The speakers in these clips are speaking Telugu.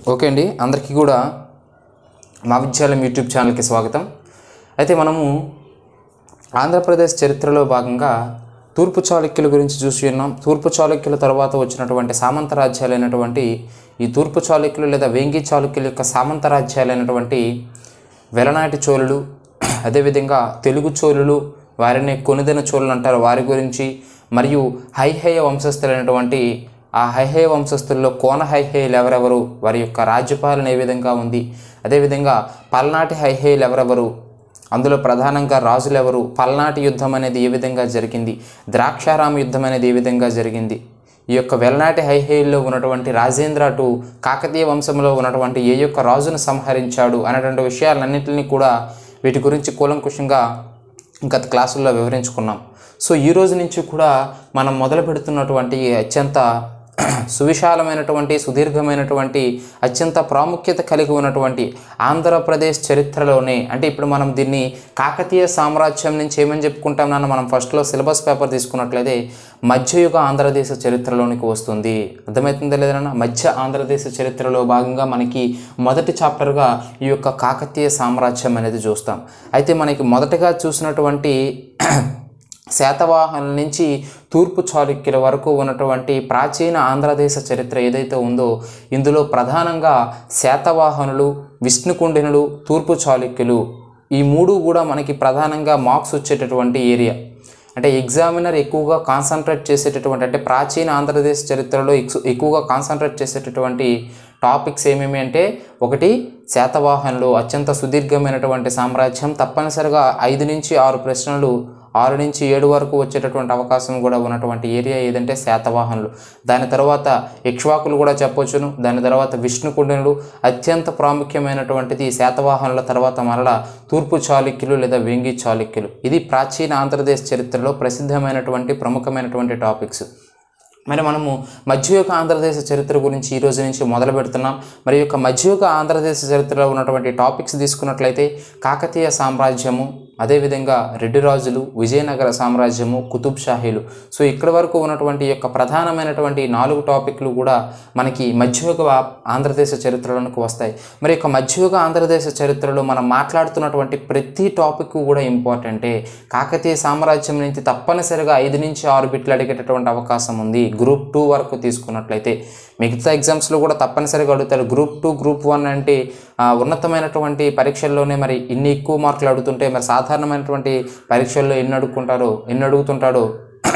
ఓకే అండి అందరికీ కూడా మా విద్యాలయం యూట్యూబ్ ఛానల్కి స్వాగతం అయితే మనము ఆంధ్రప్రదేశ్ చరిత్రలో భాగంగా తూర్పు చాళుక్యుల గురించి చూసి ఉన్నాం తూర్పు చాళుక్యుల తర్వాత వచ్చినటువంటి సామంత రాజ్యాలైనటువంటి ఈ తూర్పు చాళుక్యులు లేదా వేంగి చాళుక్యుల యొక్క సామంత రాజ్యాలైనటువంటి వెలనాటి చోళులు అదేవిధంగా తెలుగు చోళులు వారిని కొనుదెన చోళులు అంటారు వారి గురించి మరియు హైహేయ వంశస్థులైనటువంటి ఆ హైహేయ వంశస్థుల్లో కోన హైహేయులు ఎవరెవరు వారి యొక్క రాజ్యపాలన ఏ విధంగా ఉంది అదేవిధంగా పల్నాటి హైహేయులు ఎవరెవరు అందులో ప్రధానంగా రాజులు ఎవరు పల్నాటి యుద్ధం అనేది ఏ విధంగా జరిగింది ద్రాక్షారామ యుద్ధం అనేది ఏ విధంగా జరిగింది ఈ యొక్క వెలనాటి హైహేయుల్లో ఉన్నటువంటి రాజేంద్ర టు కాకతీయ వంశంలో ఉన్నటువంటి ఏ యొక్క రాజును సంహరించాడు అనేటువంటి విషయాలన్నింటినీ కూడా వీటి గురించి కూలంకుషంగా గత క్లాసుల్లో వివరించుకున్నాం సో ఈ రోజు నుంచి కూడా మనం మొదలు పెడుతున్నటువంటి అత్యంత సువిశాలమైనటువంటి సుదీర్ఘమైనటువంటి అత్యంత ప్రాముఖ్యత కలిగి ఉన్నటువంటి ఆంధ్రప్రదేశ్ చరిత్రలోనే అంటే ఇప్పుడు మనం దీన్ని కాకతీయ సామ్రాజ్యం నుంచి ఏమని చెప్పుకుంటాం నాన్న మనం ఫస్ట్లో సిలబస్ పేపర్ తీసుకున్నట్లయితే మధ్యయుగ ఆంధ్రదేశ చరిత్రలోనికి వస్తుంది అర్థమవుతుందా లేదన్నా మధ్య ఆంధ్రదేశ చరిత్రలో భాగంగా మనకి మొదటి చాప్టర్గా ఈ యొక్క కాకతీయ సామ్రాజ్యం అనేది చూస్తాం అయితే మనకి మొదటగా చూసినటువంటి శాతవాహనుల నుంచి తూర్పు చాళుక్యుల వరకు ఉన్నటువంటి ప్రాచీన ఆంధ్రదేశ చరిత్ర ఏదైతే ఉందో ఇందులో ప్రధానంగా శాతవాహనులు విష్ణుకుండినులు తూర్పు చాళుక్యులు ఈ మూడు కూడా మనకి ప్రధానంగా మార్క్స్ వచ్చేటటువంటి ఏరియా అంటే ఎగ్జామినర్ ఎక్కువగా కాన్సన్ట్రేట్ చేసేటటువంటి అంటే ప్రాచీన ఆంధ్రదేశ్ చరిత్రలో ఎక్కు- ఎక్కువగా కాన్సన్ట్రేట్ చేసేటటువంటి టాపిక్స్ ఏమేమి అంటే ఒకటి శాతవాహనులు అత్యంత సుదీర్ఘమైనటువంటి సామ్రాజ్యం తప్పనిసరిగా ఐదు నుంచి ఆరు ప్రశ్నలు ఆరు నుంచి ఏడు వరకు వచ్చేటటువంటి అవకాశం కూడా ఉన్నటువంటి ఏరియా ఏదంటే శాతవాహనులు దాని తర్వాత ఇక్ష్వాకులు కూడా చెప్పొచ్చును దాని తర్వాత విష్ణుకుండనులు అత్యంత ప్రాముఖ్యమైనటువంటిది శాతవాహనుల తర్వాత మరలా తూర్పు చాళుక్యులు లేదా వేంగి చాళుక్యులు ఇది ప్రాచీన ఆంధ్రదేశ్ చరిత్రలో ప్రసిద్ధమైనటువంటి ప్రముఖమైనటువంటి టాపిక్స్ మరి మనము మధ్యయుగ ఆంధ్రదేశ చరిత్ర గురించి ఈ రోజు నుంచి మొదలు పెడుతున్నాం మరి ఈ యొక్క మధ్యయుగ ఆంధ్రదేశ చరిత్రలో ఉన్నటువంటి టాపిక్స్ తీసుకున్నట్లయితే కాకతీయ సామ్రాజ్యము అదేవిధంగా రెడ్డి రాజులు విజయనగర సామ్రాజ్యము కుతుబ్ షాహీలు సో ఇక్కడి వరకు ఉన్నటువంటి ఈ యొక్క ప్రధానమైనటువంటి ఈ నాలుగు టాపిక్లు కూడా మనకి మధ్యయుగ ఆంధ్రదేశ చరిత్రలోనికి వస్తాయి మరి యొక్క మధ్యయుగ ఆంధ్రదేశ చరిత్రలో మనం మాట్లాడుతున్నటువంటి ప్రతి టాపిక్ కూడా ఇంపార్టెంటే కాకతీయ సామ్రాజ్యం నుంచి తప్పనిసరిగా ఐదు నుంచి ఆరు బిట్లు అడిగేటటువంటి అవకాశం ఉంది గ్రూప్ టూ వరకు తీసుకున్నట్లయితే మిగతా ఎగ్జామ్స్లో కూడా తప్పనిసరిగా అడుగుతారు గ్రూప్ టూ గ్రూప్ వన్ అంటే ఆ, ఉన్నతమైనటువంటి పరీక్షల్లోనే మరి ఇన్ని ఎక్కువ మార్కులు అడుగుతుంటే మరి సాధారణమైనటువంటి పరీక్షల్లో ఎన్ని అడుగుకుంటారో ఎన్ని అడుగుతుంటాడో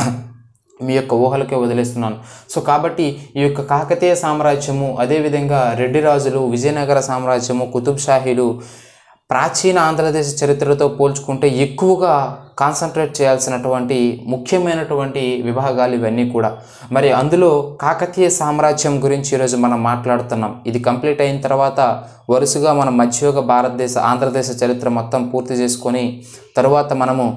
మీ యొక్క ఊహలకే వదిలేస్తున్నాను సో కాబట్టి ఈ యొక్క కాకతీయ సామ్రాజ్యము అదేవిధంగా రెడ్డి రాజులు విజయనగర సామ్రాజ్యము కుతుబ్ షాహీలు ప్రాచీన ఆంధ్రదేశ చరిత్రతో పోల్చుకుంటే ఎక్కువగా కాన్సన్ట్రేట్ చేయాల్సినటువంటి ముఖ్యమైనటువంటి విభాగాలు ఇవన్నీ కూడా మరి అందులో కాకతీయ సామ్రాజ్యం గురించి ఈరోజు మనం మాట్లాడుతున్నాం ఇది కంప్లీట్ అయిన తర్వాత వరుసగా మనం మధ్యయుగ భారతదేశ ఆంధ్రదేశ చరిత్ర మొత్తం పూర్తి చేసుకొని తరువాత మనము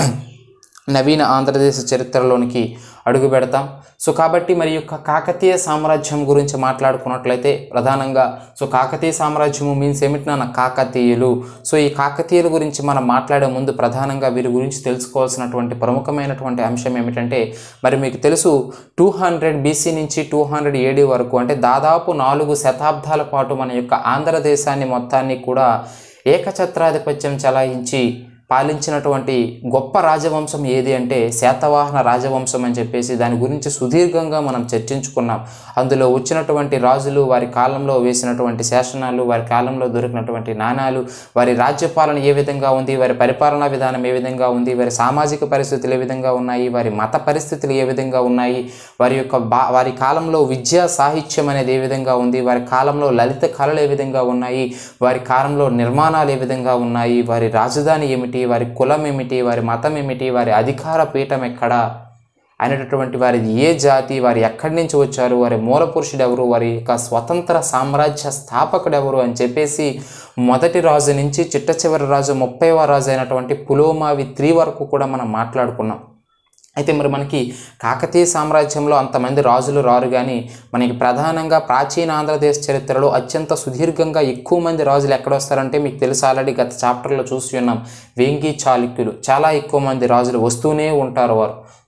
నవీన ఆంధ్రదేశ చరిత్రలోనికి అడుగు పెడతాం సో కాబట్టి మరి యొక్క కాకతీయ సామ్రాజ్యం గురించి మాట్లాడుకున్నట్లయితే ప్రధానంగా సో కాకతీయ సామ్రాజ్యము మీన్స్ ఏమిటి నాన్న కాకతీయులు సో ఈ కాకతీయుల గురించి మనం మాట్లాడే ముందు ప్రధానంగా వీరి గురించి తెలుసుకోవాల్సినటువంటి ప్రముఖమైనటువంటి అంశం ఏమిటంటే మరి మీకు తెలుసు టూ హండ్రెడ్ బీసీ నుంచి టూ హండ్రెడ్ ఏడీ వరకు అంటే దాదాపు నాలుగు శతాబ్దాల పాటు మన యొక్క ఆంధ్రదేశాన్ని మొత్తాన్ని కూడా ఏకఛత్రాధిపత్యం చలాయించి పాలించినటువంటి గొప్ప రాజవంశం ఏది అంటే శాతవాహన రాజవంశం అని చెప్పేసి దాని గురించి సుదీర్ఘంగా మనం చర్చించుకున్నాం అందులో వచ్చినటువంటి రాజులు వారి కాలంలో వేసినటువంటి శాసనాలు వారి కాలంలో దొరికినటువంటి నాణాలు వారి రాజ్యపాలన ఏ విధంగా ఉంది వారి పరిపాలనా విధానం ఏ విధంగా ఉంది వారి సామాజిక పరిస్థితులు ఏ విధంగా ఉన్నాయి వారి మత పరిస్థితులు ఏ విధంగా ఉన్నాయి వారి యొక్క బా వారి కాలంలో విద్యా సాహిత్యం అనేది ఏ విధంగా ఉంది వారి కాలంలో లలిత కళలు ఏ విధంగా ఉన్నాయి వారి కాలంలో నిర్మాణాలు ఏ విధంగా ఉన్నాయి వారి రాజధాని ఏమిటి వారి కులం ఏమిటి వారి మతం ఏమిటి వారి అధికార పీఠం ఎక్కడ అనేటటువంటి వారి ఏ జాతి వారు ఎక్కడి నుంచి వచ్చారు వారి మూల పురుషుడు ఎవరు వారి యొక్క స్వతంత్ర సామ్రాజ్య స్థాపకుడు ఎవరు అని చెప్పేసి మొదటి రాజు నుంచి చిట్ట చివరి రాజు ముప్పైవ రాజు అయినటువంటి పులోమావి త్రీ వరకు కూడా మనం మాట్లాడుకున్నాం అయితే మరి మనకి కాకతీయ సామ్రాజ్యంలో అంతమంది రాజులు రారు కానీ మనకి ప్రధానంగా ప్రాచీన ఆంధ్రదేశ్ చరిత్రలో అత్యంత సుదీర్ఘంగా ఎక్కువ మంది రాజులు ఎక్కడ వస్తారంటే మీకు తెలుసు ఆల్రెడీ గత చాప్టర్లో చూసి ఉన్నాం వేంగి చాళుక్యులు చాలా ఎక్కువ మంది రాజులు వస్తూనే ఉంటారు వారు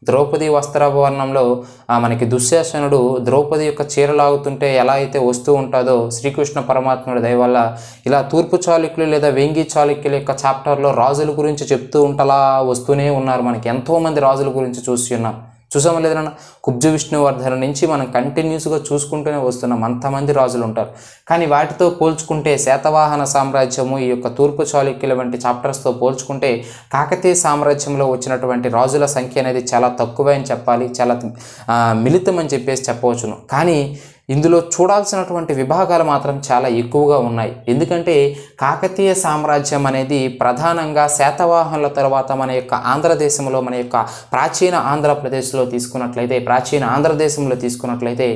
ద్రౌపది వస్త్రాభరణంలో ఆ, మనకి దుశ్శాసనుడు ద్రౌపది యొక్క చీర లాగుతుంటే ఎలా అయితే వస్తూ ఉంటుందో శ్రీకృష్ణ పరమాత్ముడి దయ వల్ల ఇలా తూర్పు చాళుక్యులు లేదా వేంగి చాళుక్యుల యొక్క చాప్టర్లో రాజుల గురించి చెప్తూ ఉంటలా వస్తూనే ఉన్నారు మనకి ఎంతోమంది రాజుల గురించి చూసి ఉన్నాం చూసామా లేదన్నా కుబ్జ విష్ణువర్ధన నుంచి మనం కంటిన్యూస్గా చూసుకుంటూనే వస్తున్నాం అంతమంది రాజులు ఉంటారు కానీ వాటితో పోల్చుకుంటే శాతవాహన సామ్రాజ్యము ఈ యొక్క తూర్పు చాళుక్యుల వంటి చాప్టర్స్తో పోల్చుకుంటే కాకతీయ సామ్రాజ్యంలో వచ్చినటువంటి రాజుల సంఖ్య అనేది చాలా తక్కువే అని చెప్పాలి చాలా ఆ, మిళితం అని చెప్పేసి చెప్పవచ్చును కానీ ఇందులో చూడాల్సినటువంటి విభాగాలు మాత్రం చాలా ఎక్కువగా ఉన్నాయి ఎందుకంటే కాకతీయ సామ్రాజ్యం అనేది ప్రధానంగా శాతవాహనుల తర్వాత మన యొక్క ఆంధ్రదేశంలో మన యొక్క ప్రాచీన ఆంధ్రప్రదేశ్లో తీసుకున్నట్లయితే ప్రాచీన ఆంధ్రదేశంలో తీసుకున్నట్లయితే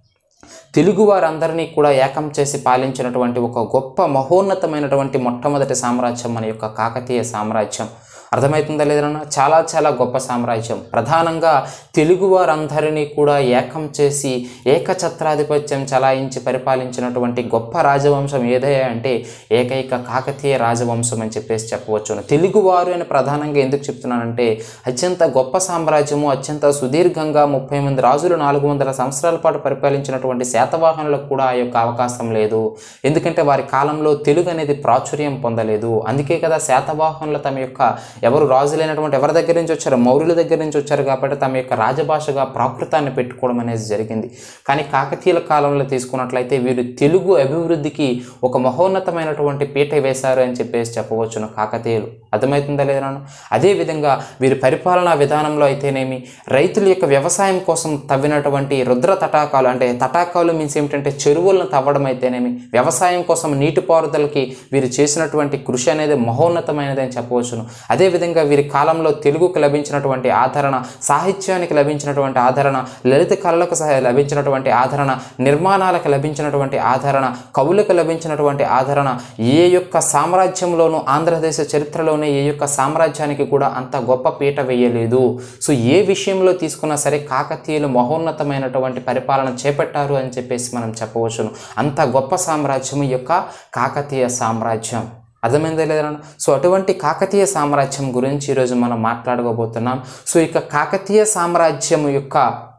తెలుగు వారందరినీ కూడా ఏకం చేసి పాలించినటువంటి ఒక గొప్ప మహోన్నతమైనటువంటి మొట్టమొదటి సామ్రాజ్యం మన యొక్క కాకతీయ సామ్రాజ్యం అర్థమవుతుందా లేదన్నా చాలా చాలా గొప్ప సామ్రాజ్యం ప్రధానంగా తెలుగు వారందరినీ కూడా ఏకం చేసి ఏకఛత్రాధిపత్యం చలాయించి పరిపాలించినటువంటి గొప్ప రాజవంశం ఏదయ్యా అంటే ఏకైక కాకతీయ రాజవంశం అని చెప్పేసి చెప్పవచ్చును తెలుగువారు అని ప్రధానంగా ఎందుకు చెప్తున్నానంటే అత్యంత గొప్ప సామ్రాజ్యము అత్యంత సుదీర్ఘంగా ముప్పై మంది రాజులు నాలుగు వందల సంవత్సరాల పాటు పరిపాలించినటువంటి శాతవాహనులకు కూడా ఆ యొక్క అవకాశం లేదు ఎందుకంటే వారి కాలంలో తెలుగు అనేది ప్రాచుర్యం పొందలేదు అందుకే కదా శాతవాహనులు తమ యొక్క ఎవరు రాజులైనటువంటి ఎవరి దగ్గర నుంచి వచ్చారు మౌర్యుల దగ్గర నుంచి వచ్చారు కాబట్టి తమ యొక్క రాజభాషగా ప్రాకృతాన్ని పెట్టుకోవడం అనేది జరిగింది కానీ కాకతీయుల కాలంలో తీసుకున్నట్లయితే వీరు తెలుగు అభివృద్ధికి ఒక మహోన్నతమైనటువంటి పీట వేశారు అని చెప్పేసి చెప్పవచ్చును కాకతీయులు అర్థమవుతుందా లేదా నాన్న? అదేవిధంగా వీరి పరిపాలనా విధానంలో అయితేనేమి రైతుల యొక్క వ్యవసాయం కోసం తవ్వినటువంటి రుద్ర తటాకాలు అంటే తటాకాలు మీన్స్ ఏమిటంటే చెరువులను తవ్వడం అయితేనేమి వ్యవసాయం కోసం నీటిపారుదలకి వీరు చేసినటువంటి కృషి అనేది మహోన్నతమైనది అని చెప్పవచ్చును అదేవిధంగా వీరి కాలంలో తెలుగుకు లభించినటువంటి ఆదరణ సాహిత్యానికి లభించినటువంటి ఆదరణ లలిత కళలకు సహా లభించినటువంటి ఆదరణ నిర్మాణాలకు లభించినటువంటి ఆదరణ కవులకు లభించినటువంటి ఆదరణ ఏ యొక్క సామ్రాజ్యంలోనూ ఆంధ్రదేశ చరిత్రలోనే ఏ యొక్క సామ్రాజ్యానికి కూడా అంత గొప్ప పీట వేయలేదు సో ఏ విషయంలో తీసుకున్నా సరే కాకతీయులు మహోన్నతమైనటువంటి పరిపాలన చేపట్టారు అని చెప్పేసి మనం చెప్పవచ్చును అంత గొప్ప సామ్రాజ్యం ఈ యొక్క కాకతీయ సామ్రాజ్యం అర్థమైందా లేదా సో అటువంటి కాకతీయ సామ్రాజ్యం గురించి ఈరోజు మనం మాట్లాడుకోబోతున్నాం సో ఇక కాకతీయ సామ్రాజ్యం యొక్క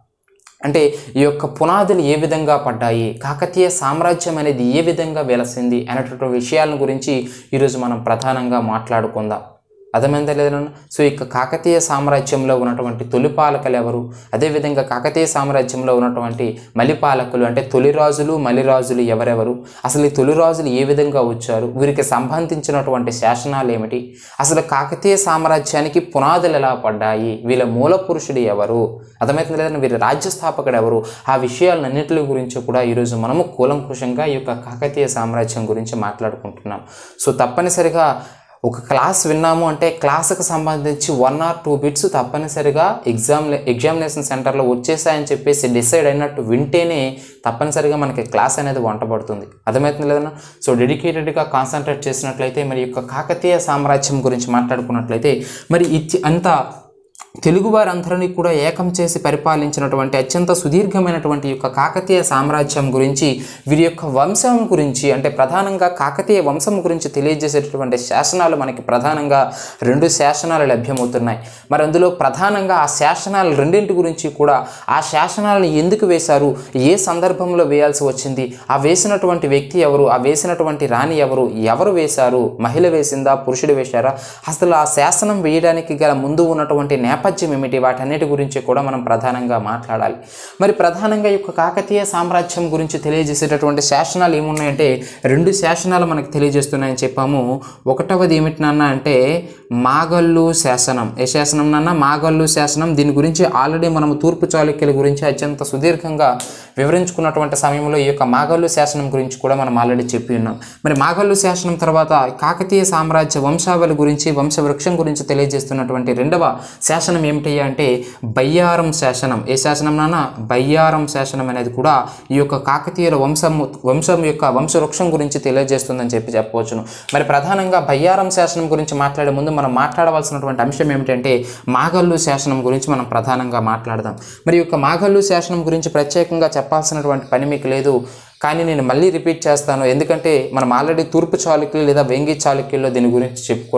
అంటే ఈ యొక్క పునాదులు ఏ విధంగా పడ్డాయి కాకతీయ సామ్రాజ్యం అనేది ఏ విధంగా వెలసింది అనేటటువంటి విషయాల గురించి ఈరోజు మనం ప్రధానంగా మాట్లాడుకుందాం అర్థమైందా లేదా సో ఇక కాకతీయ సామ్రాజ్యంలో ఉన్నటువంటి తొలి పాలకులు ఎవరు అదేవిధంగా కాకతీయ సామ్రాజ్యంలో ఉన్నటువంటి మలిపాలకులు అంటే తొలి రాజులు మలిరాజులు ఎవరెవరు అసలు ఈ తొలి రాజులు ఏ విధంగా వచ్చారు వీరికి సంబంధించినటువంటి శాసనాలు ఏమిటి అసలు కాకతీయ సామ్రాజ్యానికి పునాదులు ఎలా పడ్డాయి వీళ్ళ మూల పురుషుడు ఎవరు అర్థమవుతుంది లేదంటే వీరి రాజ్య స్థాపకుడు ఎవరు ఆ విషయాలన్నింటి గురించి కూడా ఈరోజు మనము కూలంకుషంగా ఈ యొక్క కాకతీయ సామ్రాజ్యం గురించి మాట్లాడుకుంటున్నాం సో తప్పనిసరిగా ఒక క్లాస్ విన్నాము అంటే క్లాస్కి సంబంధించి వన్ ఆర్ టూ బిట్స్ తప్పనిసరిగా ఎగ్జామ్ ఎగ్జామినేషన్ సెంటర్లో వచ్చేసాయని చెప్పేసి డిసైడ్ అయినట్టు వింటేనే తప్పనిసరిగా మనకి క్లాస్ అనేది వంటబడుతుంది అర్థమవుతుంది లేదన్నా సో డెడికేటెడ్గా కాన్సన్ట్రేట్ చేసినట్లయితే మరి ఈ యొక్క కాకతీయ సామ్రాజ్యం గురించి మాట్లాడుకున్నట్లయితే మరి ఇచ్చి అంత తెలుగు వారందరినీ కూడా ఏకం చేసి పరిపాలించినటువంటి అత్యంత సుదీర్ఘమైనటువంటి యొక్క కాకతీయ సామ్రాజ్యం గురించి వీరి యొక్క వంశం గురించి అంటే ప్రధానంగా కాకతీయ వంశం గురించి తెలియజేసేటటువంటి శాసనాలు మనకి ప్రధానంగా రెండు శాసనాలు లభ్యమవుతున్నాయి మరి అందులో ప్రధానంగా ఆ శాసనాలు రెండింటి గురించి కూడా ఆ శాసనాలను ఎందుకు వేశారు ఏ సందర్భంలో వేయాల్సి వచ్చింది ఆ వేసినటువంటి వ్యక్తి ఎవరు ఆ వేసినటువంటి రాణి ఎవరు ఎవరు వేశారు మహిళ వేసిందా పురుషుడు వేశారా అసలు ఆ శాసనం వేయడానికి గల ముందు ఉన్నటువంటి నేపథ్యం ఏమిటి వాటన్నిటి గురించి కూడా మనం ప్రధానంగా మాట్లాడాలి మరి ప్రధానంగా ఈ యొక్క కాకతీయ సామ్రాజ్యం గురించి తెలియజేసేటటువంటి శాసనాలు ఏమున్నాయంటే రెండు శాసనాలు మనకు తెలియజేస్తున్నాయని చెప్పాము ఒకటవది ఏమిటి నాన్న అంటే మాగల్లు శాసనం ఏ శాసనం నాన్న మాగల్లు శాసనం దీని గురించి ఆల్రెడీ మనము తూర్పు చాళుక్యుల గురించి అత్యంత సుదీర్ఘంగా వివరించుకున్నటువంటి సమయంలో ఈ యొక్క మాగల్లు శాసనం గురించి కూడా మనం ఆల్రెడీ చెప్పి ఉన్నాం మరి మాగల్లు శాసనం తర్వాత కాకతీయ సామ్రాజ్య వంశావళి గురించి వంశవృక్షం గురించి తెలియజేస్తున్నటువంటి రెండవ శాసనం ఏమిటయ్యా అంటే బయ్యారం శాసనం ఏ శాసనం నాన్న బయ్యారం శాసనం అనేది కూడా ఈ యొక్క కాకతీయుల వంశం వంశం యొక్క వంశవృక్షం గురించి తెలియజేస్తుందని చెప్పి చెప్పవచ్చును మరి ప్రధానంగా బయ్యారం శాసనం గురించి మాట్లాడే ముందు మనం మాట్లాడవలసినటువంటి అంశం ఏమిటంటే మాగల్లు శాసనం గురించి మనం ప్రధానంగా మాట్లాడదాం మరి ఈ యొక్క మాగల్లు శాసనం గురించి ప్రత్యేకంగా చెప్పాల్సినటువంటి పని మీకు లేదు కానీ నేను మళ్ళీ రిపీట్ చేస్తాను ఎందుకంటే మనం ఆల్రెడీ తూర్పు చాళుక్యులు లేదా వెంగి చాళుక్యుల్లో దీని గురించి చెప్పుకున్నాం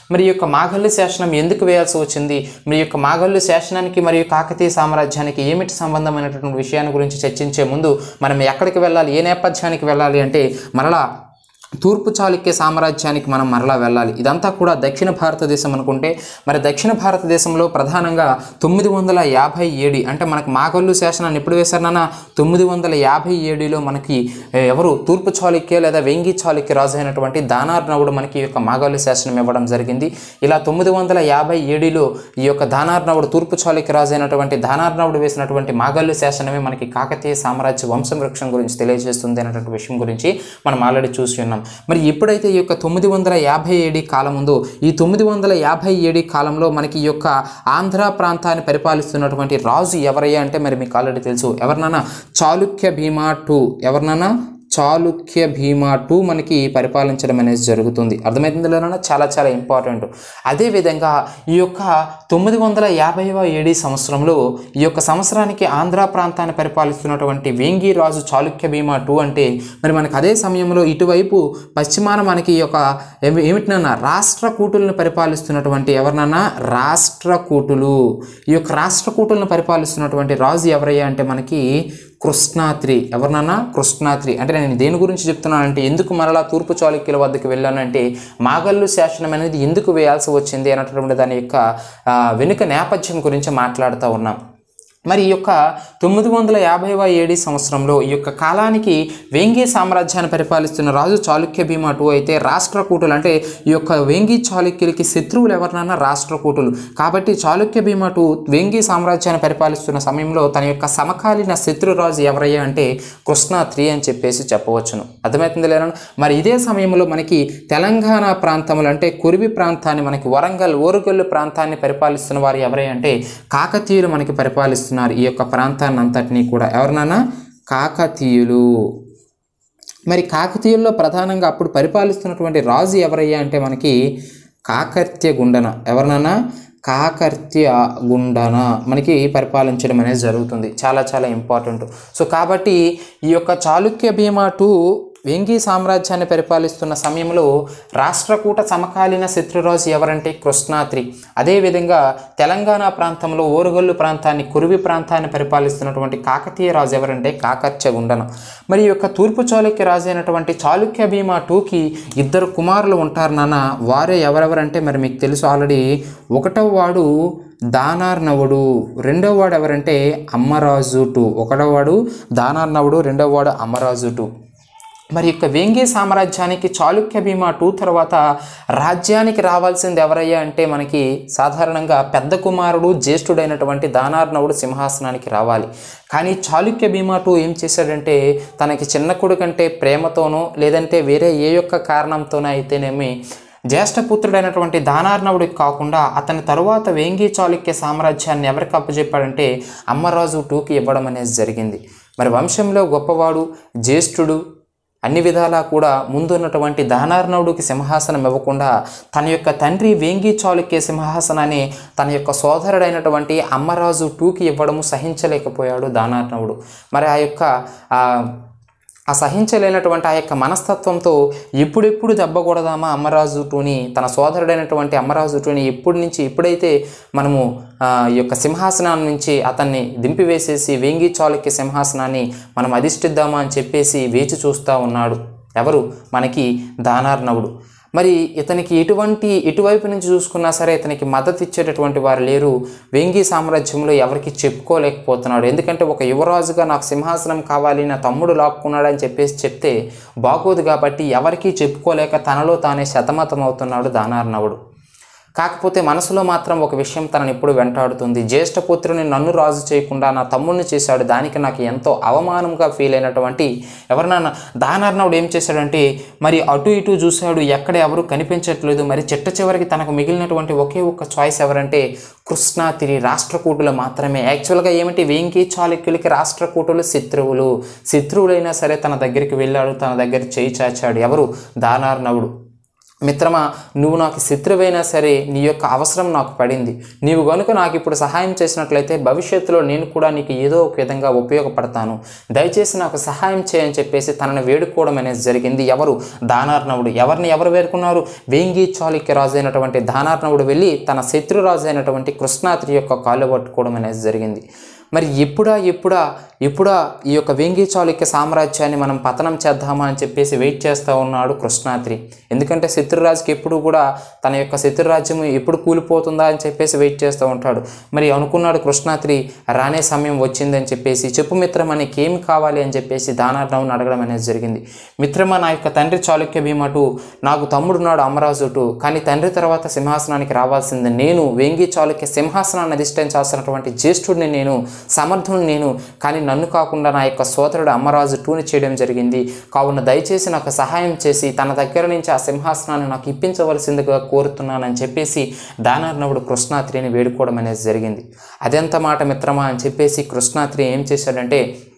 మరి ఈ యొక్క మాగల్య శాసనం ఎందుకు వేయాల్సి వచ్చింది మరి ఈ యొక్క మాగల్య శాసనానికి మరియు కాకతీయ సామ్రాజ్యానికి ఏమిటి సంబంధమైనటువంటి విషయాన్ని గురించి చర్చించే ముందు మనం ఎక్కడికి వెళ్ళాలి ఏ నేపథ్యానికి వెళ్ళాలి అంటే మరలా తూర్పు చాళుక్య సామ్రాజ్యానికి మనం మరలా వెళ్ళాలి ఇదంతా కూడా దక్షిణ భారతదేశం అనుకుంటే మరి దక్షిణ భారతదేశంలో ప్రధానంగా తొమ్మిది వందల యాభై ఏడు అంటే మనకు మాగల్లు శాసనాన్ని ఎప్పుడు వేశారు నాన్న తొమ్మిది వందల యాభై ఏడులో మనకి ఏ, ఎవరు తూర్పు చాళుక్య లేదా వెంగి చాళుక్య రాజు అయినటువంటి దానార్నవుడు మనకి ఈ యొక్క మాగల్లు శాసనం ఇవ్వడం జరిగింది ఇలా తొమ్మిది వందల యాభై ఏడులో ఈ యొక్క దానార్నవుడు తూర్పు చాళుక్య రాజు అయినటువంటి దానార్నవుడు వేసినటువంటి మాగల్లు శాసనమే మనకి కాకతీయ సామ్రాజ్య వంశవృక్షం గురించి తెలియజేస్తుంది అనేటువంటి విషయం గురించి మనం ఆల్రెడీ చూసి ఉన్నాం మరి ఎప్పుడైతే ఈ యొక్క తొమ్మిది వందల యాభై ఏడు కాలం ఉందో ఈ తొమ్మిది వందల యాభై ఏడు కాలంలో మనకి ఈ యొక్క ఆంధ్ర ప్రాంతాన్ని పరిపాలిస్తున్నటువంటి రాజు ఎవరయ్యా అంటే మరి మీకు ఆల్రెడీ తెలుసు ఎవరినన్నా చాళుక్య భీమా టూ ఎవరినన్నా చాళుక్య భీమా టూ మనకి పరిపాలించడం అనేది జరుగుతుంది అర్థమవుతుంది లేదన్నా చాలా చాలా ఇంపార్టెంట్ అదేవిధంగా ఈ యొక్క తొమ్మిది వందల యాభైవ ఏడి సంవత్సరంలో ఈ యొక్క సంవత్సరానికి ఆంధ్ర ప్రాంతాన్ని పరిపాలిస్తున్నటువంటి వేంగి రాజు చాళుక్య భీమా టూ అంటే మరి మనకి అదే సమయంలో ఇటువైపు పశ్చిమాన మనకి ఈ యొక్క ఏమి- ఏమిటినన్నా రాష్ట్ర కూటులను పరిపాలిస్తున్నటువంటి ఎవరినన్నా రాష్ట్ర కూటులు ఈ యొక్క రాష్ట్ర కూటులను పరిపాలిస్తున్నటువంటి రాజు ఎవరయ్యా అంటే మనకి కృష్ణాత్రి ఎవరినన్నా కృష్ణాత్రి అంటే నేను దేని గురించి చెప్తున్నానంటే ఎందుకు మరలా తూర్పు చాళుక్యుల వద్దకు వెళ్ళాను అంటే మాగల్లు శాసనం అనేది ఎందుకు వేయాల్సి వచ్చింది అన్నటువంటి దాని యొక్క ఆ, వెనుక నేపథ్యం గురించి మాట్లాడుతూ ఉన్నాం మరి ఈ యొక్క తొమ్మిది వందల యాభైవ ఏడి సంవత్సరంలో ఈ యొక్క కాలానికి వేంగి సామ్రాజ్యాన్ని పరిపాలిస్తున్న రాజు చాళుక్య భీమా టూ అయితే రాష్ట్రకూటులు అంటే ఈ యొక్క వేంగి చాళుక్యులకి శత్రువులు ఎవరినన్నా రాష్ట్రకూటులు కాబట్టి చాళుక్య భీమా టూ వేంగి సామ్రాజ్యాన్ని పరిపాలిస్తున్న సమయంలో తన యొక్క సమకాలీన శత్రురాజు ఎవరయ్యా అంటే కృష్ణా త్రీ అని చెప్పేసి చెప్పవచ్చును అర్థమవుతుంది లేనా మరి ఇదే సమయంలో మనకి తెలంగాణ ప్రాంతంలో అంటే కురివి ప్రాంతాన్ని మనకి వరంగల్ ఓరుగల్లు ప్రాంతాన్ని పరిపాలిస్తున్న వారు ఎవరై అంటే కాకతీయులు మనకి పరిపాలిస్తున్నారు ఈ యొక్క ప్రాంతాన్ని అంతటినీ కూడా ఎవరినైనా కాకతీయులు మరి కాకతీయుల్లో ప్రధానంగా అప్పుడు పరిపాలిస్తున్నటువంటి రాజు ఎవరయ్యా అంటే మనకి కాకర్త్య గుండన ఎవరినన్నా కాకర్త్య గుండన మనకి పరిపాలించడం అనేది జరుగుతుంది చాలా చాలా ఇంపార్టెంట్ సో కాబట్టి ఈ యొక్క చాళుక్య భీమా టు వెంగి సామ్రాజ్యాన్ని పరిపాలిస్తున్న సమయంలో రాష్ట్రకూట సమకాలీన శత్రురాజు ఎవరంటే కృష్ణాత్రి అదేవిధంగా తెలంగాణ ప్రాంతంలో ఓరుగల్లు ప్రాంతాన్ని కురివి ప్రాంతాన్ని పరిపాలిస్తున్నటువంటి కాకతీయ రాజు ఎవరంటే కాకర్చ గుండన మరి ఈ యొక్క తూర్పు చాళుక్య రాజు అయినటువంటి చాళుక్య భీమా టూకి ఇద్దరు కుమారులు ఉంటారు నాన్న వారే ఎవరెవరంటే మరి మీకు తెలుసు ఆల్రెడీ ఒకటవ వాడు దానార్నవుడు రెండవ వాడు ఎవరంటే అమ్మరాజు టూ ఒకటవ వాడు దానార్నవుడు రెండవ వాడు అమ్మరాజు టూ మరి యొక్క వేంగి సామ్రాజ్యానికి చాళుక్య భీమా టూ తర్వాత రాజ్యానికి రావాల్సింది ఎవరయ్యా అంటే మనకి సాధారణంగా పెద్ద కుమారుడు జ్యేష్ఠుడైనటువంటి దానార్ణవుడు సింహాసనానికి రావాలి కానీ చాళుక్య భీమా టూ ఏం చేశాడంటే తనకి చిన్న కొడుకంటే ప్రేమతోనో లేదంటే వేరే ఏ యొక్క కారణంతోనో అయితేనేమి జ్యేష్ఠపుత్రుడైనటువంటి దానార్ణవుడికి కాకుండా అతని తరువాత వేంగి చాళుక్య సామ్రాజ్యాన్ని ఎవరికి అప్పచెప్పాడంటే అమ్మరాజు టూకి ఇవ్వడం అనేది జరిగింది మరి వంశంలో గొప్పవాడు జ్యేష్ఠుడు అన్ని విధాలా కూడా ముందున్నటువంటి దానార్ణవుడికి సింహాసనం ఇవ్వకుండా తన యొక్క తండ్రి వేంగి చాళుక్య సింహాసనాన్ని తన యొక్క సోదరుడైనటువంటి అమ్మరాజు టూకి ఇవ్వడము సహించలేకపోయాడు దానార్ణవుడు మరి ఆ యొక్క ఆ ఆ సహించలేనటువంటి ఆ యొక్క మనస్తత్వంతో ఎప్పుడెప్పుడు దెబ్బకూడదామా అమ్మరాజు టూని తన సోదరుడైనటువంటి అమ్మరాజు టూని ఎప్పటి నుంచి ఎప్పుడైతే మనము ఆ, ఈ యొక్క సింహాసనం నుంచి అతన్ని దింపివేసేసి వేంగి చాళుక్య సింహాసనాన్ని మనం అధిష్ఠిద్దామా అని చెప్పేసి వేచి చూస్తూ ఉన్నాడు ఎవరు మనకి దానార్ణవుడు మరి ఇతనికి ఎటువంటి ఎటువైపు నుంచి చూసుకున్నా సరే ఇతనికి మద్దతు ఇచ్చేటటువంటి వారు లేరు వేంగి సామ్రాజ్యంలో ఎవరికి చెప్పుకోలేకపోతున్నాడు ఎందుకంటే ఒక యువరాజుగా నాకు సింహాసనం కావాలి నా తమ్ముడు లాక్కున్నాడు అని చెప్పేసి చెప్తే బాగోదు కాబట్టి ఎవరికీ చెప్పుకోలేక తనలో తానే శతమతం అవుతున్నాడు దానార్ణవుడు కాకపోతే మనసులో మాత్రం ఒక విషయం తనని ఎప్పుడు వెంటాడుతుంది జ్యేష్ఠపుత్రుని నన్ను రాజు చేయకుండా నా తమ్ముడిని చేశాడు దానికి నాకు ఎంతో అవమానంగా ఫీల్ అయినటువంటి ఎవరినన్నా దానార్ణవుడు ఏం చేశాడంటే మరి అటు ఇటు చూశాడు ఎక్కడ ఎవరు కనిపించట్లేదు మరి చిట్ట చివరికి తనకు మిగిలినటువంటి ఒకే ఒక్క చాయిస్ ఎవరంటే కృష్ణాతిరి రాష్ట్రకూటులు మాత్రమే యాక్చువల్గా ఏమిటి వేంకి చాళుక్యులకి రాష్ట్రకూటులు శత్రువులు శత్రువులైనా సరే తన దగ్గరికి వెళ్ళాడు తన దగ్గర చేయి చాచాడు ఎవరు దానార్ణవుడు మిత్రమా నువ్వు నాకు శత్రువైనా సరే నీ యొక్క అవసరం నాకు పడింది నీవు గనుక నాకు ఇప్పుడు సహాయం చేసినట్లయితే భవిష్యత్తులో నేను కూడా నీకు ఏదో ఒక విధంగా ఉపయోగపడతాను దయచేసి నాకు సహాయం చేయని చెప్పేసి తనని వేడుకోవడం అనేది జరిగింది ఎవరు దానార్ణవుడు ఎవరిని ఎవరు వేడుకున్నారు వేంగి చాళుక్య రాజు అయినటువంటి దానార్ణవుడు వెళ్ళి తన శత్రురాజు అయినటువంటి కృష్ణాద్రి యొక్క కాళ్ళు పట్టుకోవడం అనేది జరిగింది మరి ఎప్పుడా ఎప్పుడా ఎప్పుడా ఈ యొక్క వేంగి చాళుక్య సామ్రాజ్యాన్ని మనం పతనం చేద్దామా అని చెప్పేసి వెయిట్ చేస్తూ ఉన్నాడు కృష్ణాద్రి ఎందుకంటే శత్రురాజుకి ఎప్పుడు కూడా తన యొక్క శత్రురాజ్యం ఎప్పుడు కూలిపోతుందా అని చెప్పేసి వెయిట్ చేస్తూ ఉంటాడు మరి అనుకున్నాడు కృష్ణాద్రి రానే సమయం వచ్చిందని చెప్పేసి చెప్పు మిత్రమా నీకేమి కావాలి అని చెప్పేసి దానార్ణవుని అడగడం అనేది జరిగింది మిత్రమా నా యొక్క తండ్రి చాళుక్య భీమటు నాకు తమ్ముడున్నాడు అమరాజుటు కానీ తండ్రి తర్వాత సింహాసనానికి రావాల్సింది నేను వేంగి చాళుక్య సింహాసనాన్ని అధిష్ఠించాల్సినటువంటి జ్యేష్ఠుడిని నేను సమర్థుని నేను కానీ నన్ను కాకుండా నా యొక్క సోదరుడు అమ్మరాజు టూని చేయడం జరిగింది కావున దయచేసి నాకు సహాయం చేసి తన దగ్గర నుంచి ఆ సింహాసనాన్ని నాకు ఇప్పించవలసిందిగా కోరుతున్నానని చెప్పేసి దానార్ణవుడు కృష్ణాత్రిని వేడుకోవడం అనేది జరిగింది అదెంత మాట మిత్రమా అని చెప్పేసి కృష్ణాత్రి ఏం చేశాడంటే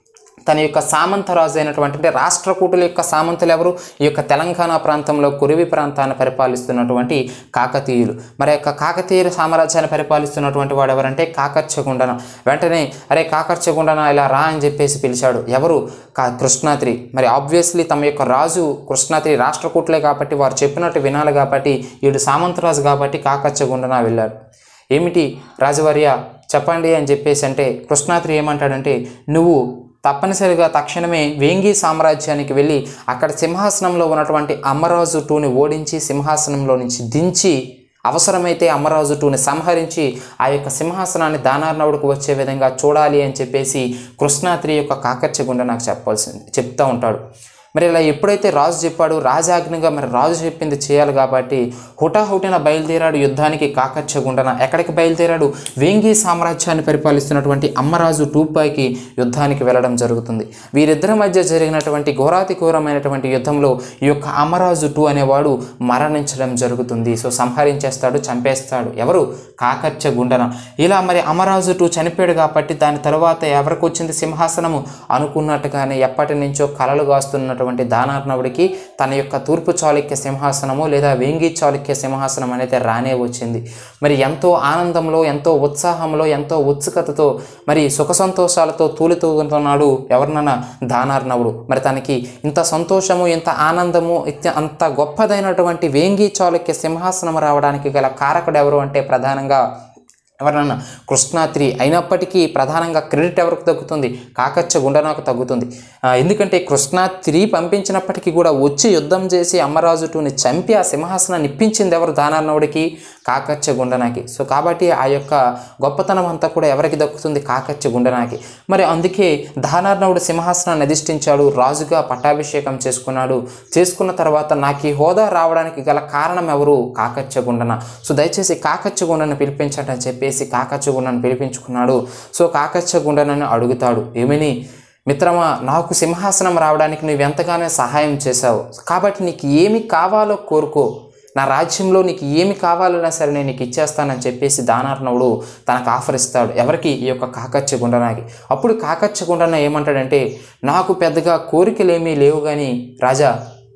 తన యొక్క సామంతరాజు అయినటువంటి అంటే రాష్ట్రకూటుల యొక్క సామంతులు ఎవరు ఈ యొక్క తెలంగాణ ప్రాంతంలో కురివి ప్రాంతాన్ని పరిపాలిస్తున్నటువంటి కాకతీయులు మరి యొక్క కాకతీయుల సామ్రాజ్యాన్ని పరిపాలిస్తున్నటువంటి వాడు ఎవరంటే కాకర్చగుండన వెంటనే అరే కాకర్చగుండన ఇలా రా అని చెప్పేసి పిలిచాడు ఎవరు కా కృష్ణాద్రి మరి ఆబ్వియస్లీ తమ యొక్క రాజు కృష్ణాద్రి రాష్ట్రకూటులే కాబట్టి వారు చెప్పినట్టు వినాలి కాబట్టి వీడు సామంతరాజు కాబట్టి కాకర్చగుండన వెళ్ళాడు ఏమిటి రాజవర్య చెప్పండి అని చెప్పేసి అంటే కృష్ణాద్రి ఏమంటాడంటే నువ్వు తప్పనిసరిగా తక్షణమే వేంగి సామ్రాజ్యానికి వెళ్ళి అక్కడ సింహాసనంలో ఉన్నటువంటి అమ్మరాజు టూని ఓడించి సింహాసనంలో నుంచి దించి అవసరమైతే అమ్మరాజు టూని సంహరించి ఆ యొక్క సింహాసనాన్ని దానార్ణవుడికి వచ్చే విధంగా చూడాలి అని చెప్పేసి కృష్ణాద్రి యొక్క కాకర్చగుండ నాకు చెప్పాల్సింది చెప్తా ఉంటాడు మరి ఇలా ఎప్పుడైతే రాజు చెప్పాడు రాజాజ్ఞగా మరి రాజు చెప్పింది చేయాలి కాబట్టి హుటాహుటిన బయలుదేరాడు యుద్ధానికి కాకర్చగుండన ఎక్కడికి బయలుదేరాడు వేంగి సామ్రాజ్యాన్ని పరిపాలిస్తున్నటువంటి అమ్మరాజు టూపాయికి యుద్ధానికి వెళ్ళడం జరుగుతుంది వీరిద్దరి మధ్య జరిగినటువంటి ఘోరాతి ఘోరమైనటువంటి యుద్ధంలో ఈ యొక్క అమ్మరాజు టూ అనేవాడు మరణించడం జరుగుతుంది సో సంహరించేస్తాడు చంపేస్తాడు ఎవరు కాకర్చ గుండన ఇలా మరి అమరాజు టూ చనిపోయాడు కాబట్టి దాని తర్వాత ఎవరికి వచ్చింది సింహాసనము అనుకున్నట్టుగానే ఎప్పటి నుంచో కలలు కాస్తున్నటువంటి దానార్ణవుడికి తన యొక్క తూర్పు చాళుక్య సింహాసనము లేదా వేంగి చాళుక్య సింహాసనం అనేది రానే వచ్చింది మరి ఎంతో ఆనందంలో ఎంతో ఉత్సాహంలో ఎంతో ఉత్సుకతతో మరి సుఖ సంతోషాలతో తూలితూగుతున్నాడు ఎవరినన్నా దానార్ణవుడు మరి తనకి ఇంత సంతోషము ఇంత ఆనందము ఇత్య- అంత గొప్పదైనటువంటి వేంగి చాళుక్య సింహాసనం రావడానికి గల కారకుడు ఎవరు అంటే ప్రధానంగా ఎవరన్నా కృష్ణాత్రి అయినప్పటికీ ప్రధానంగా క్రెడిట్ ఎవరికి తగ్గుతుంది కాకచ్చ గుండనాకు తగ్గుతుంది ఆ, ఎందుకంటే కృష్ణాత్రి పంపించినప్పటికీ కూడా వచ్చి యుద్ధం చేసి అమ్మరాజు టూని చంపి ఆ సింహాసనాన్ని ఇప్పించింది ఎవరు దానార్ణవుడికి కాకచ్చ గుండనాకి సో కాబట్టి ఆ యొక్క గొప్పతనం అంతా కూడా ఎవరికి దక్కుతుంది కాకచ్చ గుండనాకి మరి అందుకే దానార్ణవుడు సింహాసనాన్ని అధిష్ఠించాడు రాజుగా పట్టాభిషేకం చేసుకున్నాడు చేసుకున్న తర్వాత నాకు ఈ హోదా రావడానికి గల కారణం ఎవరు కాకచ్చగుండన సో దయచేసి కాకచ్చగుండను పిలిపించండి అని చెప్పేసి కాకచ్చగుండను పిలిపించుకున్నాడు సో కాకచ్చగుండనని అడుగుతాడు ఏమని మిత్రమా నాకు సింహాసనం రావడానికి నువ్వు ఎంతగానో సహాయం చేశావు కాబట్టి నీకు ఏమి కావాలో కోరుకో నా రాజ్యంలో నీకు ఏమి కావాలన్నా సరే నేను నీకు ఇచ్చేస్తానని చెప్పేసి దానార్ణవుడు తనకు ఆఫర్ ఇస్తాడు ఎవరికి ఈ యొక్క కాకచ్చ గుండనాకి అప్పుడు కాకచ్చ గుండన ఏమంటాడంటే నాకు పెద్దగా కోరికలేమీ లేవు కానీ రాజా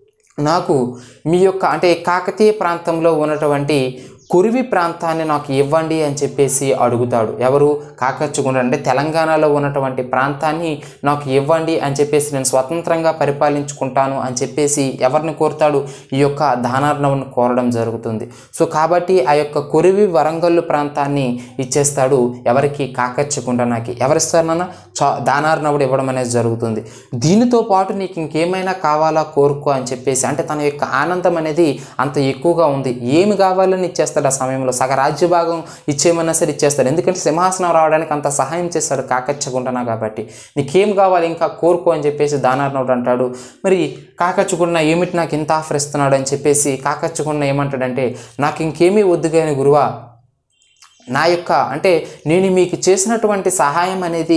నాకు మీ యొక్క అంటే కాకతీయ ప్రాంతంలో ఉన్నటువంటి కురివి ప్రాంతాన్ని నాకు ఇవ్వండి అని చెప్పేసి అడుగుతాడు ఎవరు కాకచ్చుగుండ అంటే తెలంగాణలో ఉన్నటువంటి ప్రాంతాన్ని నాకు ఇవ్వండి అని చెప్పేసి నేను స్వతంత్రంగా పరిపాలించుకుంటాను అని చెప్పేసి ఎవరిని కోరుతాడు ఈ యొక్క దానార్ణవుని కోరడం జరుగుతుంది సో కాబట్టి ఆ యొక్క కురివి వరంగల్లు ప్రాంతాన్ని ఇచ్చేస్తాడు ఎవరికి కాకచ్చుకుండనాకి ఎవరిస్తారు నాన్న చా దానార్ణవుడు ఇవ్వడం అనేది జరుగుతుంది దీనితో పాటు నీకు ఇంకేమైనా కావాలా కోరుకో అని చెప్పేసి అంటే తన యొక్క ఆనందం అనేది అంత ఎక్కువగా ఉంది ఏమి కావాలని ఇచ్చేస్తాడు ఆ సమయంలో సగ రాజ్య భాగం ఇచ్చేయమన్నా సరే ఇచ్చేస్తాడు ఎందుకంటే సింహాసనం రావడానికి అంత సహాయం చేస్తాడు కాకచ్చగుండనా కాబట్టి నీకేం కావాలి ఇంకా కోరుకో అని చెప్పేసి దానార్ణవుడు అంటాడు మరి కాకచ్చుకున్న ఏమిటి నాకు ఇంత ఆఫర్ ఇస్తున్నాడు అని చెప్పేసి కాకచ్చుకున్న ఏమంటాడంటే నాకు ఇంకేమీ వద్దు కానీ గురువా నా యొక్క అంటే నేను మీకు చేసినటువంటి సహాయం అనేది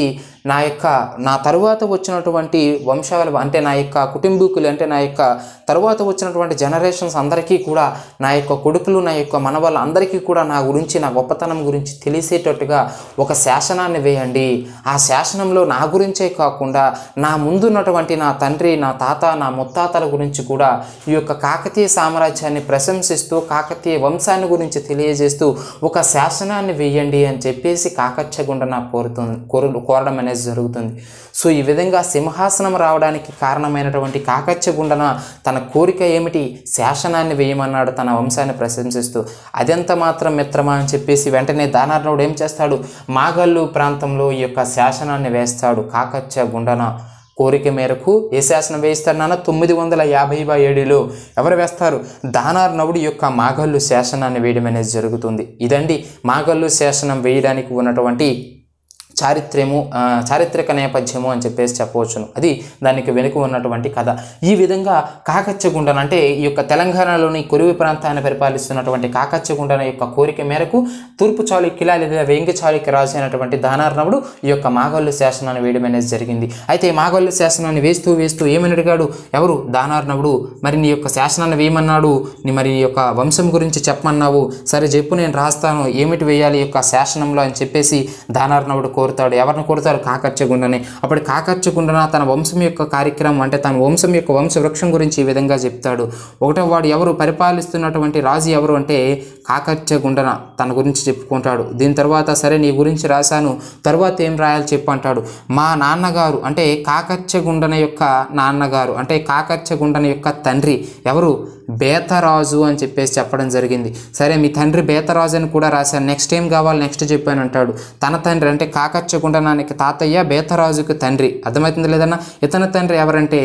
నా యొక్క నా తరువాత వచ్చినటువంటి వంశావళి అంటే నా యొక్క కుటుంబీకులు అంటే నా యొక్క తరువాత వచ్చినటువంటి జనరేషన్స్ అందరికీ కూడా నా యొక్క కొడుకులు నా యొక్క మనవాళ్ళు అందరికీ కూడా నా గురించి నా గొప్పతనం గురించి తెలిసేటట్టుగా ఒక శాసనాన్ని వేయండి ఆ శాసనంలో నా గురించే కాకుండా నా ముందున్నటువంటి నా తండ్రి నా తాత నా ముత్తాతల గురించి కూడా ఈ యొక్క కాకతీయ సామ్రాజ్యాన్ని ప్రశంసిస్తూ కాకతీయ వంశాన్ని గురించి తెలియజేస్తూ ఒక శాసనాన్ని వేయండి అని చెప్పేసి కాకచ్చగుండ నాకు కోరుతుంది కోరు కోరడం అనేది జరుగుతుంది సో ఈ విధంగా సింహాసనం రావడానికి కారణమైనటువంటి కాకచ్చగుండన తన కోరిక ఏమిటి శాసనాన్ని వేయమన్నాడు తన వంశాన్ని ప్రశంసిస్తూ అదెంత మాత్రం మిత్రమా అని చెప్పేసి వెంటనే దానార్ణవుడు ఏం చేస్తాడు మాగల్లు ప్రాంతంలో ఈ యొక్క శాసనాన్ని వేస్తాడు కాకచ్చ గుండన కోరిక మేరకు ఏ శాసనం వేయిస్తాడు నాన్న తొమ్మిది వందల యాభై ఏడులో ఎవరు వేస్తారు దానార్ణవుడి యొక్క మాగల్లు శాసనాన్ని వేయడం అనేది జరుగుతుంది ఇదండి మాగల్లు శాసనం వేయడానికి ఉన్నటువంటి చారిత్ర్యము ఆ, చారిత్రక నేపథ్యము అని చెప్పేసి చెప్పవచ్చును అది దానికి వెనుక ఉన్నటువంటి కథ ఈ విధంగా కాకచ్చగుండన అంటే ఈ యొక్క తెలంగాణలోని కొరివి ప్రాంతాన్ని పరిపాలిస్తున్నటువంటి కాకచ్చగుండన యొక్క కోరిక మేరకు తూర్పు చాళుక్యుల లేదా వేంగి చాళుక్య రాజు అయినటువంటి దానార్ణవుడు ఈ యొక్క మాగల్లు శాసనాన్ని వేయడం అనేది జరిగింది అయితే ఈ మాగల్లు శాసనాన్ని వేస్తూ వేస్తూ ఏమని అడిగాడు ఎవరు దానార్ణవుడు మరి నీ యొక్క శాసనాన్ని వేయమన్నాడు నీ మరి నీ యొక్క వంశం గురించి చెప్పమన్నావు సరే చెప్పు నేను రాస్తాను ఏమిటి వేయాలి ఈ యొక్క శాసనంలో అని చెప్పేసి దానార్ణవుడు కోరుతాడు ఎవరిని కోరుతారు కాకర్చగుండని అప్పుడు కాకర్చగుండన తన వంశం యొక్క కార్యక్రమం అంటే తన వంశం యొక్క వంశ వృక్షం గురించి ఈ విధంగా చెప్తాడు ఒకటో వాడు ఎవరు పరిపాలిస్తున్నటువంటి రాజు ఎవరు అంటే కాకర్చగుండన తన గురించి చెప్పుకుంటాడు దీని తర్వాత సరే నీ గురించి రాశాను తర్వాత ఏం రాయాలి చెప్పు అంటాడు మా నాన్నగారు అంటే కాకర్చగుండన యొక్క నాన్నగారు అంటే కాకర్చగుండన యొక్క తండ్రి ఎవరు బేతరాజు అని చెప్పేసి చెప్పడం జరిగింది సరే మీ తండ్రి బేతరాజు అని కూడా రాశాను నెక్స్ట్ ఏం కావాలి నెక్స్ట్ చెప్పాను అంటాడు తన తండ్రి అంటే కాకర్చగుండనానికి తాతయ్య బేతరాజుకు తండ్రి అర్థమవుతుంది లేదన్నా ఇతని తండ్రి ఎవరంటే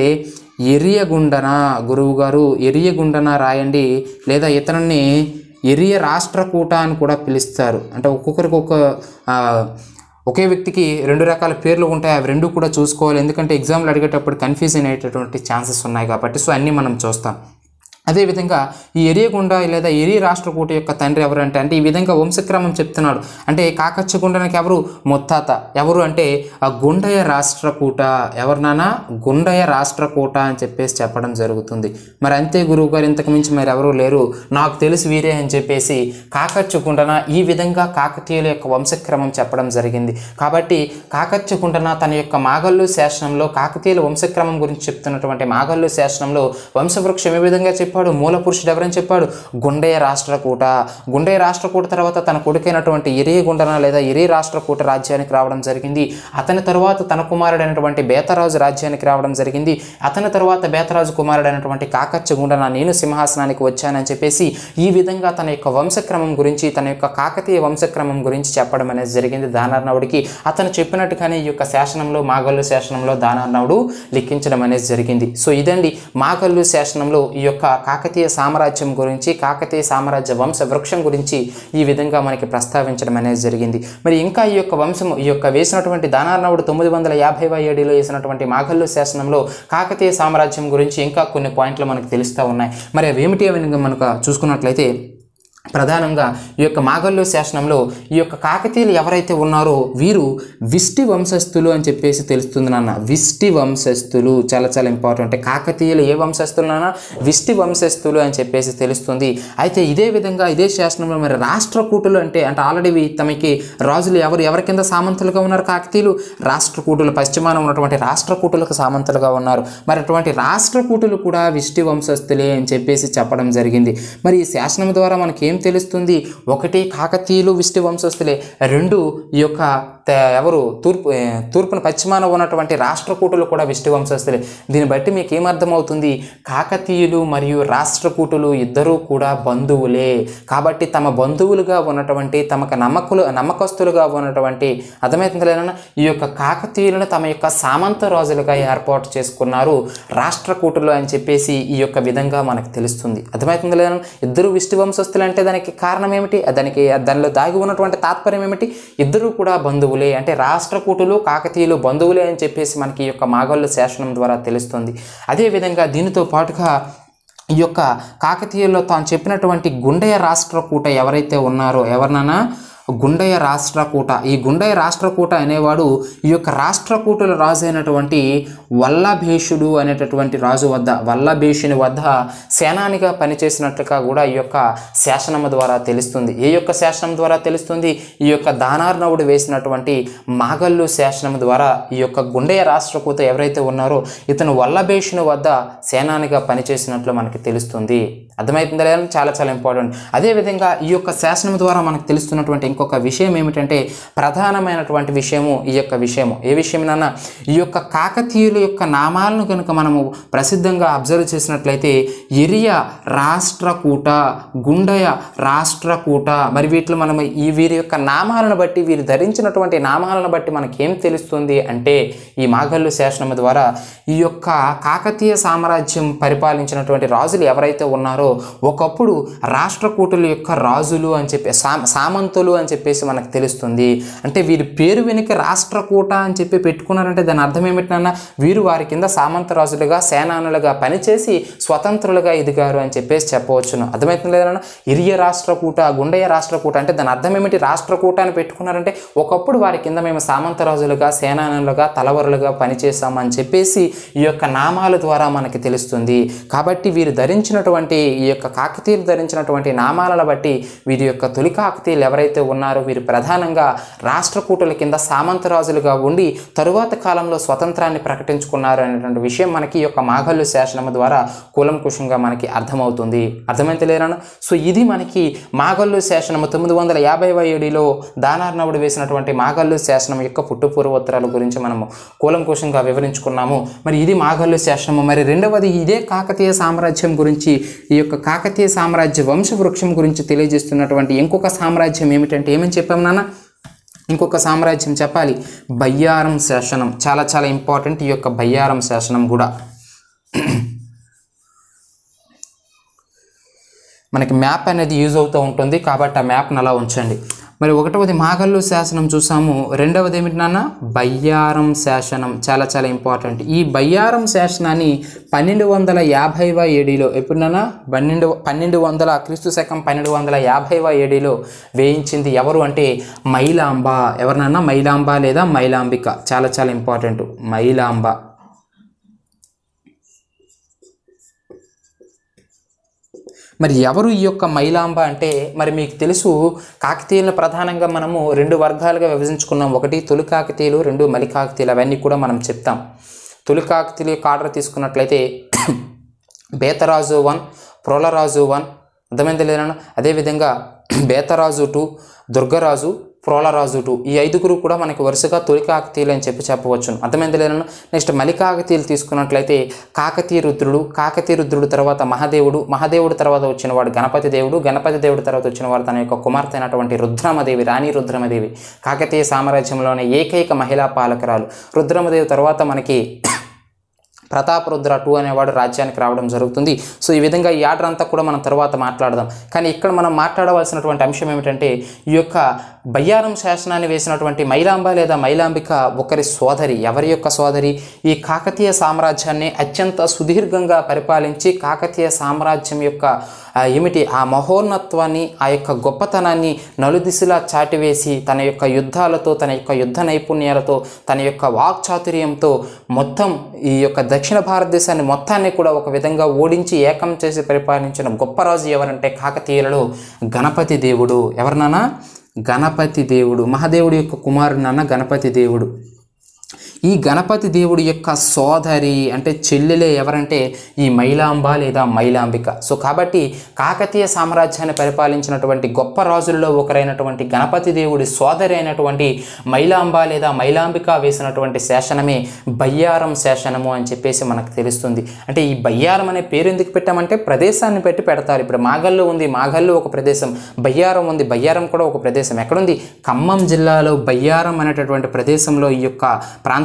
ఎరియగుండన గురువు గారు ఎరియగుండన రాయండి లేదా ఇతనిని ఎరియ రాష్ట్రకూట అని కూడా పిలుస్తారు అంటే ఒక్కొక్కరికి ఒక ఆ, ఒకే వ్యక్తికి రెండు రకాల పేర్లు ఉంటాయి అవి రెండు కూడా చూసుకోవాలి ఎందుకంటే ఎగ్జామ్లు అడిగేటప్పుడు కన్ఫ్యూజన్ అయ్యేటటువంటి ఛాన్సెస్ ఉన్నాయి కాబట్టి సో అన్నీ మనం చూస్తాం అదేవిధంగా ఈ ఎరియగుండ లేదా ఎరి రాష్ట్రకూట యొక్క తండ్రి ఎవరు అంటే అంటే ఈ విధంగా వంశక్రమం చెప్తున్నాడు అంటే కాకచ్చగుండనకి ఎవరు ముత్తాత ఎవరు అంటే ఆ గుండయ్య రాష్ట్రకూట ఎవరు నాన్న గుండయ్య రాష్ట్రకూట అని చెప్పేసి చెప్పడం జరుగుతుంది మరి అంతే గురువు గారు ఇంతకు మించి మరి ఎవరు లేరు నాకు తెలిసి వీరే అని చెప్పేసి కాకచ్చగుండన ఈ విధంగా కాకతీయుల యొక్క వంశక్రమం చెప్పడం జరిగింది కాబట్టి కాకచ్చగుండన తన యొక్క మాగల్లు శాసనంలో కాకతీయుల వంశక్రమం గురించి చెప్తున్నటువంటి మాగల్లు శాసనంలో వంశవృక్షం ఏ విధంగా చెప్పాడు మూల పురుషుడు ఎవరని చెప్పాడు గుండెయ రాష్ట్రకూట గుండెయ రాష్ట్రకూట తర్వాత తన కొడుకైనటువంటి ఇరియ గుండన లేదా ఇరి రాష్ట్రకూట రాజ్యానికి రావడం జరిగింది అతని తరువాత తన కుమారుడైనటువంటి బేతరాజు రాజ్యానికి రావడం జరిగింది అతని తరువాత బేతరాజు కుమారుడైనటువంటి కాకచ్చ గుండన నేను సింహాసనానికి వచ్చానని చెప్పేసి ఈ విధంగా తన యొక్క వంశక్రమం గురించి తన యొక్క కాకతీయ వంశక్రమం గురించి చెప్పడం అనేది జరిగింది దానార్ణవుడికి అతను చెప్పినట్టుగానే ఈ యొక్క శాసనంలో మాగల్లు శాసనంలో దానార్ణవుడు లిఖించడం అనేది జరిగింది సో ఇదండి మాగల్లు శాసనంలో ఈ యొక్క కాకతీయ సామ్రాజ్యం గురించి కాకతీయ సామ్రాజ్య వంశ వృక్షం గురించి ఈ విధంగా మనకి ప్రస్తావించడం అనేది జరిగింది మరి ఇంకా ఈ యొక్క వంశము ఈ యొక్క వేసినటువంటి దానార్ణవుడు తొమ్మిది వందల యాభై ఏడులో వేసినటువంటి మాగల్లు శాసనంలో కాకతీయ సామ్రాజ్యం గురించి ఇంకా కొన్ని పాయింట్లు మనకు తెలుస్తూ ఉన్నాయి మరి అవి ఏమిటి అని మనకు చూసుకున్నట్లయితే ప్రధానంగా ఈ యొక్క మాగల్లు శాసనంలో ఈ యొక్క కాకతీయులు ఎవరైతే ఉన్నారో వీరు విష్టి వంశస్థులు అని చెప్పేసి తెలుస్తుంది నాన్న విష్టి వంశస్థులు చాలా చాలా ఇంపార్టెంట్ అంటే కాకతీయులు ఏ వంశస్థులు నాన్న విష్టి వంశస్థులు అని చెప్పేసి తెలుస్తుంది అయితే ఇదే విధంగా ఇదే శాసనంలో మరి రాష్ట్రకూటులు అంటే అంటే ఆల్రెడీ తమకి రాజులు ఎవరు ఎవరి కింద సామంతులుగా ఉన్నారు కాకతీయులు రాష్ట్రకూటులు పశ్చిమాన ఉన్నటువంటి రాష్ట్రకూటులకు సామంతులుగా ఉన్నారు మరి అటువంటి రాష్ట్రకూటులు కూడా విష్టి వంశస్థులే అని చెప్పేసి చెప్పడం జరిగింది మరి ఈ శాసనం ద్వారా మనకి ఏం తెలుస్తుంది ఒకటి కాకతీయులు విష్టి వంశస్థులే రెండు ఈ యొక్క తే- ఎవరు తూర్పు ఏ, తూర్పున పశ్చిమాన ఉన్నటువంటి రాష్ట్రకూటులు కూడా విష్టి వంశస్థులే దీన్ని బట్టి మీకు ఏమర్థమవుతుంది కాకతీయులు మరియు రాష్ట్రకూటులు ఇద్దరూ కూడా బంధువులే కాబట్టి తమ బంధువులుగా ఉన్నటువంటి తమకు నమ్మకులు నమ్మకస్తులుగా ఉన్నటువంటి అర్థమవుతుంది లేదన్నా ఈ యొక్క కాకతీయులను తమ యొక్క సామంత రాజులుగా ఏర్పాటు చేసుకున్నారు రాష్ట్రకూటులు అని చెప్పేసి ఈ యొక్క విధంగా మనకు తెలుస్తుంది అర్థమవుతుంది లేదన్నా ఇద్దరు విష్టి వంశస్థులు అంటే దానికి కారణం ఏమిటి దానికి దానిలో దాగి ఉన్నటువంటి తాత్పర్యం ఏమిటి ఇద్దరు కూడా బంధువులే అంటే రాష్ట్రకూటులు కాకతీయులు బంధువులే అని చెప్పేసి మనకి ఈ యొక్క మాగళ్ళు శాసనం ద్వారా తెలుస్తుంది అదేవిధంగా దీనితో పాటుగా ఈ యొక్క కాకతీయుల్లో తాను చెప్పినటువంటి గుండెయ రాష్ట్రకూట ఎవరైతే ఉన్నారో ఎవరినైనా గుండయ్య రాష్ట్రకూట ఈ గుండయ్య రాష్ట్రకూట అనేవాడు ఈ యొక్క రాష్ట్రకూటుల రాజు అయినటువంటి వల్లభేషుడు అనేటటువంటి రాజు వద్ద వల్లభేషుని వద్ద సేనానిగా పనిచేసినట్లుగా కూడా ఈ యొక్క శాసనం ద్వారా తెలుస్తుంది ఏ యొక్క శాసనం ద్వారా తెలుస్తుంది ఈ యొక్క దానార్ణవుడు వేసినటువంటి మాగల్లు శాసనం ద్వారా ఈ యొక్క గుండెయ రాష్ట్రకూత ఎవరైతే ఉన్నారో ఇతను వల్లభేషుని వద్ద సేనానిగా పనిచేసినట్లు మనకి తెలుస్తుంది అర్థమవుతుందా లేదా చాలా చాలా ఇంపార్టెంట్ అదేవిధంగా ఈ యొక్క శాసనం ద్వారా మనకు తెలుస్తున్నటువంటి ఇంకొక విషయం ఏమిటంటే ప్రధానమైనటువంటి విషయము ఈ యొక్క విషయము ఏ విషయమన్నా ఈ యొక్క కాకతీయుల యొక్క నామాలను కనుక మనము ప్రసిద్ధంగా అబ్జర్వ్ చేసినట్లయితే ఎరియ రాష్ట్రకూట గుండయ రాష్ట్రకూట మరి వీటిలో మనం ఈ వీరి యొక్క నామాలను బట్టి వీరు ధరించినటువంటి నామాలను బట్టి మనకేం తెలుస్తుంది అంటే ఈ మాగల్లు శాసనం ద్వారా ఈ యొక్క కాకతీయ సామ్రాజ్యం పరిపాలించినటువంటి రాజులు ఎవరైతే ఉన్నారో ఒకప్పుడు రాష్ట్రకూటుల యొక్క రాజులు అని చెప్పి సా సామంతులు అని చెప్పేసి మనకు తెలుస్తుంది అంటే వీరి పేరు వెనుక రాష్ట్రకూట అని చెప్పి పెట్టుకున్నారంటే దాని అర్థం ఏమిటన్నా వీరు వారి కింద సామంత రాజులుగా సేనానులుగా పనిచేసి స్వతంత్రులుగా ఎదిగారు అని చెప్పేసి చెప్పవచ్చును అర్థమవుతుంది లేదన్నా ఇరియ రాష్ట్రకూట గుండయ్య రాష్ట్రకూట అంటే దాని అర్థం ఏమిటి రాష్ట్రకూట అని పెట్టుకున్నారంటే ఒకప్పుడు వారి కింద మేము సామంత రాజులుగా సేనానులుగా తలవరులుగా పనిచేసామని చెప్పేసి ఈ యొక్క నామాల ద్వారా మనకి తెలుస్తుంది కాబట్టి వీరు ధరించినటువంటి ఈ యొక్క కాకతీయులు ధరించినటువంటి నామాలను బట్టి వీరి యొక్క తొలి కాకతీయులు ఎవరైతే ఉన్నారో వీరు ప్రధానంగా రాష్ట్రకూటుల కింద సామంతరాజులుగా ఉండి తరువాత కాలంలో స్వతంత్రాన్ని ప్రకటించుకున్నారు అనేటువంటి విషయం మనకి ఈ యొక్క మాఘల్లు శాసనం ద్వారా కూలంకుషంగా మనకి అర్థమవుతుంది అర్థమైతే లేరన్నా సో ఇది మనకి మాగల్లు శాసనము తొమ్మిది వందల యాభై ఏడులో దానార్ణవుడు వేసినటువంటి మాగల్లు శాసనం యొక్క పుట్టు పూర్వోత్తరాల గురించి మనము కూలంకుషంగా వివరించుకున్నాము మరి ఇది మాగల్లు శాసనము మరి రెండవది ఇదే కాకతీయ సామ్రాజ్యం గురించి ఈ యొక్క కాకతీయ సామ్రాజ్య వంశవృక్షం గురించి తెలియజేస్తున్నటువంటి ఇంకొక సామ్రాజ్యం ఏమిటంటే ఏమని చెప్పాము నాన్న ఇంకొక సామ్రాజ్యం చెప్పాలి బయ్యారం శాసనం చాలా చాలా ఇంపార్టెంట్ ఈ యొక్క బయ్యారం శాసనం కూడా మనకి మ్యాప్ అనేది యూజ్ అవుతూ ఉంటుంది కాబట్టి ఆ మ్యాప్ని అలా ఉంచండి మరి ఒకటవది మాగల్లు శాసనం చూసాము రెండవది ఏమిటి నాన్న బయ్యారం శాసనం చాలా చాలా ఇంపార్టెంట్ ఈ బయ్యారం శాసనాన్ని పన్నెండు వందల యాభైవ ఏడీలో ఎప్పుడన్నా పన్నెండు పన్నెండు వందల క్రీస్తు శకం పన్నెండు వందల యాభైవ ఏడీలో వేయించింది ఎవరు అంటే మైలాంబ ఎవరినన్నా మైలాంబ లేదా మైలాంబిక చాలా చాలా ఇంపార్టెంట్ మైలాంబ మరి ఎవరు ఈ యొక్క మైలాంబ అంటే మరి మీకు తెలుసు కాకతీయులను ప్రధానంగా మనము రెండు వర్గాలుగా విభజించుకున్నాం ఒకటి తొలి కాకతీయులు రెండు మలి కాకతీయులు అవన్నీ కూడా మనం చెప్తాం తొలి కాకతీయుల యొక్క ఆర్డర్ తీసుకున్నట్లయితే బేతరాజు వన్ ప్రోలరాజు వన్ అర్థమైంది లేదన్నా అదేవిధంగా బేతరాజు టూ దుర్గరాజు ప్రోలరాజు టూ ఈ ఐదుగురు కూడా మనకి వరుసగా తొలి కాకతీయులు అని చెప్పి చెప్పవచ్చును అర్థమైంది లేదన్నా నెక్స్ట్ మలి కాకతీయులు తీసుకున్నట్లయితే కాకతీయ రుద్రుడు కాకతీయ రుద్రుడు తర్వాత మహాదేవుడు మహాదేవుడు తర్వాత వచ్చిన వాడు గణపతి దేవుడు గణపతి దేవుడు తర్వాత వచ్చిన వాడు తన యొక్క కుమార్తె అయినటువంటి రుద్రమదేవి రాణి రుద్రమదేవి కాకతీయ సామ్రాజ్యంలోనే ఏకైక మహిళా పాలకురాలు రుద్రమదేవి తర్వాత మనకి ప్రతాపరుద్ర టూ అనేవాడు రాజ్యానికి రావడం జరుగుతుంది సో ఈ విధంగా ఈ ఆర్డర్ అంతా కూడా మనం తర్వాత మాట్లాడదాం కానీ ఇక్కడ మనం మాట్లాడవలసినటువంటి అంశం ఏమిటంటే ఈ యొక్క బయ్యారం శాసనాన్ని వేసినటువంటి మైలాంబ లేదా మైలాంబిక ఒకరి సోదరి ఎవరి యొక్క సోదరి ఈ కాకతీయ సామ్రాజ్యాన్ని అత్యంత సుదీర్ఘంగా పరిపాలించి కాకతీయ సామ్రాజ్యం యొక్క ఆ, ఏమిటి ఆ మహోన్నత్వాన్ని ఆ యొక్క గొప్పతనాన్ని నలుదిశలా చాటివేసి తన యొక్క యుద్ధాలతో తన యొక్క యుద్ధ నైపుణ్యాలతో తన యొక్క వాక్చాతుర్యంతో మొత్తం ఈ యొక్క దక్షిణ భారతదేశాన్ని మొత్తాన్ని కూడా ఒక విధంగా ఓడించి ఏకం చేసి పరిపాలించిన గొప్ప రాజు ఎవరంటే కాకతీయులలో గణపతి దేవుడు ఎవరినానా గణపతి దేవుడు మహాదేవుడి యొక్క కుమారుడు నాన్న గణపతి దేవుడు ఈ గణపతి దేవుడి యొక్క సోదరి అంటే చెల్లెలే ఎవరంటే ఈ మైలాంబ లేదా మైలాంబిక సో కాబట్టి కాకతీయ సామ్రాజ్యాన్ని పరిపాలించినటువంటి గొప్ప రాజుల్లో ఒకరైనటువంటి గణపతి దేవుడి సోదరి అయినటువంటి మైలాంబ లేదా మైలాంబిక వేసినటువంటి శాసనమే బయ్యారం శాసనము అని చెప్పేసి మనకు తెలుస్తుంది అంటే ఈ బయ్యారం అనే పేరు ఎందుకు పెట్టామంటే ప్రదేశాన్ని పెట్టి పెడతారు ఇప్పుడు మాగల్లో ఉంది మాగల్లో ఒక ప్రదేశం బయ్యారం ఉంది బయ్యారం కూడా ఒక ప్రదేశం ఎక్కడుంది ఖమ్మం జిల్లాలో బయ్యారం అనేటటువంటి ప్రదేశంలో ఈ యొక్క ప్రాంతం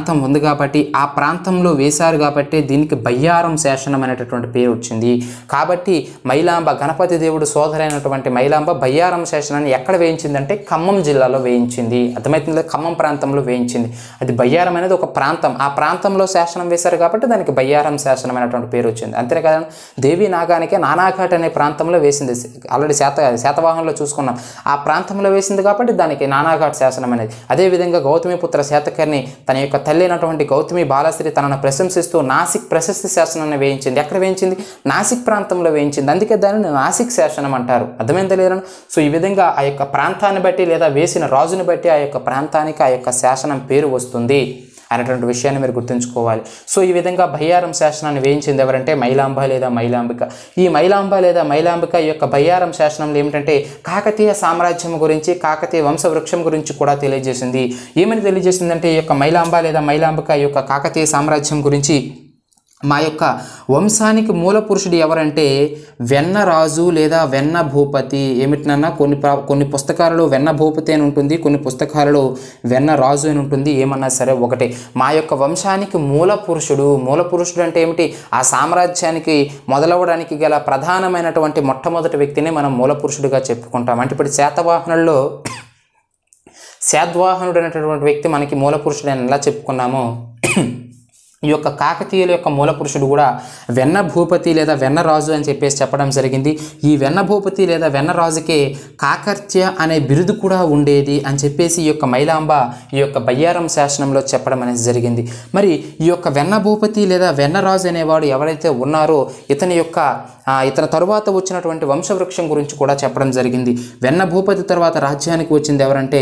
ప్రాంతం ఉంది కాబట్టి ఆ ప్రాంతంలో వేశారు కాబట్టి దీనికి బయ్యారం శాసనం అనేటటువంటి పేరు వచ్చింది కాబట్టి మైలాంబ గణపతి దేవుడు సోదరైనటువంటి మైలాంబ బయ్యారం శాసనాన్ని ఎక్కడ వేయించిందంటే ఖమ్మం జిల్లాలో వేయించింది అర్థమవుతుంది ఖమ్మం ప్రాంతంలో వేయించింది అది బయ్యారం అనేది ఒక ప్రాంతం ఆ ప్రాంతంలో శాసనం వేశారు కాబట్టి దానికి బయ్యారం శాసనం అనేటువంటి పేరు వచ్చింది అంతే కదా దేవి నాగానికే నానాఘాట్ అనే ప్రాంతంలో వేసింది ఆల్రెడీ శాత శాతవాహనంలో చూసుకున్నాం ఆ ప్రాంతంలో వేసింది కాబట్టి దానికి నానాఘాట్ శాసనం అనేది అదేవిధంగా గౌతమిపుత్ర శాతకర్ణి తన యొక్క తల్లి అయినటువంటి గౌతమి బాలశ్రీ తనను ప్రశంసిస్తూ నాసిక్ ప్రశస్తి శాసనాన్ని వేయించింది ఎక్కడ వేయించింది నాసిక్ ప్రాంతంలో వేయించింది అందుకే దానిని నాసిక్ శాసనం అంటారు అర్థమైందా లేరను సో ఈ విధంగా ఆ యొక్క ప్రాంతాన్ని బట్టి లేదా వేసిన రాజుని బట్టి ఆ యొక్క ప్రాంతానికి ఆ యొక్క శాసనం పేరు వస్తుంది అనేటువంటి విషయాన్ని మీరు గుర్తుంచుకోవాలి సో ఈ విధంగా బయ్యారం శాసనాన్ని వేయించింది ఎవరంటే మైలాంబ లేదా మైలాంబిక ఈ మైలాంబ లేదా మైలాంబిక ఈ యొక్క బయ్యారం శాసనంలో ఏమిటంటే కాకతీయ సామ్రాజ్యం గురించి కాకతీయ వంశవృక్షం గురించి కూడా తెలియజేసింది ఏమని తెలియజేసిందంటే ఈ యొక్క మైలాంబ లేదా మైలాంబిక ఈ యొక్క కాకతీయ సామ్రాజ్యం గురించి మా యొక్క వంశానికి మూల పురుషుడు ఎవరంటే వెన్న రాజు లేదా వెన్న భూపతి ఏమిటినన్నా కొన్ని ప్ర- కొన్ని పుస్తకాలలో వెన్న భూపతి అని ఉంటుంది కొన్ని పుస్తకాలలో వెన్న రాజు అని ఉంటుంది ఏమన్నా సరే ఒకటే మా యొక్క వంశానికి మూల పురుషుడు మూల పురుషుడు అంటే ఏమిటి ఆ సామ్రాజ్యానికి మొదలవడానికి గల ప్రధానమైనటువంటి మొట్టమొదటి వ్యక్తిని మనం మూల పురుషుడిగా చెప్పుకుంటాం అంటే ఇప్పుడు శాతవాహనుల్లో శాద్వాహనుడు అనేటటువంటి వ్యక్తి మనకి మూల పురుషుడు అని ఎలా చెప్పుకున్నామో ఈ యొక్క కాకతీయుల యొక్క మూల పురుషుడు కూడా వెన్న భూపతి లేదా వెన్న రాజు అని చెప్పేసి చెప్పడం జరిగింది ఈ వెన్న భూపతి లేదా వెన్న రాజుకే కాకర్త్య అనే బిరుదు కూడా ఉండేది అని చెప్పేసి ఈ యొక్క మైలాంబ ఈ యొక్క బయ్యారం శాసనంలో చెప్పడం అనేది జరిగింది మరి ఈ యొక్క వెన్న భూపతి లేదా వెన్న రాజు అనేవాడు ఎవరైతే ఉన్నారో ఇతని యొక్క ఆ, ఇతని తరువాత వచ్చినటువంటి వంశవృక్షం గురించి కూడా చెప్పడం జరిగింది వెన్న భూపతి తర్వాత రాజ్యానికి వచ్చింది ఎవరంటే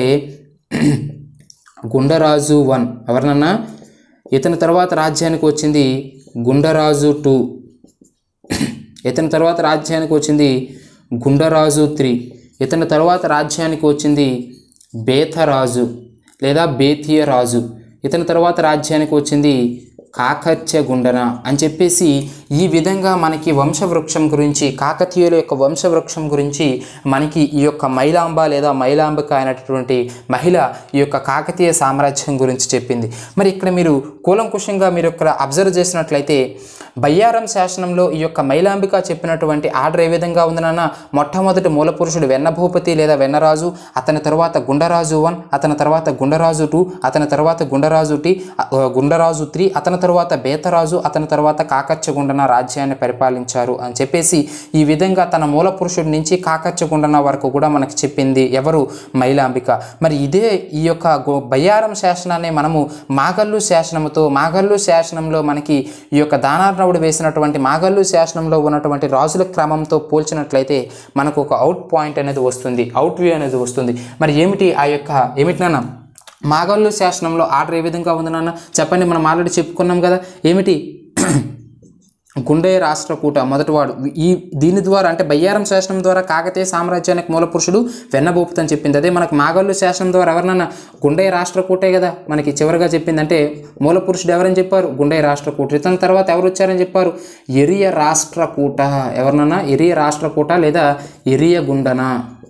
గుండరాజు వన్ ఎవరినన్నా ఇతని తర్వాత రాజ్యానికి వచ్చింది గుండరాజు టూ ఇతని తర్వాత రాజ్యానికి వచ్చింది గుండరాజు త్రీ ఇతని తర్వాత రాజ్యానికి వచ్చింది బేతరాజు లేదా బేతియ రాజు ఇతని తర్వాత రాజ్యానికి వచ్చింది కాకత్య గుండన అని చెప్పేసి ఈ విధంగా మనకి వంశవృక్షం గురించి కాకతీయుల యొక్క వంశవృక్షం గురించి మనకి ఈ యొక్క మైలాంబ లేదా మైలాంబిక అయినటువంటి మహిళ ఈ యొక్క కాకతీయ సామ్రాజ్యం గురించి చెప్పింది మరి ఇక్కడ మీరు కూలంకుషంగా మీరు ఇక్కడ అబ్జర్వ్ చేసినట్లయితే బయ్యారం శాసనంలో ఈ యొక్క మైలాంబిక చెప్పినటువంటి ఆర్డర్ ఏ విధంగా ఉంది నాన్న మొట్టమొదటి మూలపురుషుడు వెన్నభూపతి లేదా వెన్నరాజు అతని తర్వాత గుండరాజు వన్ అతని తర్వాత గుండరాజు టూ అతని తర్వాత గుండరాజు టీ ఆ, గుండరాజు త్రీ అతని తర్వాత బేతరాజు అతని తర్వాత కాకర్చగుండన రాజ్యాన్ని పరిపాలించారు అని చెప్పేసి ఈ విధంగా తన మూల పురుషుడి నుంచి కాకర్చగుండన వరకు కూడా మనకి చెప్పింది ఎవరు మైలాంబిక మరి ఇదే ఈ యొక్క గో- బయ్యారం శాసనాన్ని మనము మాగల్లు శాసనముతో మాగల్లు శాసనంలో మనకి ఈ యొక్క దానార్ణవుడు వేసినటువంటి మాగల్లు శాసనంలో ఉన్నటువంటి రాజుల క్రమంతో పోల్చినట్లయితే మనకు ఒక అవుట్ పాయింట్ అనేది వస్తుంది అవుట్ వ్యూ అనేది వస్తుంది మరి ఏమిటి ఆ యొక్క ఏమిటి నాన్న మాగల్లు శాసనంలో ఆర్డర్ ఏ విధంగా ఉంది నాన్న చెప్పండి మనం ఆల్రెడీ చెప్పుకున్నాం కదా ఏమిటి గుండే రాష్ట్రకూట మొదటివాడు ఈ దీని ద్వారా అంటే బయ్యారం శాసనం ద్వారా కాకతీయ సామ్రాజ్యానికి మూల పురుషుడు వెన్నభూపతి అని చెప్పింది అదే మనకు మాగల్లు శాసనం ద్వారా ఎవరినన్నా గుండే రాష్ట్రకూటే కదా మనకి చివరిగా చెప్పింది అంటే మూల పురుషుడు ఎవరని చెప్పారు గుండే రాష్ట్రకూట ఇతని తర్వాత ఎవరు వచ్చారని చెప్పారు ఎరియ రాష్ట్రకూట ఎవరినన్నా ఎరియ రాష్ట్రకూట లేదా ఎరియ గుండన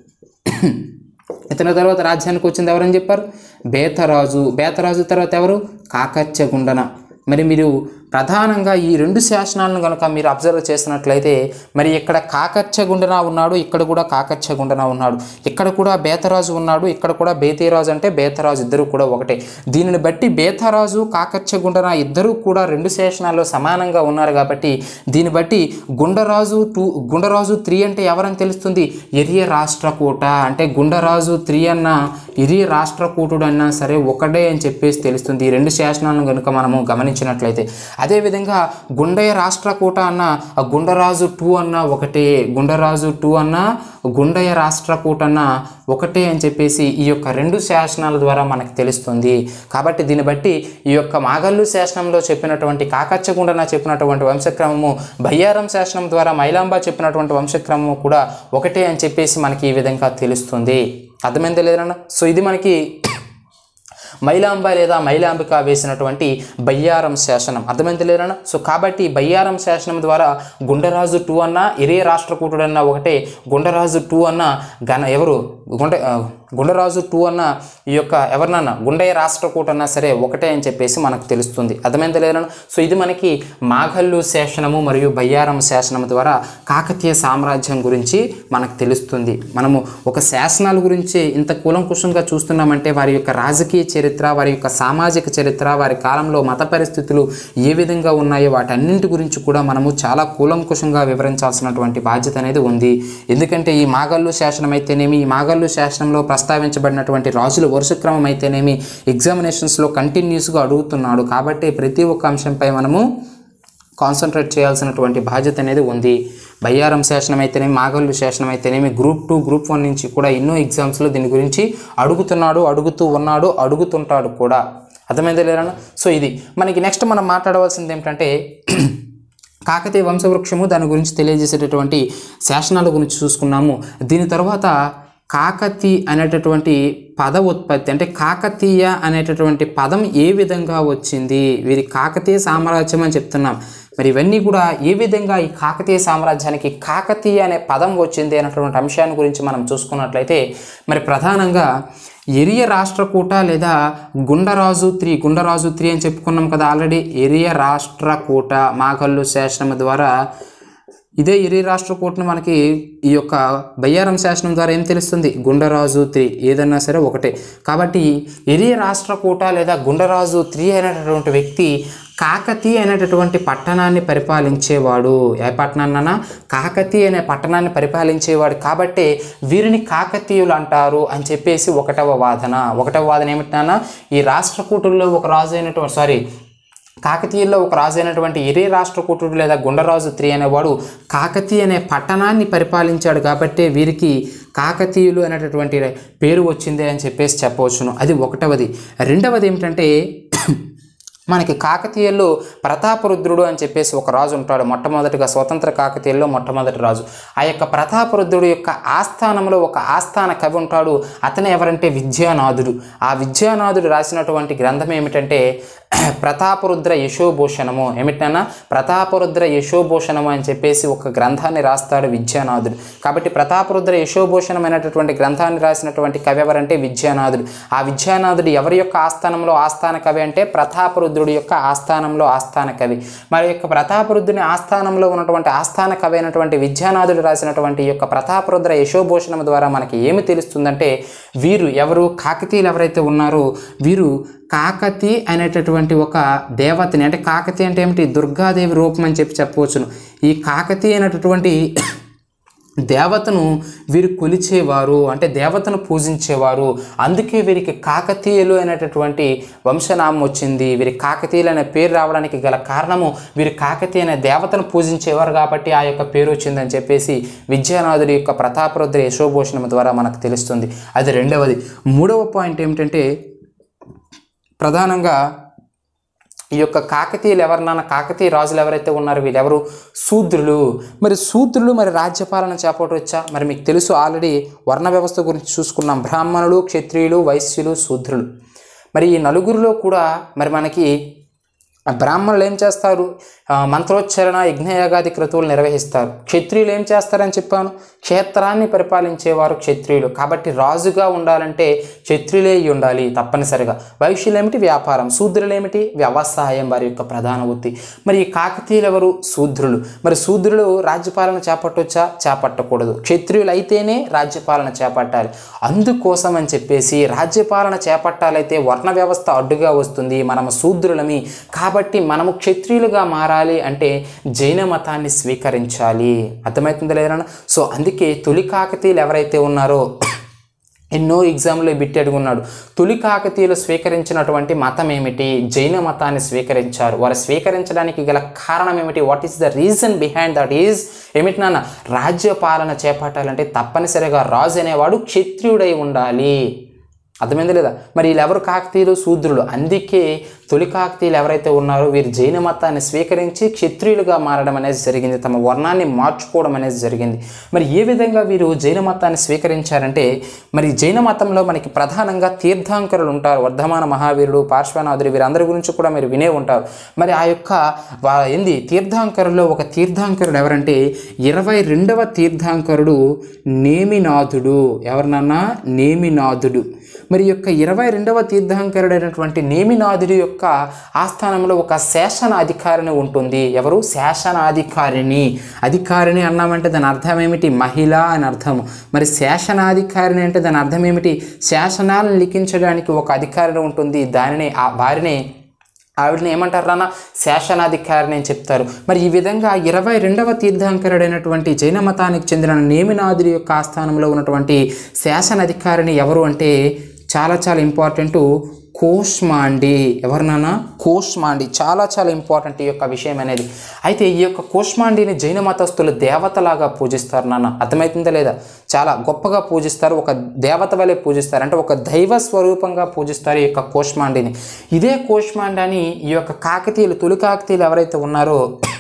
ఇతని తర్వాత రాజ్యానికి వచ్చింది ఎవరని చెప్పారు బేతరాజు బేతరాజు తర్వాత ఎవరు కాకత్య గుండన మరి మీరు ప్రధానంగా ఈ రెండు శాసనాలను కనుక మీరు అబ్జర్వ్ చేసినట్లయితే మరి ఇక్కడ కాకత్య గుండన ఉన్నాడు ఇక్కడ కూడా కాకత్య గుండన ఉన్నాడు ఇక్కడ కూడా బేతరాజు ఉన్నాడు ఇక్కడ కూడా బేతీరాజు అంటే బేతరాజు ఇద్దరు కూడా ఒకటే దీనిని బట్టి బేతరాజు కాకత్య గుండన ఇద్దరు కూడా రెండు శాసనాల్లో సమానంగా ఉన్నారు కాబట్టి దీన్ని బట్టి గుండరాజు టూ గుండరాజు త్రీ అంటే ఎవరని తెలుస్తుంది ఎరియ రాష్ట్రకూట అంటే గుండరాజు త్రీ అన్న ఇరియ రాష్ట్రకూటుడు అన్నా సరే ఒకటే అని చెప్పేసి తెలుస్తుంది ఈ రెండు శాసనాలను కనుక మనము గమనించినట్లయితే అదేవిధంగా గుండయ్య రాష్ట్రకూట అన్న ఆ గుండరాజు టూ అన్న ఒకటే గుండరాజు టూ అన్న గుండయ్య రాష్ట్రకూట అన్న ఒకటే అని చెప్పేసి ఈ యొక్క రెండు శాసనాల ద్వారా మనకు తెలుస్తుంది కాబట్టి దీన్ని బట్టి ఈ యొక్క మాగల్లు శాసనంలో చెప్పినటువంటి కాకచ్చగుండన చెప్పినటువంటి వంశక్రమము బయ్యారం శాసనం ద్వారా మైలాంబ చెప్పినటువంటి వంశక్రమము కూడా ఒకటే అని చెప్పేసి మనకి ఈ విధంగా తెలుస్తుంది అర్థమైంది లేదన్నా సో ఇది మనకి మైలాంబ లేదా మైలాంబిక వేసినటువంటి బయ్యారం శాసనం అర్థమైంది లేరన్నా సో కాబట్టి బయ్యారం శాసనం ద్వారా గుండరాజు టూ అన్న ఇరే రాష్ట్రకూటుడు అన్న ఒకటే గుండరాజు టూ అన్న గణ ఎవరు గుండ ఆ, గుండరాజు టూ అన్న ఈ యొక్క ఎవరినన్నా గుండయ్య రాష్ట్రకూట అన్నా సరే ఒకటే అని చెప్పేసి మనకు తెలుస్తుంది అర్థమైంది లేదన్నా సో ఇది మనకి మాఘల్లు శాసనము మరియు బయ్యారం శాసనం ద్వారా కాకతీయ సామ్రాజ్యం గురించి మనకు తెలుస్తుంది మనము ఒక శాసనాల గురించి ఇంత కూలంకుషంగా చూస్తున్నామంటే వారి యొక్క రాజకీయ చరిత్ర వారి యొక్క సామాజిక చరిత్ర వారి కాలంలో మత పరిస్థితులు ఏ విధంగా ఉన్నాయో వాటన్నింటి గురించి కూడా మనము చాలా కూలంకుషంగా వివరించాల్సినటువంటి బాధ్యత అనేది ఉంది ఎందుకంటే ఈ మాగల్లు శాసనం అయితేనేమి ఈ మాగల్లు శాసనంలో ప్రస్తావించబడినటువంటి రాజుల వరుస క్రమం అయితేనేమి ఎగ్జామినేషన్స్లో కంటిన్యూస్గా అడుగుతున్నాడు కాబట్టి ప్రతి ఒక్క అంశంపై మనము కాన్సన్ట్రేట్ చేయాల్సినటువంటి బాధ్యత అనేది ఉంది బయ్యారం శాసనం అయితేనేమి మాగల్లు శాసనం అయితేనేమి గ్రూప్ టూ గ్రూప్ వన్ నుంచి కూడా ఎన్నో ఎగ్జామ్స్లో దీని గురించి అడుగుతున్నాడు అడుగుతూ ఉన్నాడు అడుగుతుంటాడు కూడా అర్థమైందా లేదన్నా సో ఇది మనకి నెక్స్ట్ మనం మాట్లాడవలసింది ఏమిటంటే కాకతీయ వంశవృక్షము దాని గురించి తెలియజేసేటటువంటి శాసనాల గురించి చూసుకున్నాము దీని తర్వాత కాకతి అనేటటువంటి పద ఉత్పత్తి అంటే కాకతీయ అనేటటువంటి పదం ఏ విధంగా వచ్చింది వీరి కాకతీయ సామ్రాజ్యం అని చెప్తున్నాం మరి ఇవన్నీ కూడా ఏ విధంగా ఈ కాకతీయ సామ్రాజ్యానికి కాకతీయ అనే పదం వచ్చింది అనేటువంటి అంశాన్ని గురించి మనం చూసుకున్నట్లయితే మరి ప్రధానంగా ఎరియ రాష్ట్రకూట లేదా గుండరాజు త్రీ గుండరాజు త్రీ అని చెప్పుకున్నాం కదా ఆల్రెడీ ఎరియ రాష్ట్రకూట మాగల్లు శాసనం ద్వారా ఇదే ఇరి రాష్ట్రకూటను మనకి ఈ యొక్క బయ్యారం శాసనం ద్వారా ఏం తెలుస్తుంది గుండరాజు త్రీ ఏదన్నా సరే ఒకటే కాబట్టి ఇరియ రాష్ట్రకూట లేదా గుండరాజు త్రీ అనేటటువంటి వ్యక్తి కాకతి అనేటటువంటి పట్టణాన్ని పరిపాలించేవాడు ఏ పట్టణాన్న కాకతి అనే పట్టణాన్ని పరిపాలించేవాడు కాబట్టే వీరిని కాకతీయులు అంటారు అని చెప్పేసి ఒకటవ వాదన ఒకటవ వాదన ఏమిటన్నా ఈ రాష్ట్రకూటుల్లో ఒక రాజు అయినటువంటి సారీ కాకతీయుల్లో ఒక రాజు అయినటువంటి ఇరే రాష్ట్రకూటుడు లేదా గుండరాజు త్రి అనేవాడు కాకతీయ అనే పట్టణాన్ని పరిపాలించాడు కాబట్టి వీరికి కాకతీయులు అనేటటువంటి పేరు వచ్చింది అని చెప్పేసి చెప్పవచ్చును అది ఒకటవది రెండవది ఏమిటంటే మనకి కాకతీయుల్లో ప్రతాపరుద్రుడు అని చెప్పేసి ఒక రాజు ఉంటాడు మొట్టమొదటిగా స్వతంత్ర కాకతీయుల్లో మొట్టమొదటి రాజు ఆ యొక్క ప్రతాపరుద్రుడు యొక్క ఆస్థానంలో ఒక ఆస్థాన కవి ఉంటాడు అతను ఎవరంటే విద్యానాథుడు ఆ విద్యానాథుడు రాసినటువంటి గ్రంథం ఏమిటంటే ప్రతాపరుద్ర యశోభూషణము ఏమిటన్నా ప్రతాపరుద్ర యశోభూషణము అని చెప్పేసి ఒక గ్రంథాన్ని రాస్తాడు విద్యానాథుడు కాబట్టి ప్రతాపరుద్ర యశోభూషణం అనేటటువంటి గ్రంథాన్ని రాసినటువంటి కవి ఎవరంటే విద్యానాథుడు ఆ విద్యానాథుడు ఎవరి యొక్క ఆస్థానంలో ఆస్థాన కవి అంటే ప్రతాపరుద్రుడి యొక్క ఆస్థానంలో ఆస్థాన కవి మరి యొక్క ప్రతాపరుద్రుని ఆస్థానంలో ఉన్నటువంటి ఆస్థాన కవి అయినటువంటి విద్యానాథుడు రాసినటువంటి ఈ యొక్క ప్రతాపరుద్ర యశోభూషణం ద్వారా మనకి ఏమి తెలుస్తుందంటే వీరు ఎవరు కాకతీయులు ఎవరైతే ఉన్నారో వీరు కాకతి అనేటటువంటి ఒక దేవతని అంటే కాకతి అంటే ఏమిటి దుర్గాదేవి రూపం అని చెప్పి చెప్పవచ్చును ఈ కాకతి అనేటటువంటి దేవతను వీరు కొలిచేవారు అంటే దేవతను పూజించేవారు అందుకే వీరికి కాకతీయులు అనేటటువంటి వంశనామం వచ్చింది వీరి కాకతీయులు అనే పేరు రావడానికి గల కారణము వీరు కాకతీయ అనే దేవతను పూజించేవారు కాబట్టి ఆ యొక్క పేరు వచ్చిందని చెప్పేసి విద్యానాథుడి యొక్క ప్రతాపరుద్ర యశోభూషణం ద్వారా మనకు తెలుస్తుంది అది రెండవది మూడవ పాయింట్ ఏమిటంటే ప్రధానంగా ఈ యొక్క కాకతీయులు ఎవరినన్నా కాకతీయ రాజులు ఎవరైతే ఉన్నారో వీళ్ళెవరు శూద్రులు మరి శూద్రులు మరి రాజ్యపాలన చేపట్టవచ్చా మరి మీకు తెలుసు ఆల్రెడీ వర్ణ వ్యవస్థ గురించి చూసుకున్నాం బ్రాహ్మణులు క్షత్రియులు వైశ్యులు శూద్రులు మరి ఈ నలుగురిలో కూడా మరి మనకి ఆ బ్రాహ్మణులు ఏం చేస్తారు ఆ, మంత్రోచ్చరణ యజ్ఞయాగాది క్రతువులు నిర్వహిస్తారు క్షత్రియులు ఏం చేస్తారని చెప్పాను క్షేత్రాన్ని పరిపాలించేవారు క్షత్రియులు కాబట్టి రాజుగా ఉండాలంటే క్షత్రియులే అయి ఉండాలి తప్పనిసరిగా వైశ్యులు ఏమిటి వ్యాపారం శూద్రులు ఏమిటి వ్యవసాయం వారి యొక్క ప్రధాన వృత్తి మరి ఈ కాకతీయులు ఎవరు శూద్రులు మరి శూద్రులు రాజ్యపాలన చేపట్టవచ్చా చేపట్టకూడదు క్షత్రియులు అయితేనే రాజ్యపాలన చేపట్టాలి అందుకోసం అని చెప్పేసి రాజ్యపాలన చేపట్టాలైతే వర్ణ వ్యవస్థ అడ్డుగా వస్తుంది మనము శూద్రులమి కాబట్టి మనము క్షత్రియులుగా మారాలి అంటే జైన మతాన్ని స్వీకరించాలి అర్థమవుతుందా లేదన్నా సో అందుకే తొలి కాకతీయులు ఎవరైతే ఉన్నారో ఎన్నో ఎగ్జామ్లో బిట్టి అడుగున్నాడు తొలి కాకతీయులు స్వీకరించినటువంటి మతం ఏమిటి జైన మతాన్ని స్వీకరించారు వారు స్వీకరించడానికి గల కారణం ఏమిటి what is the reason behind that is ఏమిటి నాన్న రాజ్య పాలన చేపట్టాలంటే తప్పనిసరిగా రాజు అనేవాడు క్షత్రియుడై ఉండాలి అర్థమైంది లేదా మరి వీళ్ళు ఎవరు కాకతీయులు శూద్రులు అందుకే తొలి కాకతీయులు ఎవరైతే ఉన్నారో వీరు జైన మతాన్ని స్వీకరించి క్షత్రియులుగా మారడం అనేది జరిగింది తమ వర్ణాన్ని మార్చుకోవడం అనేది జరిగింది మరి ఏ విధంగా వీరు జైన మతాన్ని స్వీకరించారంటే మరి జైన మతంలో మనకి ప్రధానంగా తీర్థాంకరులు ఉంటారు వర్ధమాన మహావీరుడు పార్శ్వనాథుడు వీరందరి గురించి కూడా మీరు వినే ఉంటారు మరి ఆ యొక్క వా ఏంది తీర్థాంకరుల్లో ఒక తీర్థాంకరుడు ఎవరంటే ఇరవై రెండవ తీర్థాంకరుడు నేమినాథుడు ఎవరినన్నా నేమినాథుడు మరి ఈ యొక్క ఇరవై రెండవ తీర్థంకరుడైనటువంటి నేమినాథుడి యొక్క ఆస్థానంలో ఒక శాసనాధికారిని ఉంటుంది ఎవరు శాసనాధికారిని అధికారిని అన్నామంటే దాని అర్థం ఏమిటి మహిళ అని అర్థం మరి శాసనాధికారిని అంటే దాని అర్థం ఏమిటి శాసనాలను లిఖించడానికి ఒక అధికారిని ఉంటుంది దానిని ఆ వారిని ఆవిడని ఏమంటారు నాన్న శాసనాధికారిని అని చెప్తారు మరి ఈ విధంగా ఇరవై రెండవ తీర్థంకరుడైనటువంటి జైన మతానికి చెందిన నేమినాథుడి యొక్క ఆస్థానంలో ఉన్నటువంటి శాసనాధికారిని ఎవరు అంటే చాలా చాలా ఇంపార్టెంట్ కోష్మాండి ఎవరినన్నా కోష్మాండి చాలా చాలా ఇంపార్టెంట్ ఈ యొక్క విషయం అనేది అయితే ఈ యొక్క కోష్మాండిని జైన మతస్థులు దేవతలాగా పూజిస్తారు నాన్న అర్థమవుతుందా లేదా చాలా గొప్పగా పూజిస్తారు ఒక దేవత వలె పూజిస్తారు అంటే ఒక దైవ స్వరూపంగా పూజిస్తారు ఈ యొక్క కోష్మాండిని ఇదే కోష్మాండాని ఈ యొక్క కాకతీయులు తొలి కాకతీయులు ఎవరైతే ఉన్నారో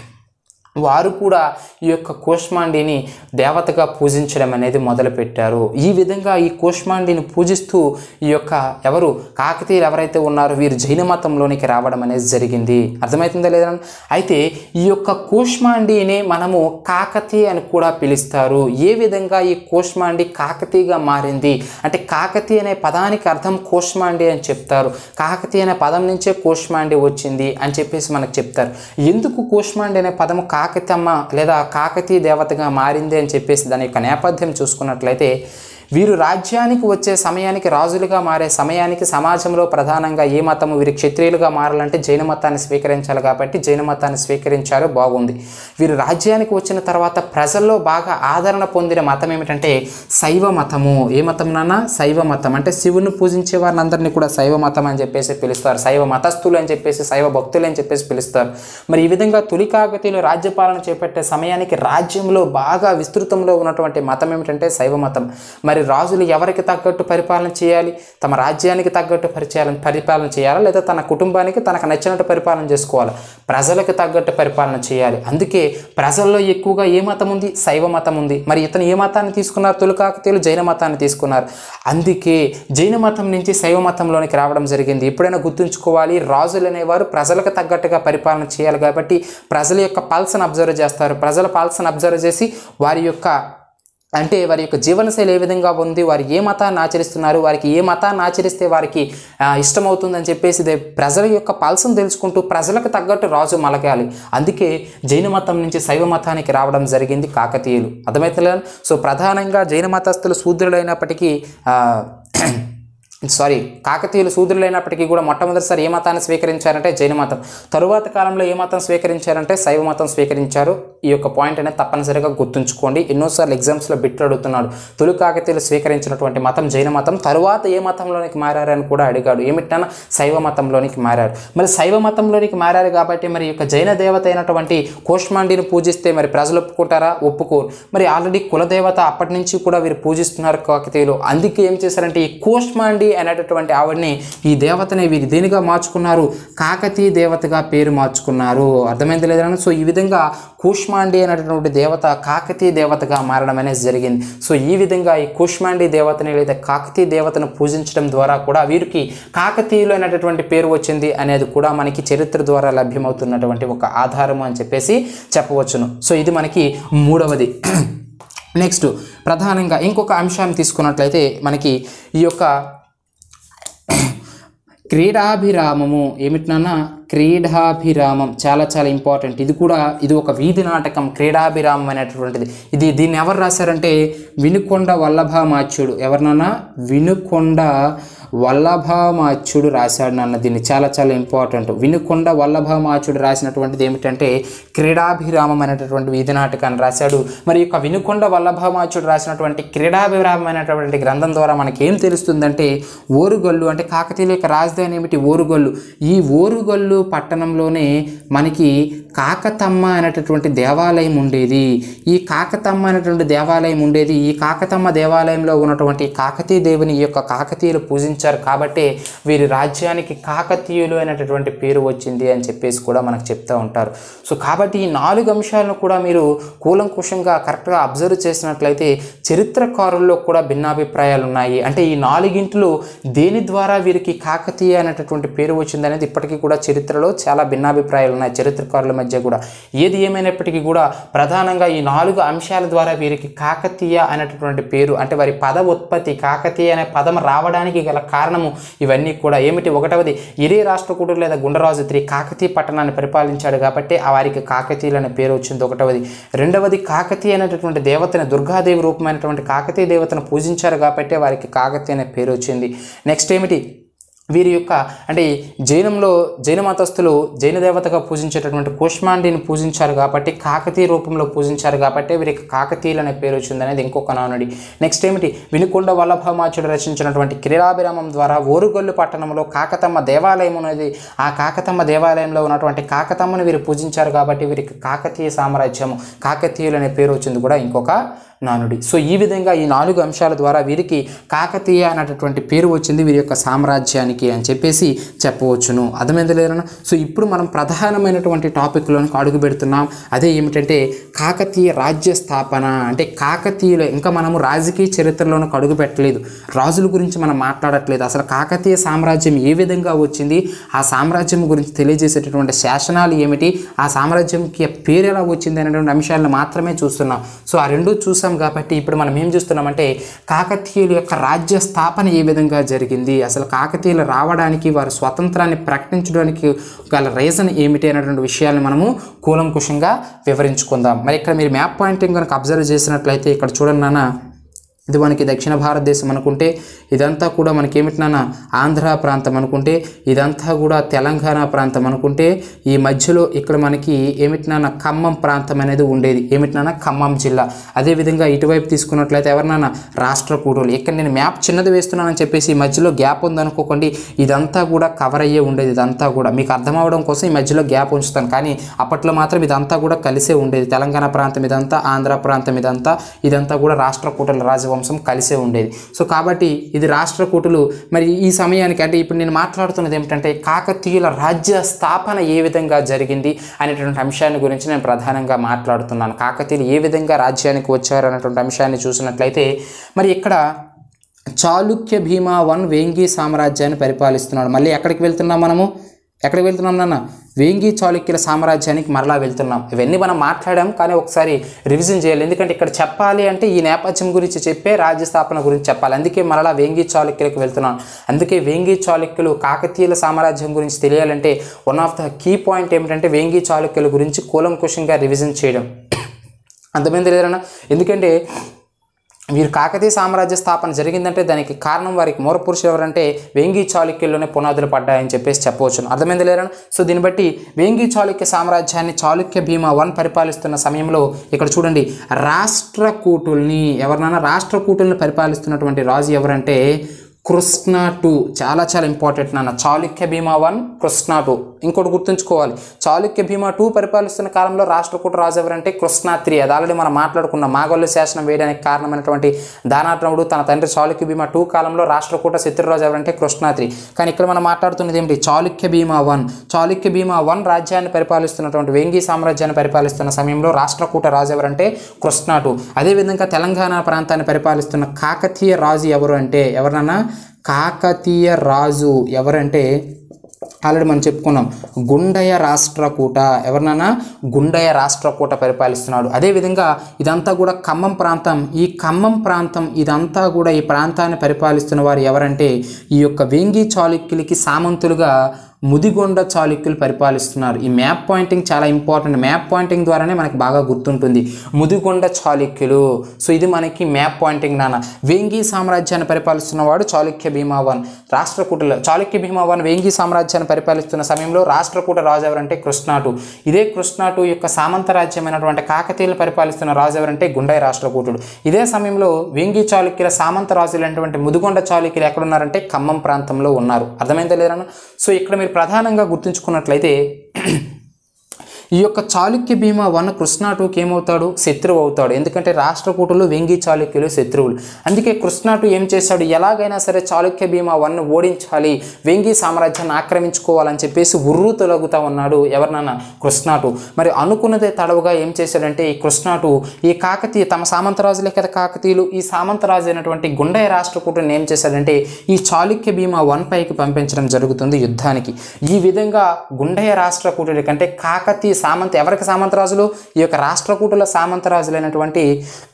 వారు కూడా ఈ యొక్క కోష్మాండిని దేవతగా పూజించడం అనేది మొదలుపెట్టారు ఈ విధంగా ఈ కోష్మాండిని పూజిస్తూ ఈ యొక్క ఎవరు కాకతీయులు ఎవరైతే ఉన్నారో వీరు జైన మతంలోనికి రావడం అనేది జరిగింది అర్థమవుతుందా లేదా అయితే ఈ యొక్క కోష్మాండిని మనము కాకతీయ అని కూడా పిలుస్తారు ఏ విధంగా ఈ కోష్మాండి కాకతీయగా మారింది అంటే కాకతీయ అనే పదానికి అర్థం కోష్మాండి అని చెప్తారు కాకతీయ అనే పదం నుంచే కోష్మాండి వచ్చింది అని చెప్పేసి మనకు చెప్తారు ఎందుకు కోష్మాండి అనే పదము కాకతమ్మ లేదా కాకతీయ దేవతగా మారింది అని చెప్పేసి దాని యొక్క నేపథ్యం చూసుకున్నట్లయితే వీరు రాజ్యానికి వచ్చే సమయానికి రాజులుగా మారే సమయానికి సమాజంలో ప్రధానంగా ఏ మతము వీరు క్షత్రియులుగా మారాలంటే జైన మతాన్ని స్వీకరించాలి కాబట్టి జైన మతాన్ని స్వీకరించారు బాగుంది వీరు రాజ్యానికి వచ్చిన తర్వాత ప్రజల్లో బాగా ఆదరణ పొందిన మతం ఏమిటంటే శైవ మతము ఏ మతం నాన్న శైవ మతం అంటే శివుని పూజించే వారిని అందరినీ కూడా శైవ మతం అని చెప్పేసి పిలుస్తారు శైవ మతస్థులు అని చెప్పేసి శైవ భక్తులు అని చెప్పేసి పిలుస్తారు మరి ఈ విధంగా తొలి కాకతీయులు రాజ్యపాలన చేపట్టే సమయానికి రాజ్యంలో బాగా విస్తృతంలో ఉన్నటువంటి మతం ఏమిటంటే శైవ మతం మరి రాజులు ఎవరికి తగ్గట్టు పరిపాలన చేయాలి తమ రాజ్యానికి తగ్గట్టు పరిచయాలను పరిపాలన చేయాలా లేదా తన కుటుంబానికి తనకు నచ్చినట్టు పరిపాలన చేసుకోవాలి ప్రజలకు తగ్గట్టు పరిపాలన చేయాలి అందుకే ప్రజల్లో ఎక్కువగా ఏ మతం ఉంది శైవ మతం ఉంది మరి ఇతను ఏ మతాన్ని తీసుకున్నారు తొలి కాకతీయులు జైన మతాన్ని తీసుకున్నారు అందుకే జైన మతం నుంచి శైవ మతంలోనికి రావడం జరిగింది ఎప్పుడైనా గుర్తుంచుకోవాలి రాజులు అనేవారు ప్రజలకు తగ్గట్టుగా పరిపాలన చేయాలి కాబట్టి ప్రజల యొక్క పల్స్ని అబ్జర్వ్ చేస్తారు ప్రజల పల్స్ని అబ్జర్వ్ చేసి వారి యొక్క అంటే వారి యొక్క జీవనశైలి ఏ విధంగా ఉంది వారు ఏ మతాన్ని ఆచరిస్తున్నారు వారికి ఏ మతాన్ని ఆచరిస్తే వారికి ఆ, ఇష్టమవుతుందని చెప్పేసి ఇదే ప్రజల యొక్క పల్సను తెలుసుకుంటూ ప్రజలకు తగ్గట్టు రాజు మలగాలి అందుకే జైన మతం నుంచి శైవ మతానికి రావడం జరిగింది కాకతీయులు అర్థమవుతుందా సో ప్రధానంగా జైన మతస్థులు శూద్రులైనప్పటికీ ఆ, సారీ కాకతీయులు శూద్రులైనప్పటికీ కూడా మొట్టమొదటిసారి ఏ మతాన్ని స్వీకరించారంటే జైన మతం తరువాత కాలంలో ఏ మతం స్వీకరించారంటే శైవ మతం స్వీకరించారు ఈ యొక్క పాయింట్ అనేది తప్పనిసరిగా గుర్తుంచుకోండి ఎన్నోసార్లు ఎగ్జామ్స్లో బిట్లు అడుగుతున్నాడు తొలి కాకతీయులు స్వీకరించినటువంటి మతం జైన మతం తరువాత ఏ మతంలోనికి మారారని కూడా అడిగాడు ఏమిటన్నా శైవ మతంలోనికి మారారు మరి శైవ మతంలోనికి మారారు కాబట్టి మరి ఈ యొక్క జైన దేవత అయినటువంటి కోష్మాండిని పూజిస్తే మరి ప్రజలు ఒప్పుకుంటారా ఒప్పుకోరు మరి ఆల్రెడీ కులదేవత అప్పటి నుంచి కూడా వీరు పూజిస్తున్నారు కాకతీయులు అందుకే ఏం చేశారంటే ఈ కోష్మాండి అనేటటువంటి ఆవిడని ఈ దేవతని వీరు దేనిగా మార్చుకున్నారు కాకతీయ దేవతగా పేరు మార్చుకున్నారు అర్థమైంది లేదా సో ఈ విధంగా కూష్మాండి అనేటటువంటి దేవత కాకతీయ దేవతగా మారడం అనేది జరిగింది సో ఈ విధంగా ఈ కూష్మాండి దేవతని లేదా కాకతీయ దేవతను పూజించడం ద్వారా కూడా వీరికి కాకతీయులు అనేటటువంటి పేరు వచ్చింది అనేది కూడా మనకి చరిత్ర ద్వారా లభ్యమవుతున్నటువంటి ఒక ఆధారం అని చెప్పేసి చెప్పవచ్చును సో ఇది మనకి మూడవది నెక్స్ట్ ప్రధానంగా ఇంకొక అంశాన్ని తీసుకున్నట్లయితే మనకి ఈ యొక్క క్రీడాభిరామము ఏమిటి నాన్న క్రీడాభిరామం చాలా చాలా ఇంపార్టెంట్ ఇది కూడా ఇది ఒక వీధి నాటకం క్రీడాభిరామం అనేటటువంటిది ఇది దీన్ని ఎవరు రాశారంటే వినుకొండ వల్లభామాచ్యుడు ఎవరినన్నా వినుకొండ వల్లభామాచ్యుడు రాశాడు నాన్న దీన్ని చాలా చాలా ఇంపార్టెంట్ వినుకొండ వల్లభామాచ్యుడు రాసినటువంటిది ఏమిటంటే క్రీడాభిరామం అనేటటువంటి వీధి నాటకాన్ని రాశాడు మరి ఈ యొక్క వినుకొండ వల్లభామాచ్యుడు రాసినటువంటి క్రీడాభిరామం అనేటటువంటి గ్రంథం ద్వారా మనకి ఏం తెలుస్తుందంటే ఓరుగల్లు అంటే కాకతీయుల యొక్క రాజధాని ఏమిటి ఓరుగల్లు ఈ ఓరుగల్లు పట్టణంలోనే మనకి కాకతమ్మ అనేటటువంటి దేవాలయం ఉండేది ఈ కాకతమ్మ అనేటువంటి దేవాలయం ఉండేది ఈ కాకతమ్మ దేవాలయంలో ఉన్నటువంటి కాకతీయ దేవుని ఈ యొక్క కాకతీయులు పూజించారు పూజించారు కాబట్టి వీరి రాజ్యానికి కాకతీయులు అనేటటువంటి పేరు వచ్చింది అని చెప్పేసి కూడా మనకు చెప్తూ ఉంటారు సో కాబట్టి ఈ నాలుగు అంశాలను కూడా మీరు కూలంకుషంగా కరెక్ట్గా అబ్జర్వ్ చేసినట్లయితే చరిత్రకారుల్లో కూడా భిన్నాభిప్రాయాలు ఉన్నాయి అంటే ఈ నాలుగింటిలో దేని ద్వారా వీరికి కాకతీయ అనేటటువంటి పేరు వచ్చింది అనేది ఇప్పటికీ కూడా చరిత్రలో చాలా భిన్నాభిప్రాయాలు ఉన్నాయి చరిత్రకారుల మధ్య కూడా ఏది ఏమైనప్పటికీ కూడా ప్రధానంగా ఈ నాలుగు అంశాల ద్వారా వీరికి కాకతీయ అనేటటువంటి పేరు అంటే వారి పద ఉత్పత్తి కాకతీయ అనే పదం రావడానికి గల కారణము ఇవన్నీ కూడా ఏమిటి ఒకటవది ఇరే రాష్ట్రకూటుడు లేదా గుండరాజు త్రి కాకతీయ పట్టణాన్ని పరిపాలించాడు కాబట్టి ఆ వారికి కాకతీయులు అనే పేరు వచ్చింది ఒకటవది రెండవది కాకతీయ అనేటటువంటి దేవతని దుర్గాదేవి రూపమైనటువంటి కాకతీయ దేవతను పూజించారు కాబట్టి వారికి కాకతీయ అనే పేరు వచ్చింది నెక్స్ట్ ఏమిటి వీరి యొక్క అంటే ఈ జైనంలో జైన మతస్థులు జైన దేవతగా పూజించేటటువంటి కూష్మాండిని పూజించారు కాబట్టి కాకతీయ రూపంలో పూజించారు కాబట్టి వీరికి కాకతీయులు అనే పేరు వచ్చింది అనేది ఇంకొక నానుడి నెక్స్ట్ ఏమిటి వినుకొండ వల్లభమాచుడు రచించినటువంటి క్రీడాభిరామం ద్వారా ఓరుగొల్లు పట్టణంలో కాకతమ్మ దేవాలయం అనేది ఆ కాకతమ్మ దేవాలయంలో ఉన్నటువంటి కాకతమ్మను వీరు పూజించారు కాబట్టి వీరికి కాకతీయ సామ్రాజ్యము కాకతీయులు అనే పేరు వచ్చింది కూడా ఇంకొక నానుడి సో ఈ విధంగా ఈ నాలుగు అంశాల ద్వారా వీరికి కాకతీయ అనేటటువంటి పేరు వచ్చింది వీరి యొక్క సామ్రాజ్యానికి అని చెప్పేసి చెప్పవచ్చును అర్థమైంది లేదన్నా సో ఇప్పుడు మనం ప్రధానమైనటువంటి టాపిక్లోనికి అడుగు పెడుతున్నాం అదే ఏమిటంటే కాకతీయ రాజ్య స్థాపన అంటే కాకతీయులు ఇంకా మనము రాజకీయ చరిత్రలోనికి అడుగు పెట్టలేదు రాజుల గురించి మనం మాట్లాడట్లేదు అసలు కాకతీయ సామ్రాజ్యం ఏ విధంగా వచ్చింది ఆ సామ్రాజ్యం గురించి తెలియజేసేటటువంటి శాసనాలు ఏమిటి ఆ సామ్రాజ్యంకి పేరు ఎలా వచ్చింది అనేటువంటి అంశాలను మాత్రమే చూస్తున్నాం సో ఆ రెండు చూసాం కాబట్టి ఇప్పుడు మనం ఏం చూస్తున్నామంటే కాకతీయుల యొక్క రాజ్య స్థాపన ఏ విధంగా జరిగింది అసలు కాకతీయులు రావడానికి వారి స్వతంత్రాన్ని ప్రకటించడానికి గల రీజన్ ఏమిటి అనేటువంటి విషయాన్ని మనము కూలంకుషంగా వివరించుకుందాం మరి ఇక్కడ మీరు మ్యాప్ పాయింటింగ్ కనుక అబ్జర్వ్ చేసినట్లయితే ఇక్కడ చూడండి నాన్న ఇది మనకి దక్షిణ భారతదేశం అనుకుంటే ఇదంతా కూడా మనకి ఏమిటి నాన్న ఆంధ్ర ప్రాంతం అనుకుంటే ఇదంతా కూడా తెలంగాణ ప్రాంతం అనుకుంటే ఈ మధ్యలో ఇక్కడ మనకి ఏమిటి నాన్న ఖమ్మం ప్రాంతం అనేది ఉండేది ఏమిటి నాన్న ఖమ్మం జిల్లా అదేవిధంగా ఇటువైపు తీసుకున్నట్లయితే ఎవరినైనా రాష్ట్ర కూటోలు ఇక్కడ నేను మ్యాప్ చిన్నది వేస్తున్నానని చెప్పేసి ఈ మధ్యలో గ్యాప్ ఉందనుకోకండి ఇదంతా కూడా కవర్ అయ్యే ఉండేది ఇదంతా కూడా మీకు అర్థం అవడం కోసం ఈ మధ్యలో గ్యాప్ ఉంచుతాను కానీ అప్పట్లో మాత్రం ఇదంతా కూడా కలిసే ఉండేది తెలంగాణ ప్రాంతం ఇదంతా ఆంధ్ర ప్రాంతం ఇదంతా ఇదంతా కూడా రాష్ట్రకూటుల రాజవంశం కలిసే ఉండేది సో కాబట్టి ఇది రాష్ట్రకూటులు మరి ఈ సమయానికి అంటే ఇప్పుడు నేను మాట్లాడుతున్నది ఏమిటంటే కాకతీయుల రాజ్య స్థాపన ఏ విధంగా జరిగింది అనేటువంటి అంశాన్ని గురించి నేను ప్రధానంగా మాట్లాడుతున్నాను కాకతీయులు ఏ విధంగా రాజ్యానికి వచ్చారు అనేటువంటి అంశాన్ని చూసినట్లయితే మరి ఇక్కడ చాళుక్య భీమా వన్ వేంగి సామ్రాజ్యాన్ని పరిపాలిస్తున్నాడు మళ్ళీ ఎక్కడికి వెళ్తున్నాం మనము ఎక్కడికి వెళ్తున్నాం నాన్న వేంగి చాళుక్యుల సామ్రాజ్యానికి మరలా వెళ్తున్నాం ఇవన్నీ మనం మాట్లాడాం కానీ ఒకసారి రివిజన్ చేయాలి ఎందుకంటే ఇక్కడ చెప్పాలి అంటే ఈ నేపథ్యం గురించి చెప్పే రాజ్య స్థాపన గురించి చెప్పాలి అందుకే మరలా వేంగి చాళుక్యులకు వెళ్తున్నాం అందుకే వేంగి చాళుక్యులు కాకతీయుల సామ్రాజ్యం గురించి తెలియాలంటే one of the key point ఏమిటంటే వేంగి చాళుక్యుల గురించి కూలంకుషంగా రివిజన్ చేయడం అర్థమైంది లేదన్నా ఎందుకంటే వీరు కాకతీయ సామ్రాజ్య స్థాపన జరిగిందంటే దానికి కారణం వారికి మూలపురుషులు ఎవరంటే వేంగి చాళుక్యుల్లోనే పునాదులు పడ్డాయని చెప్పేసి చెప్పవచ్చు అర్థమైంది లేరన సో దీన్ని బట్టి వేంగి చాళుక్య సామ్రాజ్యాన్ని చాళుక్య భీమా వన్ పరిపాలిస్తున్న సమయంలో ఇక్కడ చూడండి రాష్ట్రకూటుల్ని ఎవరినైనా రాష్ట్రకూటుల్ని పరిపాలిస్తున్నటువంటి రాజు ఎవరంటే కృష్ణ టూ చాలా చాలా ఇంపార్టెంట్ నాన్న చాళుక్య భీమా వన్ కృష్ణ టూ ఇంకోటి గుర్తుంచుకోవాలి చాళుక్య భీమా టూ పరిపాలిస్తున్న కాలంలో రాష్ట్రకూట రాజు ఎవరంటే కృష్ణ త్రీ అది ఆల్రెడీ మనం మాట్లాడుకున్నాం మాగొల్లు శాసనం వేయడానికి కారణమైనటువంటి దానాట్రముడు తన తండ్రి చాళుక్య భీమా టూ కాలంలో రాష్ట్రకూట శత్రురాజు ఎవరంటే కృష్ణ త్రీ కానీ ఇక్కడ మనం మాట్లాడుతున్నది ఏమిటి చాళుక్య భీమా వన్ చాళుక్య భీమా వన్ రాజ్యాన్ని పరిపాలిస్తున్నటువంటి వేంగి సామ్రాజ్యాన్ని పరిపాలిస్తున్న సమయంలో రాష్ట్రకూట రాజు ఎవరంటే కృష్ణ టూ అదేవిధంగా తెలంగాణ ప్రాంతాన్ని పరిపాలిస్తున్న కాకతీయ రాజు ఎవరు అంటే ఎవరన్నా కాకతీయ రాజు ఎవరంటే ఆల్రెడీ మనం చెప్పుకున్నాం గుండయ రాష్ట్రకూట ఎవరినైనా గుండయ రాష్ట్రకూట పరిపాలిస్తున్నాడు అదేవిధంగా ఇదంతా కూడా ఖమ్మం ప్రాంతం ఈ ఖమ్మం ప్రాంతం ఇదంతా కూడా ఈ ప్రాంతాన్ని పరిపాలిస్తున్న వారు ఎవరంటే ఈ యొక్క వేంగి చాళుక్యులకి సామంతులుగా ముదిగొండ చాళుక్యులు పరిపాలిస్తున్నారు ఈ మ్యాప్ పాయింటింగ్ చాలా ఇంపార్టెంట్ మ్యాప్ పాయింటింగ్ ద్వారానే మనకి బాగా గుర్తుంటుంది ముదిగొండ చాళుక్యులు సో ఇది మనకి మ్యాప్ పాయింటింగ్ నాన్న వేంగి సామ్రాజ్యాన్ని పరిపాలిస్తున్నవాడు చాళుక్య భీమావన్ రాష్ట్రకూటలో చాళుక్య భీమావన్ వేంగి సామ్రాజ్యాన్ని పరిపాలిస్తున్న సమయంలో రాష్ట్రకూట రాజు ఎవరంటే కృష్ణాటు ఇదే కృష్ణాటు యొక్క సామంత రాజ్యమైనటువంటి కాకతీయులు పరిపాలిస్తున్న రాజు ఎవరంటే గుండై రాష్ట్రకూటుడు ఇదే సమయంలో వేంగి చాళుక్యుల సామంత రాజులైనటువంటి ముదిగొండ చాళుక్యులు ఎక్కడున్నారంటే ఖమ్మం ప్రాంతంలో ఉన్నారు అర్థమైందా లేదన్న సో ఇక్కడ మీరు ప్రధానంగా గుర్తుంచుకున్నట్లయితే ఈ యొక్క చాళుక్య భీమా వన్ కృష్ణా టూకి ఏమవుతాడు శత్రువు అవుతాడు ఎందుకంటే రాష్ట్రకూటులు వెంగి చాళుక్యులు శత్రువులు అందుకే కృష్ణా టూ ఏం చేశాడు ఎలాగైనా సరే చాళుక్య భీమా వన్ ఓడించాలి వెంగి సామ్రాజ్యాన్ని ఆక్రమించుకోవాలని చెప్పేసి ఉర్రు తొలగుతా ఉన్నాడు ఎవరినన్నా కృష్ణా టూ మరి అనుకున్నదే తడవుగా ఏం చేశాడంటే ఈ కృష్ణా టూ ఈ కాకతీయ తమ సామంతరాజులే కదా కాకతీయులు ఈ సామంతరాజు అయినటువంటి గుండె రాష్ట్రకూటుని ఏం చేశాడంటే ఈ చాళుక్య భీమా వన్ పైకి పంపించడం జరుగుతుంది యుద్ధానికి ఈ విధంగా గుండెయ రాష్ట్రకూటుడి కంటే కాకతీయ సామంత ఎవరికి సామంతరాజులు ఈ యొక్క రాష్ట్రకూటుల సామంతరాజులైనటువంటి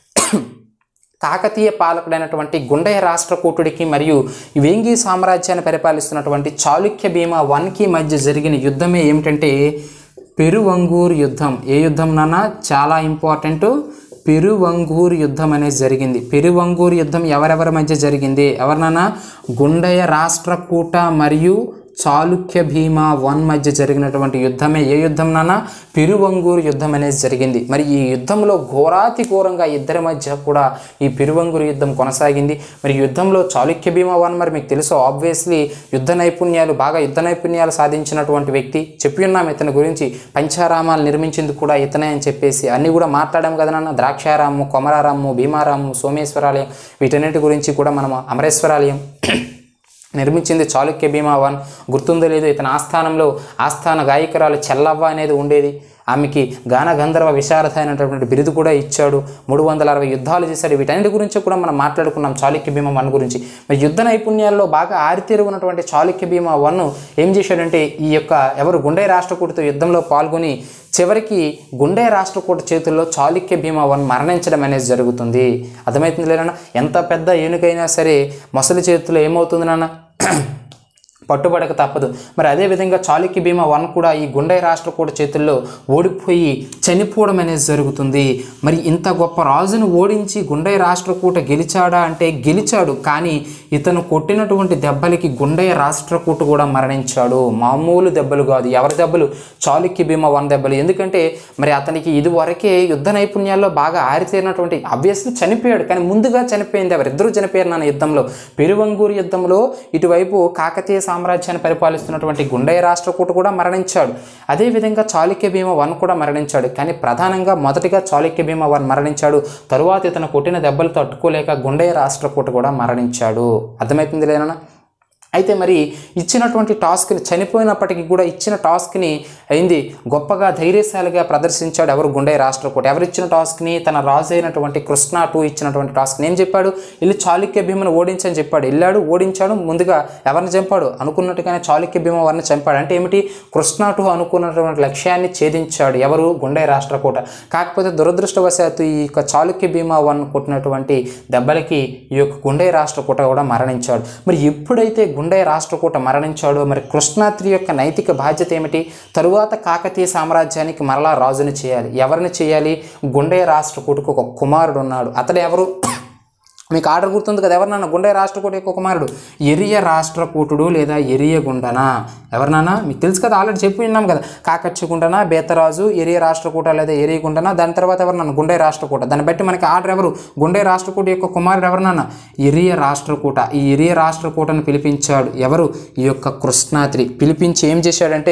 కాకతీయ పాలకుడైనటువంటి గుండెయ రాష్ట్రకూటుడికి మరియు వేంగి సామ్రాజ్యాన్ని పరిపాలిస్తున్నటువంటి చాళుక్య భీమా వన్కి మధ్య జరిగిన యుద్ధమే ఏమిటంటే పెరువంగూరు యుద్ధం ఏ యుద్ధం నాన్న చాలా ఇంపార్టెంట్ పెరువంగూరు యుద్ధం అనేది జరిగింది పెరువంగూరు యుద్ధం ఎవరెవరి మధ్య జరిగింది ఎవరినన్నా గుండెయ రాష్ట్రకూట మరియు చాళుక్య భీమా వన్ మధ్య జరిగినటువంటి యుద్ధమే ఏ యుద్ధం నాన్న పెరువంగూరు యుద్ధం అనేది జరిగింది మరి ఈ యుద్ధంలో ఘోరాతి ఘోరంగా ఇద్దరి మధ్య కూడా ఈ పెరువంగూరు యుద్ధం కొనసాగింది మరి యుద్ధంలో చాళుక్య భీమా వన్ మరి మీకు తెలుసు ఆబ్వియస్లీ యుద్ధ నైపుణ్యాలు బాగా యుద్ధ నైపుణ్యాలు సాధించినటువంటి వ్యక్తి చెప్పి ఉన్నాం ఇతని గురించి పంచారామాలు నిర్మించింది కూడా ఇతనే అని చెప్పేసి అన్నీ కూడా మాట్లాడాం కదా నాన్న ద్రాక్షారాము కొమరారాము భీమారాము సోమేశ్వరాలయం వీటన్నిటి గురించి కూడా మనం అమరేశ్వరాలయం నిర్మించింది చాళుక్య భీమా వన్ గుర్తుందో లేదో ఇతని ఆస్థానంలో ఆస్థాన గాయకురాలు చెల్లవ్వ అనేది ఉండేది ఆమెకి గాన గంధర్వ విశారద అయినటువంటి బిరుదు కూడా ఇచ్చాడు మూడు వందల అరవై యుద్ధాలు చేశాడు వీటన్నిటి గురించి కూడా మనం మాట్లాడుకున్నాం చాళుక్య భీమా వన్ గురించి మరి యుద్ధ నైపుణ్యాల్లో బాగా ఆరితేరి ఉన్నటువంటి చాళుక్య భీమా వన్ ఏం చేశాడంటే ఈ యొక్క ఎవరు గుండె రాష్ట్రకూటితో యుద్ధంలో పాల్గొని చివరికి గుండె రాష్ట్రకూట చేతుల్లో చాళుక్య భీమా వన్ మరణించడం అనేది జరుగుతుంది అర్థమవుతుంది లేనా ఎంత పెద్ద ఏనుకైనా సరే మొసలి చేతిలో ఏమవుతుంది నాన్న పట్టుబడక తప్పదు మరి అదేవిధంగా చాళుక్య భీమా వన్ కూడా ఈ గుండె రాష్ట్రకూట చేతుల్లో ఓడిపోయి చనిపోవడం అనేది జరుగుతుంది మరి ఇంత గొప్ప రాజును ఓడించి గుండె రాష్ట్రకూట గెలిచాడా అంటే గెలిచాడు కానీ ఇతను కొట్టినటువంటి దెబ్బలకి గుండె రాష్ట్రకూట కూడా మరణించాడు మామూలు దెబ్బలు కాదు ఎవరి దెబ్బలు చాళుక్య భీమా వన్ దెబ్బలు ఎందుకంటే మరి అతనికి ఇది వరకే యుద్ధ నైపుణ్యాల్లో బాగా ఆరితేరినటువంటి అబ్వియస్లీ చనిపోయాడు కానీ ముందుగా చనిపోయింది ఎవరిద్దరూ చనిపోయారు నాన్న యుద్ధంలో పెరువంగూరు యుద్ధంలో ఇటువైపు కాకతీయ సామ్రాజ్యాన్ని పరిపాలిస్తున్నటువంటి గుండెయ రాష్ట్రకూట కూడా మరణించాడు అదేవిధంగా చాళుక్య భీమ వన్ కూడా మరణించాడు కానీ ప్రధానంగా మొదటిగా చాళుక్య భీమ వన్ మరణించాడు తరువాత ఇతను కొట్టిన దెబ్బలు తట్టుకోలేక గుండెయ రాష్ట్రకూట కూడా మరణించాడు అర్థమవుతుంది లేనా అయితే మరి ఇచ్చినటువంటి టాస్క్ని చనిపోయినప్పటికీ కూడా ఇచ్చిన టాస్క్ని అయింది గొప్పగా ధైర్యశాలిగా ప్రదర్శించాడు ఎవరు గుండె రాష్ట్రకూట ఎవరు ఇచ్చిన టాస్క్ని తన రాజు అయినటువంటి కృష్ణ టూ ఇచ్చినటువంటి టాస్క్ని ఏం చెప్పాడు వెళ్ళి చాళుక్య భీమను ఓడించని చెప్పాడు వెళ్ళాడు ఓడించాడు ముందుగా ఎవరిని చంపాడు అనుకున్నట్టుగానే చాళుక్య భీమ వారిని చంపాడు అంటే ఏమిటి కృష్ణ టూ అనుకున్నటువంటి లక్ష్యాన్ని ఛేదించాడు ఎవరు గుండె రాష్ట్రకూట కాకపోతే దురదృష్టవశాత్తు ఈ యొక్క చాళుక్య భీమా వన్ కొట్టినటువంటి దెబ్బలకి ఈ యొక్క గుండె రాష్ట్రకూట కూడా మరణించాడు మరి ఎప్పుడైతే గుండె రాష్ట్రకూట మరణించాడో మరి కృష్ణాత్రి యొక్క నైతిక బాధ్యత ఏమిటి తరువాత కాకతీయ సామ్రాజ్యానికి మరలా రాజుని చేయాలి ఎవరిని చేయాలి గుండె రాష్ట్రకూటకు ఒక కుమారుడు ఉన్నాడు అతడు ఎవరు మీకు ఆర్డర్ గుర్తుంది కదా ఎవరినన్నా గుండె రాష్ట్రకూట యొక్క కుమారుడు ఎరియ రాష్ట్రకూటుడు లేదా ఎరియ గుండన ఎవరినన్నా మీకు తెలుసు కదా ఆల్రెడీ చెప్పి ఉన్నాం కదా కాకచ్చి గుండన బేతరాజు ఎరియ రాష్ట్రకూట లేదా ఎరియ గుండన దాని తర్వాత ఎవరినన్నా గుండె రాష్ట్రకూట దాన్ని బట్టి మనకి ఆర్డర్ ఎవరు గుండె రాష్ట్రకూట యొక్క కుమారుడు ఎవరినన్నా ఎరియ రాష్ట్రకూట ఈ ఎరియ రాష్ట్రకూటను పిలిపించాడు ఎవరు ఈ యొక్క కృష్ణాద్రి పిలిపించి ఏం చేశాడంటే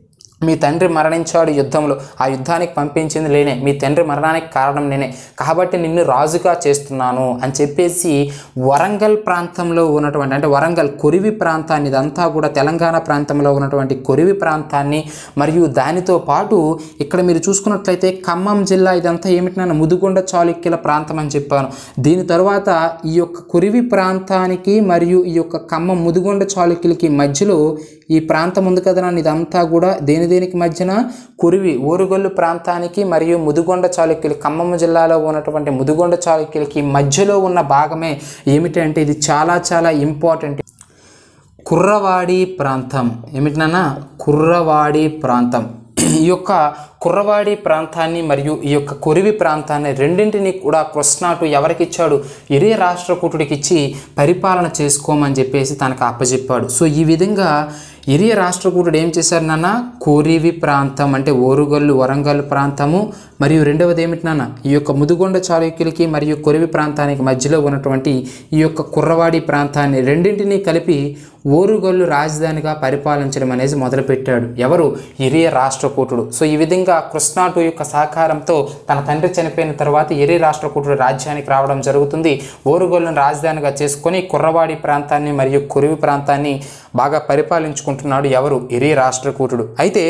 మీ తండ్రి మరణించాడు యుద్ధంలో ఆ యుద్ధానికి పంపించింది లేనే మీ తండ్రి మరణానికి కారణం నేనే కాబట్టి నిన్ను రాజుగా చేస్తున్నాను అని చెప్పేసి వరంగల్ ప్రాంతంలో ఉన్నటువంటి అంటే వరంగల్ కొరివి ప్రాంతాన్ని ఇదంతా కూడా తెలంగాణ ప్రాంతంలో ఉన్నటువంటి కొరివి ప్రాంతాన్ని మరియు దానితో పాటు ఇక్కడ మీరు చూసుకున్నట్లయితే ఖమ్మం జిల్లా ఇదంతా ఏమిటి నన్ను ముదుగొండ చాళుక్యుల ప్రాంతం అని చెప్పాను దీని తర్వాత ఈ యొక్క కొరివి ప్రాంతానికి మరియు ఈ యొక్క ఖమ్మం ముదుగొండ చాళుక్యులకి మధ్యలో ఈ ప్రాంతం ఉంది కదా నాన్న ఇదంతా కూడా దేని దేనికి మధ్యన కురివి ఓరుగొల్లు ప్రాంతానికి మరియు ముదుగొండ చాళుక్యులు ఖమ్మం జిల్లాలో ఉన్నటువంటి ముదుగొండ చాళుక్యులకి మధ్యలో ఉన్న భాగమే ఏమిటంటే ఇది చాలా చాలా ఇంపార్టెంట్ కుర్రవాడి ప్రాంతం ఏమిటి నాన్న కుర్రవాడి ప్రాంతం ఈ యొక్క కుర్రవాడి ప్రాంతాన్ని మరియు ఈ యొక్క కొరివి ప్రాంతాన్ని రెండింటిని కూడా కృష్ణాటు ఎవరికి ఇచ్చాడు ఇరే రాష్ట్రకూటుడికి ఇచ్చి పరిపాలన చేసుకోమని చెప్పేసి తనకు అప్పచెప్పాడు సో ఈ విధంగా ఇరియ రాష్ట్రకూటుడు ఏం చేశారు నాన్న కోరివి ప్రాంతం అంటే ఓరుగల్లు వరంగల్ ప్రాంతము మరియు రెండవది ఏమిటి నాన్న ఈ యొక్క ముదుగొండ చాళుక్యులకి మరియు కొరివి ప్రాంతానికి మధ్యలో ఉన్నటువంటి ఈ యొక్క కుర్రవాడి ప్రాంతాన్ని రెండింటినీ కలిపి ఓరుగల్లు రాజధానిగా పరిపాలించడం అనేది మొదలుపెట్టాడు ఎవరు ఇరియ రాష్ట్రకూటుడు సో ఈ విధంగా కృష్ణా టూ యొక్క సహకారంతో తన తండ్రి చనిపోయిన తర్వాత ఇరియ రాష్ట్రకూటుడు రాజ్యానికి రావడం జరుగుతుంది ఓరుగల్లును రాజధానిగా చేసుకొని కుర్రవాడి ప్రాంతాన్ని మరియు కురివి ప్రాంతాన్ని బాగా పరిపాలించుకుంటున్నాడు ఎవరు ఇరియ రాష్ట్రకూటుడు అయితే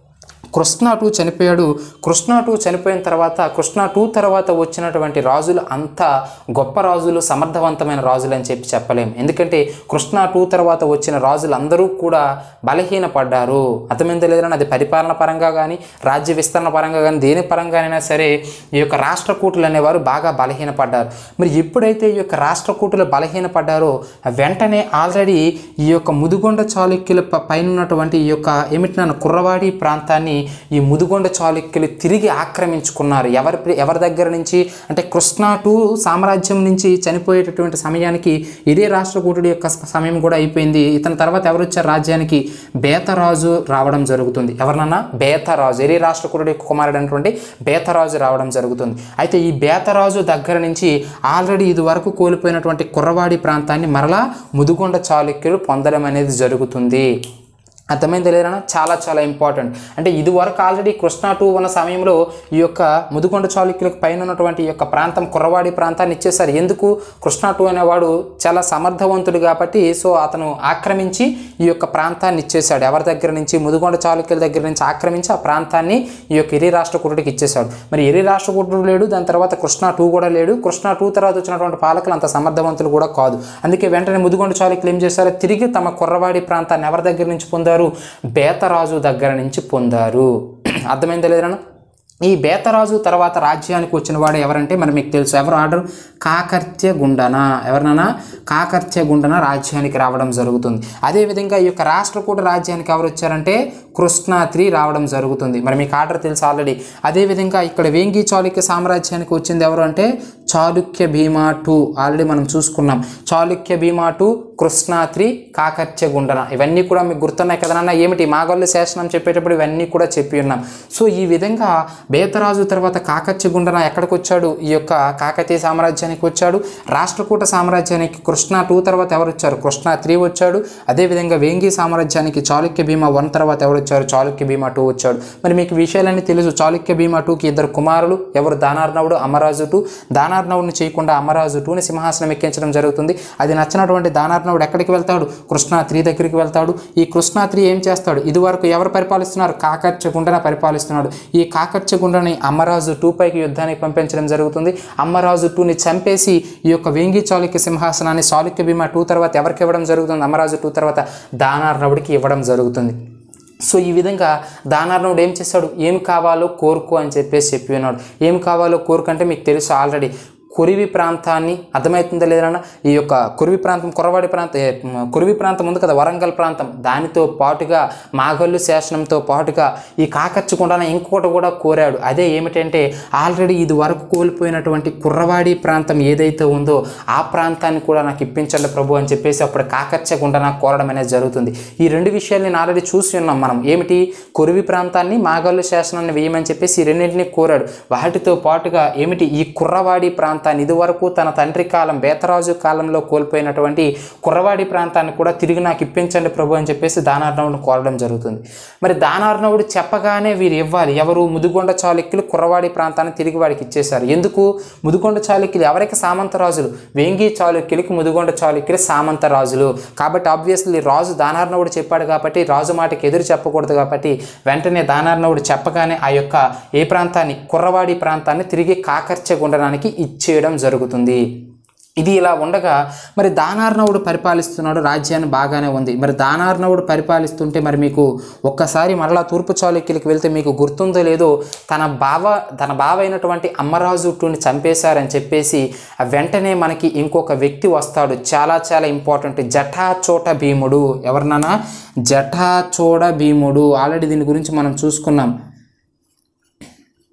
కృష్ణ టూ చనిపోయాడు కృష్ణ టూ చనిపోయిన తర్వాత కృష్ణ టూ తర్వాత వచ్చినటువంటి రాజులు అంత గొప్ప రాజులు సమర్థవంతమైన రాజులు అని చెప్పి చెప్పలేం ఎందుకంటే కృష్ణ టూ తర్వాత వచ్చిన రాజులు అందరూ కూడా బలహీనపడ్డారు అర్థమైంది లేదని అది పరిపాలన పరంగా కానీ రాజ్య విస్తరణ పరంగా కానీ దేని పరంగానైనా సరే ఈ యొక్క రాష్ట్రకూటులు అనేవారు బాగా బలహీనపడ్డారు మరి ఎప్పుడైతే ఈ యొక్క రాష్ట్రకూటులు బలహీనపడ్డారో వెంటనే ఆల్రెడీ ఈ యొక్క ముదుగొండ చాళుక్యుల ప- పైన ఉన్నటువంటి ఈ యొక్క ఏమిటి నాన్న కుర్రవాడి ప్రాంతాన్ని ఈ ముదుగొండ చాళుక్యులు తిరిగి ఆక్రమించుకున్నారు ఎవరి ప్రి- ఎవరి దగ్గర నుంచి అంటే కృష్ణా టు సామ్రాజ్యం నుంచి చనిపోయేటటువంటి సమయానికి ఇదే రాష్ట్రకూటుడి యొక్క స- సమయం కూడా అయిపోయింది ఇతని తర్వాత ఎవరు వచ్చారు రాజ్యానికి బేతరాజు రావడం జరుగుతుంది ఎవరినన్నా బేతరాజు ఎరి రాష్ట్రకూటుడి యొక్క కుమారుడు అయినటువంటి బేతరాజు రావడం జరుగుతుంది అయితే ఈ బేతరాజు దగ్గర నుంచి ఆల్రెడీ ఇది వరకు కోల్పోయినటువంటి కుర్రవాడి ప్రాంతాన్ని మరలా ముదుగొండ చాళుక్యులు పొందడం అనేది జరుగుతుంది అర్థమైంది లేదన్నా చాలా చాలా ఇంపార్టెంట్ అంటే ఇది వరకు ఆల్రెడీ కృష్ణా టూ ఉన్న సమయంలో ఈ యొక్క ముదుగొండ చాళుక్యులకు పైన ఉన్నటువంటి ఈ యొక్క ప్రాంతం కుర్రవాడి ప్రాంతాన్ని ఇచ్చేశారు ఎందుకు కృష్ణా టూ అనేవాడు చాలా సమర్థవంతుడు కాబట్టి సో అతను ఆక్రమించి ఈ యొక్క ప్రాంతాన్ని ఇచ్చేశాడు ఎవరి దగ్గర నుంచి ముదుగొండ చాళుక్యుల దగ్గర నుంచి ఆక్రమించి ఆ ప్రాంతాన్ని ఈ యొక్క ఇరి రాష్ట్రకూటుడికి ఇచ్చేశాడు మరి ఇరి రాష్ట్రకూటుడు లేడు దాని తర్వాత కృష్ణా టూ కూడా లేడు కృష్ణా టూ తర్వాత వచ్చినటువంటి పాలకులు అంత సమర్థవంతులు కూడా కాదు అందుకే వెంటనే ముదుగొండ చాళుక్యులు ఏం చేశారు తిరిగి తమ కుర్రవాడి ప్రాంతాన్ని ఎవరి దగ్గర నుంచి పొందారు బేతరాజు దగ్గర నుంచి పొందారు అర్థమైందా లేదన్నా ఈ బేతరాజు తర్వాత రాజ్యానికి వచ్చిన వాడు ఎవరంటే మరి మీకు తెలుసు ఎవరు ఆర్డర్ కాకర్త్య గుండన ఎవరినైనా కాకర్త్య గుండన రాజ్యానికి రావడం జరుగుతుంది అదేవిధంగా ఈ యొక్క రాష్ట్రకూట రాజ్యానికి ఎవరు వచ్చారంటే కృష్ణాత్రి రావడం జరుగుతుంది మరి మీకు ఆర్డర్ తెలుసు ఆల్రెడీ అదేవిధంగా ఇక్కడ వేంగి చాళుక్య సామ్రాజ్యానికి వచ్చింది ఎవరు అంటే చాళుక్య భీమా టూ ఆల్రెడీ మనం చూసుకున్నాం చాళుక్య భీమా టూ కృష్ణాత్రి కాకర్త్య గుండన ఇవన్నీ కూడా మీకు గుర్తున్నాయి కదా నాన్న ఏమిటి మాగల్లు శాసనం చెప్పేటప్పుడు ఇవన్నీ కూడా చెప్పి ఉన్నాం సో ఈ విధంగా బేతరాజు తర్వాత కాకత్య గుండన ఎక్కడికి వచ్చాడు ఈ యొక్క కాకతీయ సామ్రాజ్యానికి వచ్చాడు రాష్ట్రకూట సామ్రాజ్యానికి కృష్ణ టూ తర్వాత ఎవరు వచ్చారు కృష్ణ త్రీ వచ్చాడు అదేవిధంగా వేంగి సామ్రాజ్యానికి చాళుక్య భీమా వన్ తర్వాత ఎవరు వచ్చారు చాళుక్య భీమా టూ వచ్చాడు మరి మీకు విషయాలన్నీ తెలుసు చాళుక్య భీమా టూకి ఇద్దరు కుమారులు ఎవరు దానార్నవుడు అమరాజు టూ దానార్నవుడిని చేయకుండా అమరాజు టూని సింహాసనం ఎక్కించడం జరుగుతుంది అది నచ్చినటువంటి దానార్నవుడు ఎక్కడికి వెళ్తాడు కృష్ణా త్రీ దగ్గరికి వెళ్తాడు ఈ కృష్ణా త్రీ ఏం చేస్తాడు ఇదివరకు ఎవరు పరిపాలిస్తున్నారు కాకర్చ గుండన పరిపాలిస్తున్నాడు ఈ కాకర్చ గుండని అమ్మరాజు టూ పైకి యుద్ధానికి పంపించడం జరుగుతుంది అమ్మరాజు టూని చంపేసి ఈ యొక్క వేంగి చాళుక్య సింహాసనాన్ని చాళుక్య భీమా టూ తర్వాత ఎవరికి ఇవ్వడం జరుగుతుంది అమ్మరాజు టూ తర్వాత దానార్నవుడికి ఇవ్వడం జరుగుతుంది సో ఈ విధంగా దానార్ణవుడు ఏం చేశాడు ఏం కావాలో కోరుకో అని చెప్పేసి చెప్పి ఉన్నాడు ఏం కావాలో కోరుకంటే మీకు తెలుసు ఆల్రెడీ కురివి ప్రాంతాన్ని అర్థమవుతుందా లేదన్నా ఈ యొక్క కురివి ప్రాంతం కురవాడి ప్రాంతం ఏ, మ, కురివి ప్రాంతం ఉంది కదా వరంగల్ ప్రాంతం దానితో పాటుగా మాగల్లు శాసనంతో పాటుగా ఈ కాకర్చకుండా ఇంకొకటి కూడా కోరాడు అదే ఏమిటంటే ఆల్రెడీ ఇది వరకు కోల్పోయినటువంటి కుర్రవాడి ప్రాంతం ఏదైతే ఉందో ఆ ప్రాంతాన్ని కూడా నాకు ఇప్పించండి ప్రభు అని చెప్పేసి అప్పుడు కాకర్చకుండా నాకు కోరడం అనేది జరుగుతుంది ఈ రెండు విషయాలు నేను ఆల్రెడీ చూసి ఉన్నాం మనం ఏమిటి కురివి ప్రాంతాన్ని మాగల్లు శాసనాన్ని వేయమని చెప్పేసి ఈ రెండింటిని కోరాడు వాటితో పాటుగా ఏమిటి ఈ కుర్రవాడి ప్రాంతాన్ని ఇదివరకు తన తండ్రి కాలం బేతరాజు కాలంలో కోల్పోయినటువంటి కుర్రవాడి ప్రాంతాన్ని కూడా తిరిగి నాకు ఇప్పించండి ప్రభు అని చెప్పేసి దానార్ణవుడిని కోరడం జరుగుతుంది మరి దానార్ణవుడు చెప్పగానే వీరు ఇవ్వాలి ఎవరు ముదుగొండ చాళుక్యులు కుర్రవాడి ప్రాంతాన్ని తిరిగి వాడికి ఇచ్చేశారు ఎందుకు ముదుగొండ చాళుక్యులు ఎవరికి సామంత రాజులు వేంగి చాళుక్యులకి ముదుగొండ చాళుక్యులు సామంత రాజులు కాబట్టి ఆబ్వియస్లీ రాజు దానార్ణవుడు చెప్పాడు కాబట్టి రాజు మాటకి ఎదురు చెప్పకూడదు కాబట్టి వెంటనే దానార్ణవుడు చెప్పగానే ఆ యొక్క ఏ ప్రాంతాన్ని కుర్రవాడి ప్రాంతాన్ని తిరిగి కాకర్చె గుండడానికి ఇచ్చేయడం జరుగుతుంది ఇది ఇలా ఉండగా మరి దానార్ణవుడు పరిపాలిస్తున్నాడు రాజ్యాన్ని బాగానే ఉంది మరి దానార్ణవుడు పరిపాలిస్తుంటే మరి మీకు ఒక్కసారి మరలా తూర్పు చాళుక్యులకి వెళ్తే మీకు గుర్తుందో లేదో తన బావ తన బావ అయినటువంటి అమ్మరాజు టూని చంపేశారని చెప్పేసి ఆ వెంటనే మనకి ఇంకొక వ్యక్తి వస్తాడు చాలా చాలా ఇంపార్టెంట్ జటాచోట భీముడు ఎవరినన్నా జటాచోడ భీముడు ఆల్రెడీ దీని గురించి మనం చూసుకున్నాం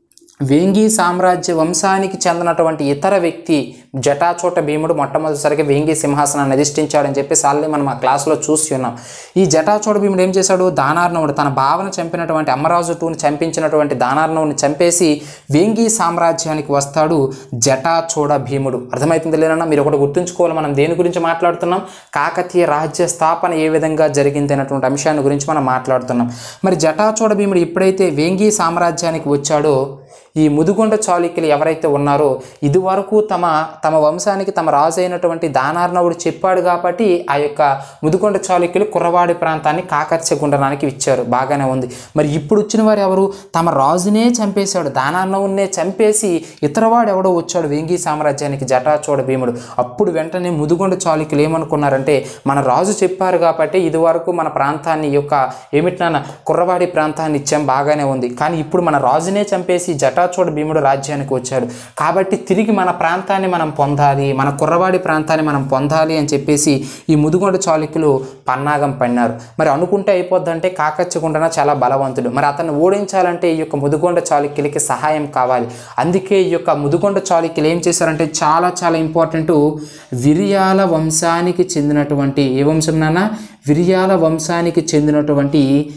వేంగి సామ్రాజ్య వంశానికి చెందినటువంటి ఇతర వ్యక్తి జటాచోట భీముడు మొట్టమొదటిసారిగా వేంగి సింహాసనాన్ని అధిష్ఠించాడని చెప్పి సార్లు మనం ఆ క్లాస్లో చూసి ఉన్నాం ఈ జటాచోట భీముడు ఏం చేశాడు దానార్ణవుడు తన భావన చంపినటువంటి అమ్మరాజు టూని చంపించినటువంటి దానార్ణవుని చంపేసి వేంగి సామ్రాజ్యానికి వస్తాడు జటాచోడ భీముడు అర్థమవుతుంది లేదన్నా మీరు ఒకటి గుర్తుంచుకోవాలి మనం దేని గురించి మాట్లాడుతున్నాం కాకతీయ రాజ్య స్థాపన ఏ విధంగా జరిగింది అనేటువంటి అంశాన్ని గురించి మనం మాట్లాడుతున్నాం మరి జటాచోడ భీముడు ఎప్పుడైతే వేంగి సామ్రాజ్యానికి వచ్చాడో ఈ ముదుగొండ చాళుక్యులు ఎవరైతే ఉన్నారో ఇదివరకు తమ తమ వంశానికి తమ రాజు అయినటువంటి దానార్ణవుడు చెప్పాడు కాబట్టి ఆ యొక్క ముదుగొండ చాళుక్యులు కుర్రవాడి ప్రాంతాన్ని కాకర్చ గుండనానికి ఇచ్చారు బాగానే ఉంది మరి ఇప్పుడు వచ్చిన వారు ఎవరు తమ రాజునే చంపేశాడు దానార్ణవుడినే చంపేసి ఇతరవాడు ఎవడో వచ్చాడు వేంగి సామ్రాజ్యానికి జటాచోడ భీముడు అప్పుడు వెంటనే ముదుగొండ చాళుక్యులు ఏమనుకున్నారంటే మన రాజు చెప్పారు కాబట్టి ఇదివరకు మన ప్రాంతాన్ని ఈ యొక్క ఏమిటన్నా కుర్రవాడి ప్రాంతాన్ని ఇచ్చాం బాగానే ఉంది కానీ ఇప్పుడు మన రాజునే చంపేసి జటాచోడ భీముడు రాజ్యానికి వచ్చాడు కాబట్టి తిరిగి మన ప్రాంతాన్ని మనం పొందాలి మన కుర్రవాడి ప్రాంతాన్ని మనం పొందాలి అని చెప్పేసి ఈ ముదుగొండ చాళుక్యులు పన్నాగం పన్నారు మరి అనుకుంటే అయిపోద్దంటే కాకచ్చగుండన చాలా బలవంతుడు మరి అతన్ని ఓడించాలంటే ఈ యొక్క ముదుగొండ చాళుక్యులకి సహాయం కావాలి అందుకే ఈ యొక్క ముదుగొండ చాళుక్యులు ఏం చేశారంటే చాలా చాలా ఇంపార్టెంట్ విరియాల వంశానికి చెందినటువంటి ఏ వంశం నాన్న విరియాల వంశానికి చెందినటువంటి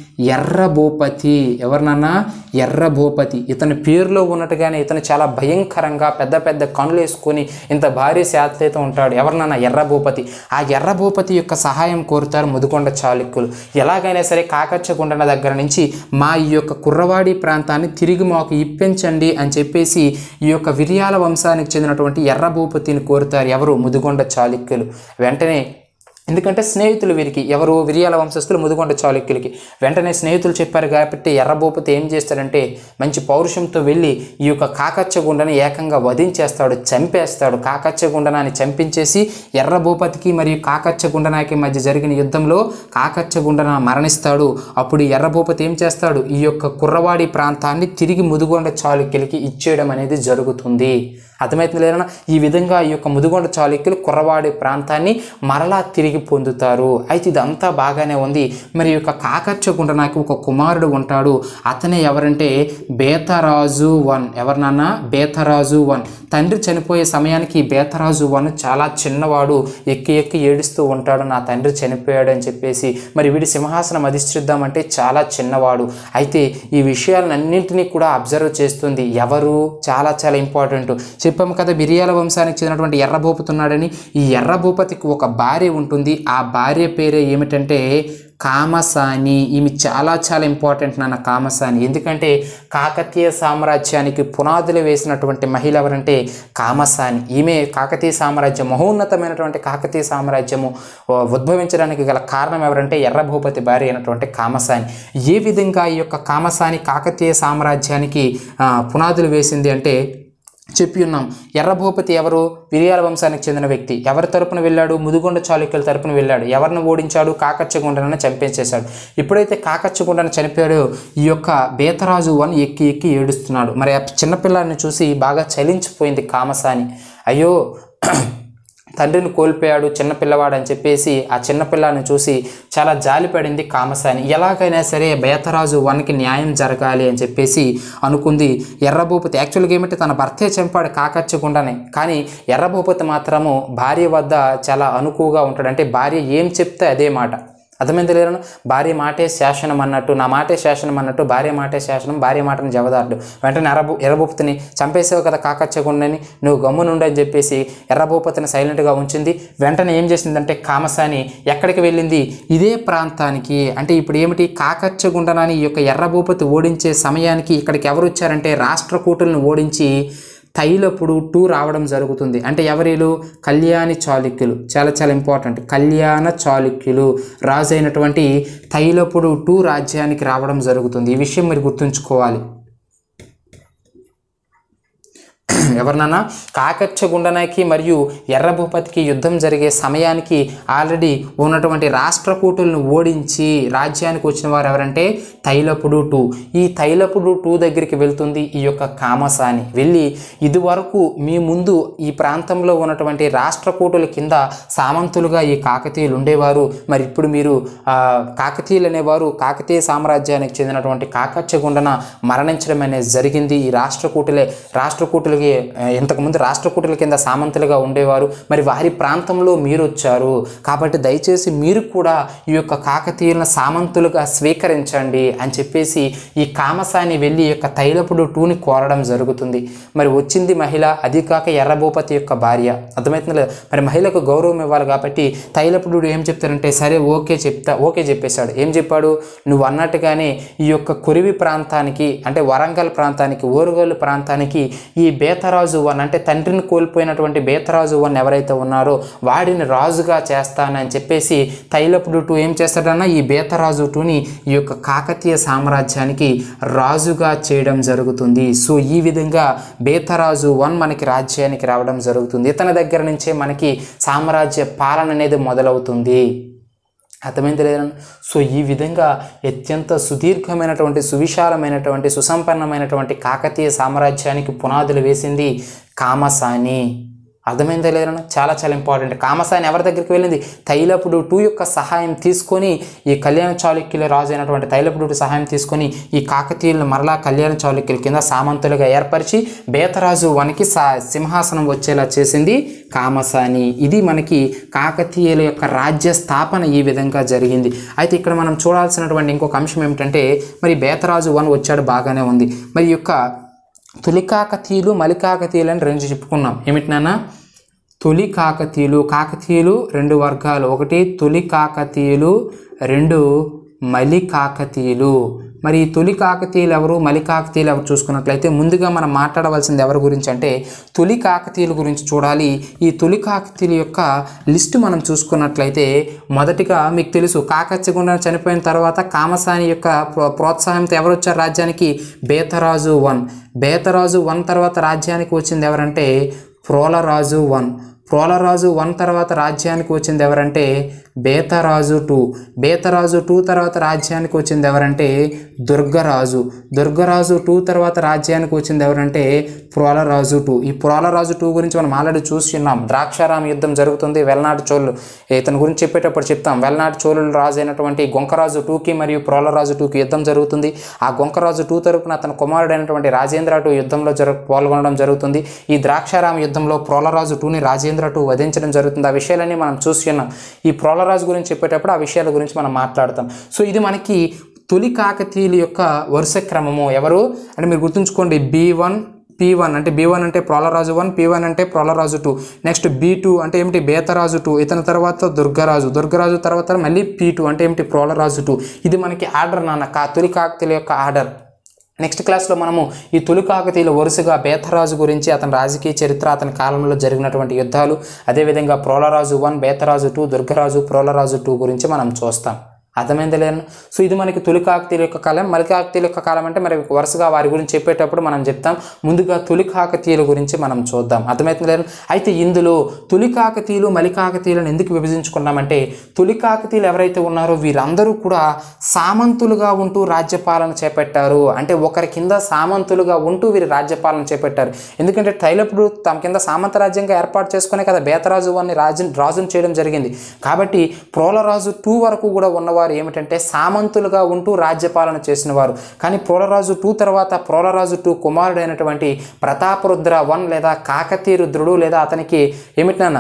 ఎర్రభూపతి ఎవరినన్నా ఎర్రభూపతి ఇతని పేరులో ఉన్నట్టుగానే ఇతను చాలా భయంకరంగా పెద్ద పెద్ద కనులు వేసుకొని ఇంత భారీ శాతతో ఉంటాడు ఎవరినన్నా ఎర్రభూపతి ఆ ఎర్రభూపతి యొక్క సహాయం కోరుతారు ముదుకొండ చాళుక్యులు ఎలాగైనా సరే కాకచ్చగుండన దగ్గర నుంచి మా ఈ యొక్క కుర్రవాడి ప్రాంతాన్ని తిరిగి మాకు ఇప్పించండి అని చెప్పేసి ఈ యొక్క విరియాల వంశానికి చెందినటువంటి ఎర్రభూపతిని కోరుతారు ఎవరు ముదుగొండ చాళుక్యులు వెంటనే ఎందుకంటే స్నేహితులు వీరికి ఎవరు విరియాల వంశస్థులు ముదుగొండ చాళుక్యులకి వెంటనే స్నేహితులు చెప్పారు కాబట్టి ఎర్రభూపతి ఏం చేస్తాడంటే మంచి పౌరుషంతో వెళ్ళి ఈ యొక్క కాకచ్చగుండని ఏకంగా వధించేస్తాడు చంపేస్తాడు కాకచ్చగుండనాన్ని చంపించేసి ఎర్రభూపతికి మరియు కాకచ్చగుండనాకి మధ్య జరిగిన యుద్ధంలో కాకచ్చగుండన మరణిస్తాడు అప్పుడు ఈ ఎర్రభూపతి ఏం చేస్తాడు ఈ యొక్క కుర్రవాడి ప్రాంతాన్ని తిరిగి ముదుగొండ చాళుక్యులకి ఇచ్చేయడం అనేది జరుగుతుంది అర్థమవుతుంది లేదన్నా ఈ విధంగా ఈ యొక్క ముదుగొండ చాళుక్యులు కుర్రవాడి ప్రాంతాన్ని మరలా తిరిగి పొందుతారు అయితే ఇదంతా బాగానే ఉంది మరి ఈ యొక్క కాకర్చగుండ నాకు ఒక కుమారుడు ఉంటాడు అతనే ఎవరంటే బేతరాజు వన్ ఎవరినన్నా బేతరాజు వన్ తండ్రి చనిపోయే సమయానికి ఈ బేతరాజు వన్ చాలా చిన్నవాడు ఎక్కి ఎక్కి ఏడుస్తూ ఉంటాడు నా తండ్రి చనిపోయాడు అని చెప్పేసి మరి వీడి సింహాసనం అధిష్ఠిద్దామంటే చాలా చిన్నవాడు అయితే ఈ విషయాలన్నింటినీ కూడా అబ్జర్వ్ చేస్తుంది ఎవరు చాలా చాలా ఇంపార్టెంట్ చెప్పాము కదా బిర్యాల వంశానికి చెందినటువంటి ఎర్రభూపతి ఉన్నాడని ఈ ఎర్రభూపతికి ఒక భార్య ఉంటుంది ఆ భార్య పేరే ఏమిటంటే కామసాని ఈమె చాలా చాలా ఇంపార్టెంట్ నాన్న కామసాని ఎందుకంటే కాకతీయ సామ్రాజ్యానికి పునాదులు వేసినటువంటి మహిళ ఎవరంటే కామసాని ఈమె కాకతీయ సామ్రాజ్యం మహోన్నతమైనటువంటి కాకతీయ సామ్రాజ్యము ఆ, ఉద్భవించడానికి గల కారణం ఎవరంటే ఎర్రభూపతి భార్య అయినటువంటి కామసాని ఏ విధంగా ఈ యొక్క కామసాని కాకతీయ సామ్రాజ్యానికి ఆ, పునాదులు వేసింది అంటే చెప్పి ఉన్నాం ఎర్రభూపతి ఎవరు విరియాల వంశానికి చెందిన వ్యక్తి ఎవరి తరపున వెళ్ళాడు ముదుగొండ చాళుక్యుల తరపున వెళ్ళాడు ఎవరిని ఓడించాడు కాకచ్చగుండనని చంపేసేశాడు ఎప్పుడైతే కాకచ్చగుండన చనిపోయాడో ఈ యొక్క బేతరాజు అని ఎక్కి ఎక్కి ఏడుస్తున్నాడు మరి ఆ చిన్నపిల్లాడిని చూసి బాగా చలించిపోయింది కామసాని అయ్యో తండ్రిని కోల్పోయాడు చిన్నపిల్లవాడు అని చెప్పేసి ఆ చిన్నపిల్లాడిని చూసి చాలా జాలిపడింది కామసాని ఎలాగైనా సరే బేతరాజు వన్కి న్యాయం జరగాలి అని చెప్పేసి అనుకుంది ఎర్రభూపతి యాక్చువల్గా ఏమిటి తన భర్తే చంపాడు కాకచ్చకుండానే కానీ ఎర్రభూపతి మాత్రము భార్య వద్ద చాలా అనుకువగా ఉంటాడు అంటే భార్య ఏం చెప్తే అదే మాట అర్థమైంది లేరను భార్య మాటే శాసనం అన్నట్టు నా మాటే శాసనం అన్నట్టు భార్య మాటే శాసనం భార్య మాటను జవదాడు వెంటనే ఎర్రభూ ఎర్రభూపతిని చంపేసావు కదా కాకచ్చగుండని నువ్వు గమ్మునుండు అని చెప్పేసి ఎర్రభూపతిని సైలెంట్గా ఉంచింది వెంటనే ఏం చేసిందంటే కామసాని ఎక్కడికి వెళ్ళింది ఇదే ప్రాంతానికి అంటే ఇప్పుడు ఏమిటి కాకచ్చగుండనని ఈ యొక్క ఎర్రభూపతి ఓడించే సమయానికి ఇక్కడికి ఎవరు వచ్చారంటే రాష్ట్రకూటులను ఓడించి తైలప్పుడు టూ రావడం జరుగుతుంది అంటే ఎవరిలు కళ్యాణి చాళుక్యులు చాలా చాలా ఇంపార్టెంట్ కళ్యాణ చాళుక్యులు రాజు అయినటువంటి తైలప్పుడు టూ రాజ్యానికి రావడం జరుగుతుంది ఈ విషయం మీరు గుర్తుంచుకోవాలి ఎవరినన్నా కాకచ్చగుండనకి మరియు ఎర్రభూపతికి యుద్ధం జరిగే సమయానికి ఆల్రెడీ ఉన్నటువంటి రాష్ట్రకూటులను ఓడించి రాజ్యానికి వచ్చిన వారు ఎవరంటే తైలపుడు టూ ఈ తైలపుడు టూ దగ్గరికి వెళ్తుంది ఈ యొక్క కామసాని వెళ్ళి ఇదివరకు మీ ముందు ఈ ప్రాంతంలో ఉన్నటువంటి రాష్ట్రకూటుల కింద సామంతులుగా ఈ కాకతీయులు ఉండేవారు మరి ఇప్పుడు మీరు ఆ, కాకతీయులు అనేవారు కాకతీయ సామ్రాజ్యానికి చెందినటువంటి కాకచ్చగుండన మరణించడం అనేది జరిగింది ఈ రాష్ట్రకూటులే రాష్ట్రకూటులకి ఆ, ఇంతకుముందు రాష్ట్రకూటుల కింద సామంతులుగా ఉండేవారు మరి వారి ప్రాంతంలో మీరు వచ్చారు కాబట్టి దయచేసి మీరు కూడా ఈ యొక్క కాకతీయులను సామంతులుగా స్వీకరించండి అని చెప్పేసి ఈ కామసాని వెళ్ళి ఈ యొక్క తైలపుడు టూని కోరడం జరుగుతుంది మరి వచ్చింది మహిళ అది కాక ఎర్రభూపతి యొక్క భార్య అర్థమవుతుంది లేదా మరి మహిళకు గౌరవం ఇవ్వాలి కాబట్టి తైలపుడు ఏం చెప్తారంటే సరే ఓకే చెప్తా ఓకే చెప్పేశాడు ఏం చెప్పాడు నువ్వు అన్నట్టుగానే ఈ యొక్క కురివి ప్రాంతానికి అంటే వరంగల్ ప్రాంతానికి ఓరుగోలు ప్రాంతానికి ఈ బేతరాజు వన్ అంటే తండ్రిని కోల్పోయినటువంటి బేతరాజు వన్ ఎవరైతే ఉన్నారో వాడిని రాజుగా చేస్తానని చెప్పేసి తైలపుడు టూ ఏం చేస్తాడన్నా ఈ బేతరాజు టూని ఈ యొక్క కాకతీయ సామ్రాజ్యానికి రాజుగా చేయడం జరుగుతుంది సో ఈ విధంగా బేతరాజు వన్ మనకి రాజ్యానికి రావడం జరుగుతుంది ఇతని దగ్గర నుంచే మనకి సామ్రాజ్య పాలన అనేది మొదలవుతుంది అర్థమైంది లేదన్న సో ఈ విధంగా అత్యంత సుదీర్ఘమైనటువంటి సువిశాలమైనటువంటి సుసంపన్నమైనటువంటి కాకతీయ సామ్రాజ్యానికి పునాదులు వేసింది కామసాని అర్థమైందా లేదన్న చాలా చాలా ఇంపార్టెంట్ కామసాని ఎవరి దగ్గరికి వెళ్ళింది తైలపుడు టూ యొక్క సహాయం తీసుకొని ఈ కళ్యాణ చాళుక్యుల రాజు అయినటువంటి తైలపుడు టూ సహాయం తీసుకొని ఈ కాకతీయులను మరలా కళ్యాణ చాళుక్యుల కింద సామంతులుగా ఏర్పరిచి బేతరాజు వనికి సా సింహాసనం వచ్చేలా చేసింది కామసాని ఇది మనకి కాకతీయుల యొక్క రాజ్య స్థాపన ఈ విధంగా జరిగింది అయితే ఇక్కడ మనం చూడాల్సినటువంటి ఇంకొక అంశం ఏమిటంటే మరి బేతరాజు వన్ వచ్చాడు బాగానే ఉంది మరి ఈ యొక్క తొలి కాకతీయులు మలి కాకతీయులు అని రెండు చెప్పుకున్నాం ఏమిటి నాన్న తొలి కాకతీయులు కాకతీయులు రెండు వర్గాలు ఒకటి తొలి కాకతీయులు రెండు మలి కాకతీయులు మరి ఈ తొలి కాకతీయులు ఎవరు మలి కాకతీయులు ఎవరు చూసుకున్నట్లయితే ముందుగా మనం మాట్లాడవలసింది ఎవరి గురించి అంటే తొలి కాకతీయుల గురించి చూడాలి ఈ తొలి కాకతీయుల యొక్క లిస్టు మనం చూసుకున్నట్లయితే మొదటిగా మీకు తెలుసు కాకచ్చగుండ చనిపోయిన తర్వాత కామసాని యొక్క ప్రో- ప్రోత్సాహంతో ఎవరు వచ్చారు రాజ్యానికి బేతరాజు వన్ బేతరాజు వన్ తర్వాత రాజ్యానికి వచ్చింది ఎవరంటే ప్రోలరాజు వన్ ప్రోలరాజు వన్ తర్వాత రాజ్యానికి వచ్చింది ఎవరంటే బేతరాజు టూ బేతరాజు టూ తర్వాత రాజ్యానికి వచ్చింది ఎవరంటే దుర్గరాజు దుర్గరాజు టూ తర్వాత రాజ్యానికి వచ్చింది ఎవరంటే ప్రోలరాజు టూ ఈ ప్రోలరాజు టూ గురించి మనం ఆల్రెడీ చూస్తున్నాం ద్రాక్షారామ యుద్ధం జరుగుతుంది వెల్నాడు చోళులు ఇతని గురించి చెప్పేటప్పుడు చెప్తాం వెల్నాడు చోళులు రాజు అయినటువంటి గొంకరాజు టూకి మరియు ప్రోలరాజు టూకి యుద్ధం జరుగుతుంది ఆ గొంకరాజు టూ తరపున అతని కుమారుడైనటువంటి రాజేంద్ర టూ యుద్ధంలో జరు పాల్గొనడం జరుగుతుంది ఈ ద్రాక్షారామ యుద్ధంలో ప్రోలరాజు టూని రాజేంద్ర టూ వధించడం జరుగుతుంది ఆ విషయాలన్నీ మనం చూసి ఉన్నాం ఈ ప్రోలరాజు గురించి చెప్పేటప్పుడు ఆ విషయాల గురించి మనం మాట్లాడతాం సో ఇది మనకి తొలి కాకతీయుల యొక్క వరుస క్రమము ఎవరు అంటే మీరు గుర్తుంచుకోండి బి వన్ పీ వన్ అంటే బీ వన్ అంటే ప్రోలరాజు వన్ పీ వన్ అంటే Prolaraju two next B two అంటే ఏమిటి బేతరాజు టూ ఇతని తర్వాత దుర్గరాజు దుర్గరాజు తర్వాత మళ్ళీ పీ టూ అంటే ఏమిటి ప్రోలరాజు టూ ఇది మనకి ఆర్డర్ నాన్న కా తొలి కాకతీయుల యొక్క ఆర్డర్ నెక్స్ట్ క్లాస్లో మనము ఈ తొలి కాకతీయుల వరుసగా బేతరాజు గురించి అతని రాజకీయ చరిత్ర అతని కాలంలో జరిగినటువంటి యుద్ధాలు అదేవిధంగా Prolaraju one Betaraju two Durgaraju Prolaraju two గురించి మనం చూస్తాం అర్థమైంది లేను సో ఇది మనకి తొలి కాకతీయుల యొక్క కాలం మలి కాకతీయుల యొక్క కాలం అంటే మరి వరుసగా వారి గురించి చెప్పేటప్పుడు మనం చెప్తాం ముందుగా తొలి కాకతీయుల గురించి మనం చూద్దాం అర్థమవుతుంది లేదు అయితే ఇందులో తొలి కాకతీయులు మలి కాకతీయులను ఎందుకు విభజించుకున్నామంటే తొలి కాకతీయులు ఎవరైతే ఉన్నారో వీరందరూ కూడా సామంతులుగా ఉంటూ రాజ్యపాలన చేపట్టారు అంటే ఒకరి కింద సామంతులుగా ఉంటూ వీరు రాజ్యపాలన చేపట్టారు ఎందుకంటే తైలపుడు తమ కింద సామంత రాజ్యంగా ఏర్పాటు చేసుకునే కదా బేతరాజు వారిని రాజు రాజును చేయడం జరిగింది కాబట్టి ప్రోలరాజు టూ వరకు కూడా ఉన్నవారు ఏమిటంటే సామంతులుగా ఉంటూ రాజ్యపాలన చేసిన వారు కానీ ప్రోలరాజు టూ తర్వాత ప్రోలరాజు టూ కుమారుడైనటువంటి ప్రతాపరుద్ర వన్ లేదా కాకతీయ రుద్రుడు లేదా అతనికి ఏమిటి నాన్న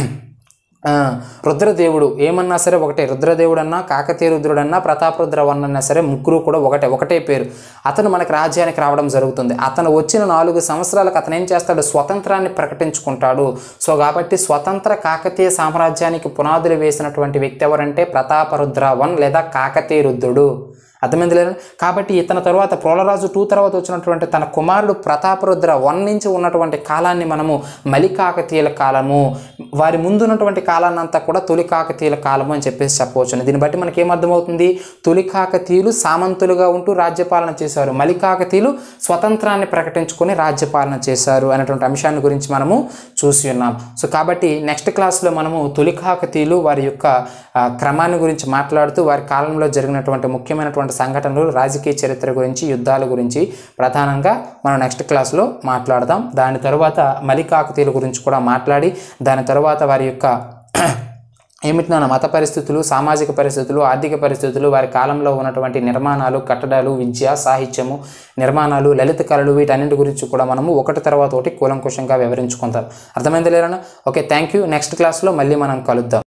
ఆ, రుద్రదేవుడు ఏమన్నా సరే ఒకటే రుద్రదేవుడు అన్నా కాకతీయ రుద్రుడన్నా ప్రతాపరుద్ర వన్ అన్నా సరే ముగ్గురు కూడా ఒకటే ఒకటే పేరు అతను మనకి రాజ్యానికి రావడం జరుగుతుంది అతను వచ్చిన నాలుగు సంవత్సరాలకు అతను ఏం చేస్తాడు స్వతంత్రాన్ని ప్రకటించుకుంటాడు సో కాబట్టి స్వతంత్ర కాకతీయ సామ్రాజ్యానికి పునాదులు వేసినటువంటి వ్యక్తి ఎవరంటే ప్రతాపరుద్ర వన్ లేదా కాకతీయ రుద్రుడు అర్థమైంది లేదు కాబట్టి ఇతని తర్వాత ప్రోలరాజు టూ తర్వాత వచ్చినటువంటి తన కుమారుడు ప్రతాపరుద్ర వన్ నుంచి ఉన్నటువంటి కాలాన్ని మనము మలికాకతీయుల కాలము వారి ముందు ఉన్నటువంటి కాలాన్ని అంతా కూడా తొలి కాకతీయుల కాలము అని చెప్పేసి చెప్పవచ్చు దీన్ని బట్టి మనకి ఏమర్థమవుతుంది తొలి కాకతీయులు సామంతులుగా ఉంటూ రాజ్యపాలన చేశారు మలి కాకతీయులు స్వతంత్రాన్ని ప్రకటించుకొని రాజ్యపాలన చేశారు అనేటువంటి అంశాన్ని గురించి మనము చూసి ఉన్నాం సో కాబట్టి నెక్స్ట్ క్లాస్లో మనము తొలి కాకతీయులు వారి యొక్క ఆ, క్రమాన్ని గురించి మాట్లాడుతూ వారి కాలంలో జరిగినటువంటి ముఖ్యమైనటువంటి సంఘటనలు రాజకీయ చరిత్ర గురించి యుద్ధాల గురించి ప్రధానంగా మనం నెక్స్ట్ క్లాస్లో మాట్లాడదాం దాని తరువాత మలి కాకతీయుల గురించి కూడా మాట్లాడి దాని తరువాత వారి యొక్క ఏమిటి నాన్న మత పరిస్థితులు సామాజిక పరిస్థితులు ఆర్థిక పరిస్థితులు వారి కాలంలో ఉన్నటువంటి నిర్మాణాలు కట్టడాలు విద్య సాహిత్యము నిర్మాణాలు లలిత కళలు వీటన్నింటి గురించి కూడా మనము ఒకటి తర్వాత ఒకటి కూలంకుషంగా వివరించుకుంటాం అర్థమైంది లేరన్నా ఓకే థ్యాంక్ యూ నెక్స్ట్ క్లాస్లో మళ్ళీ మనం కలుద్దాం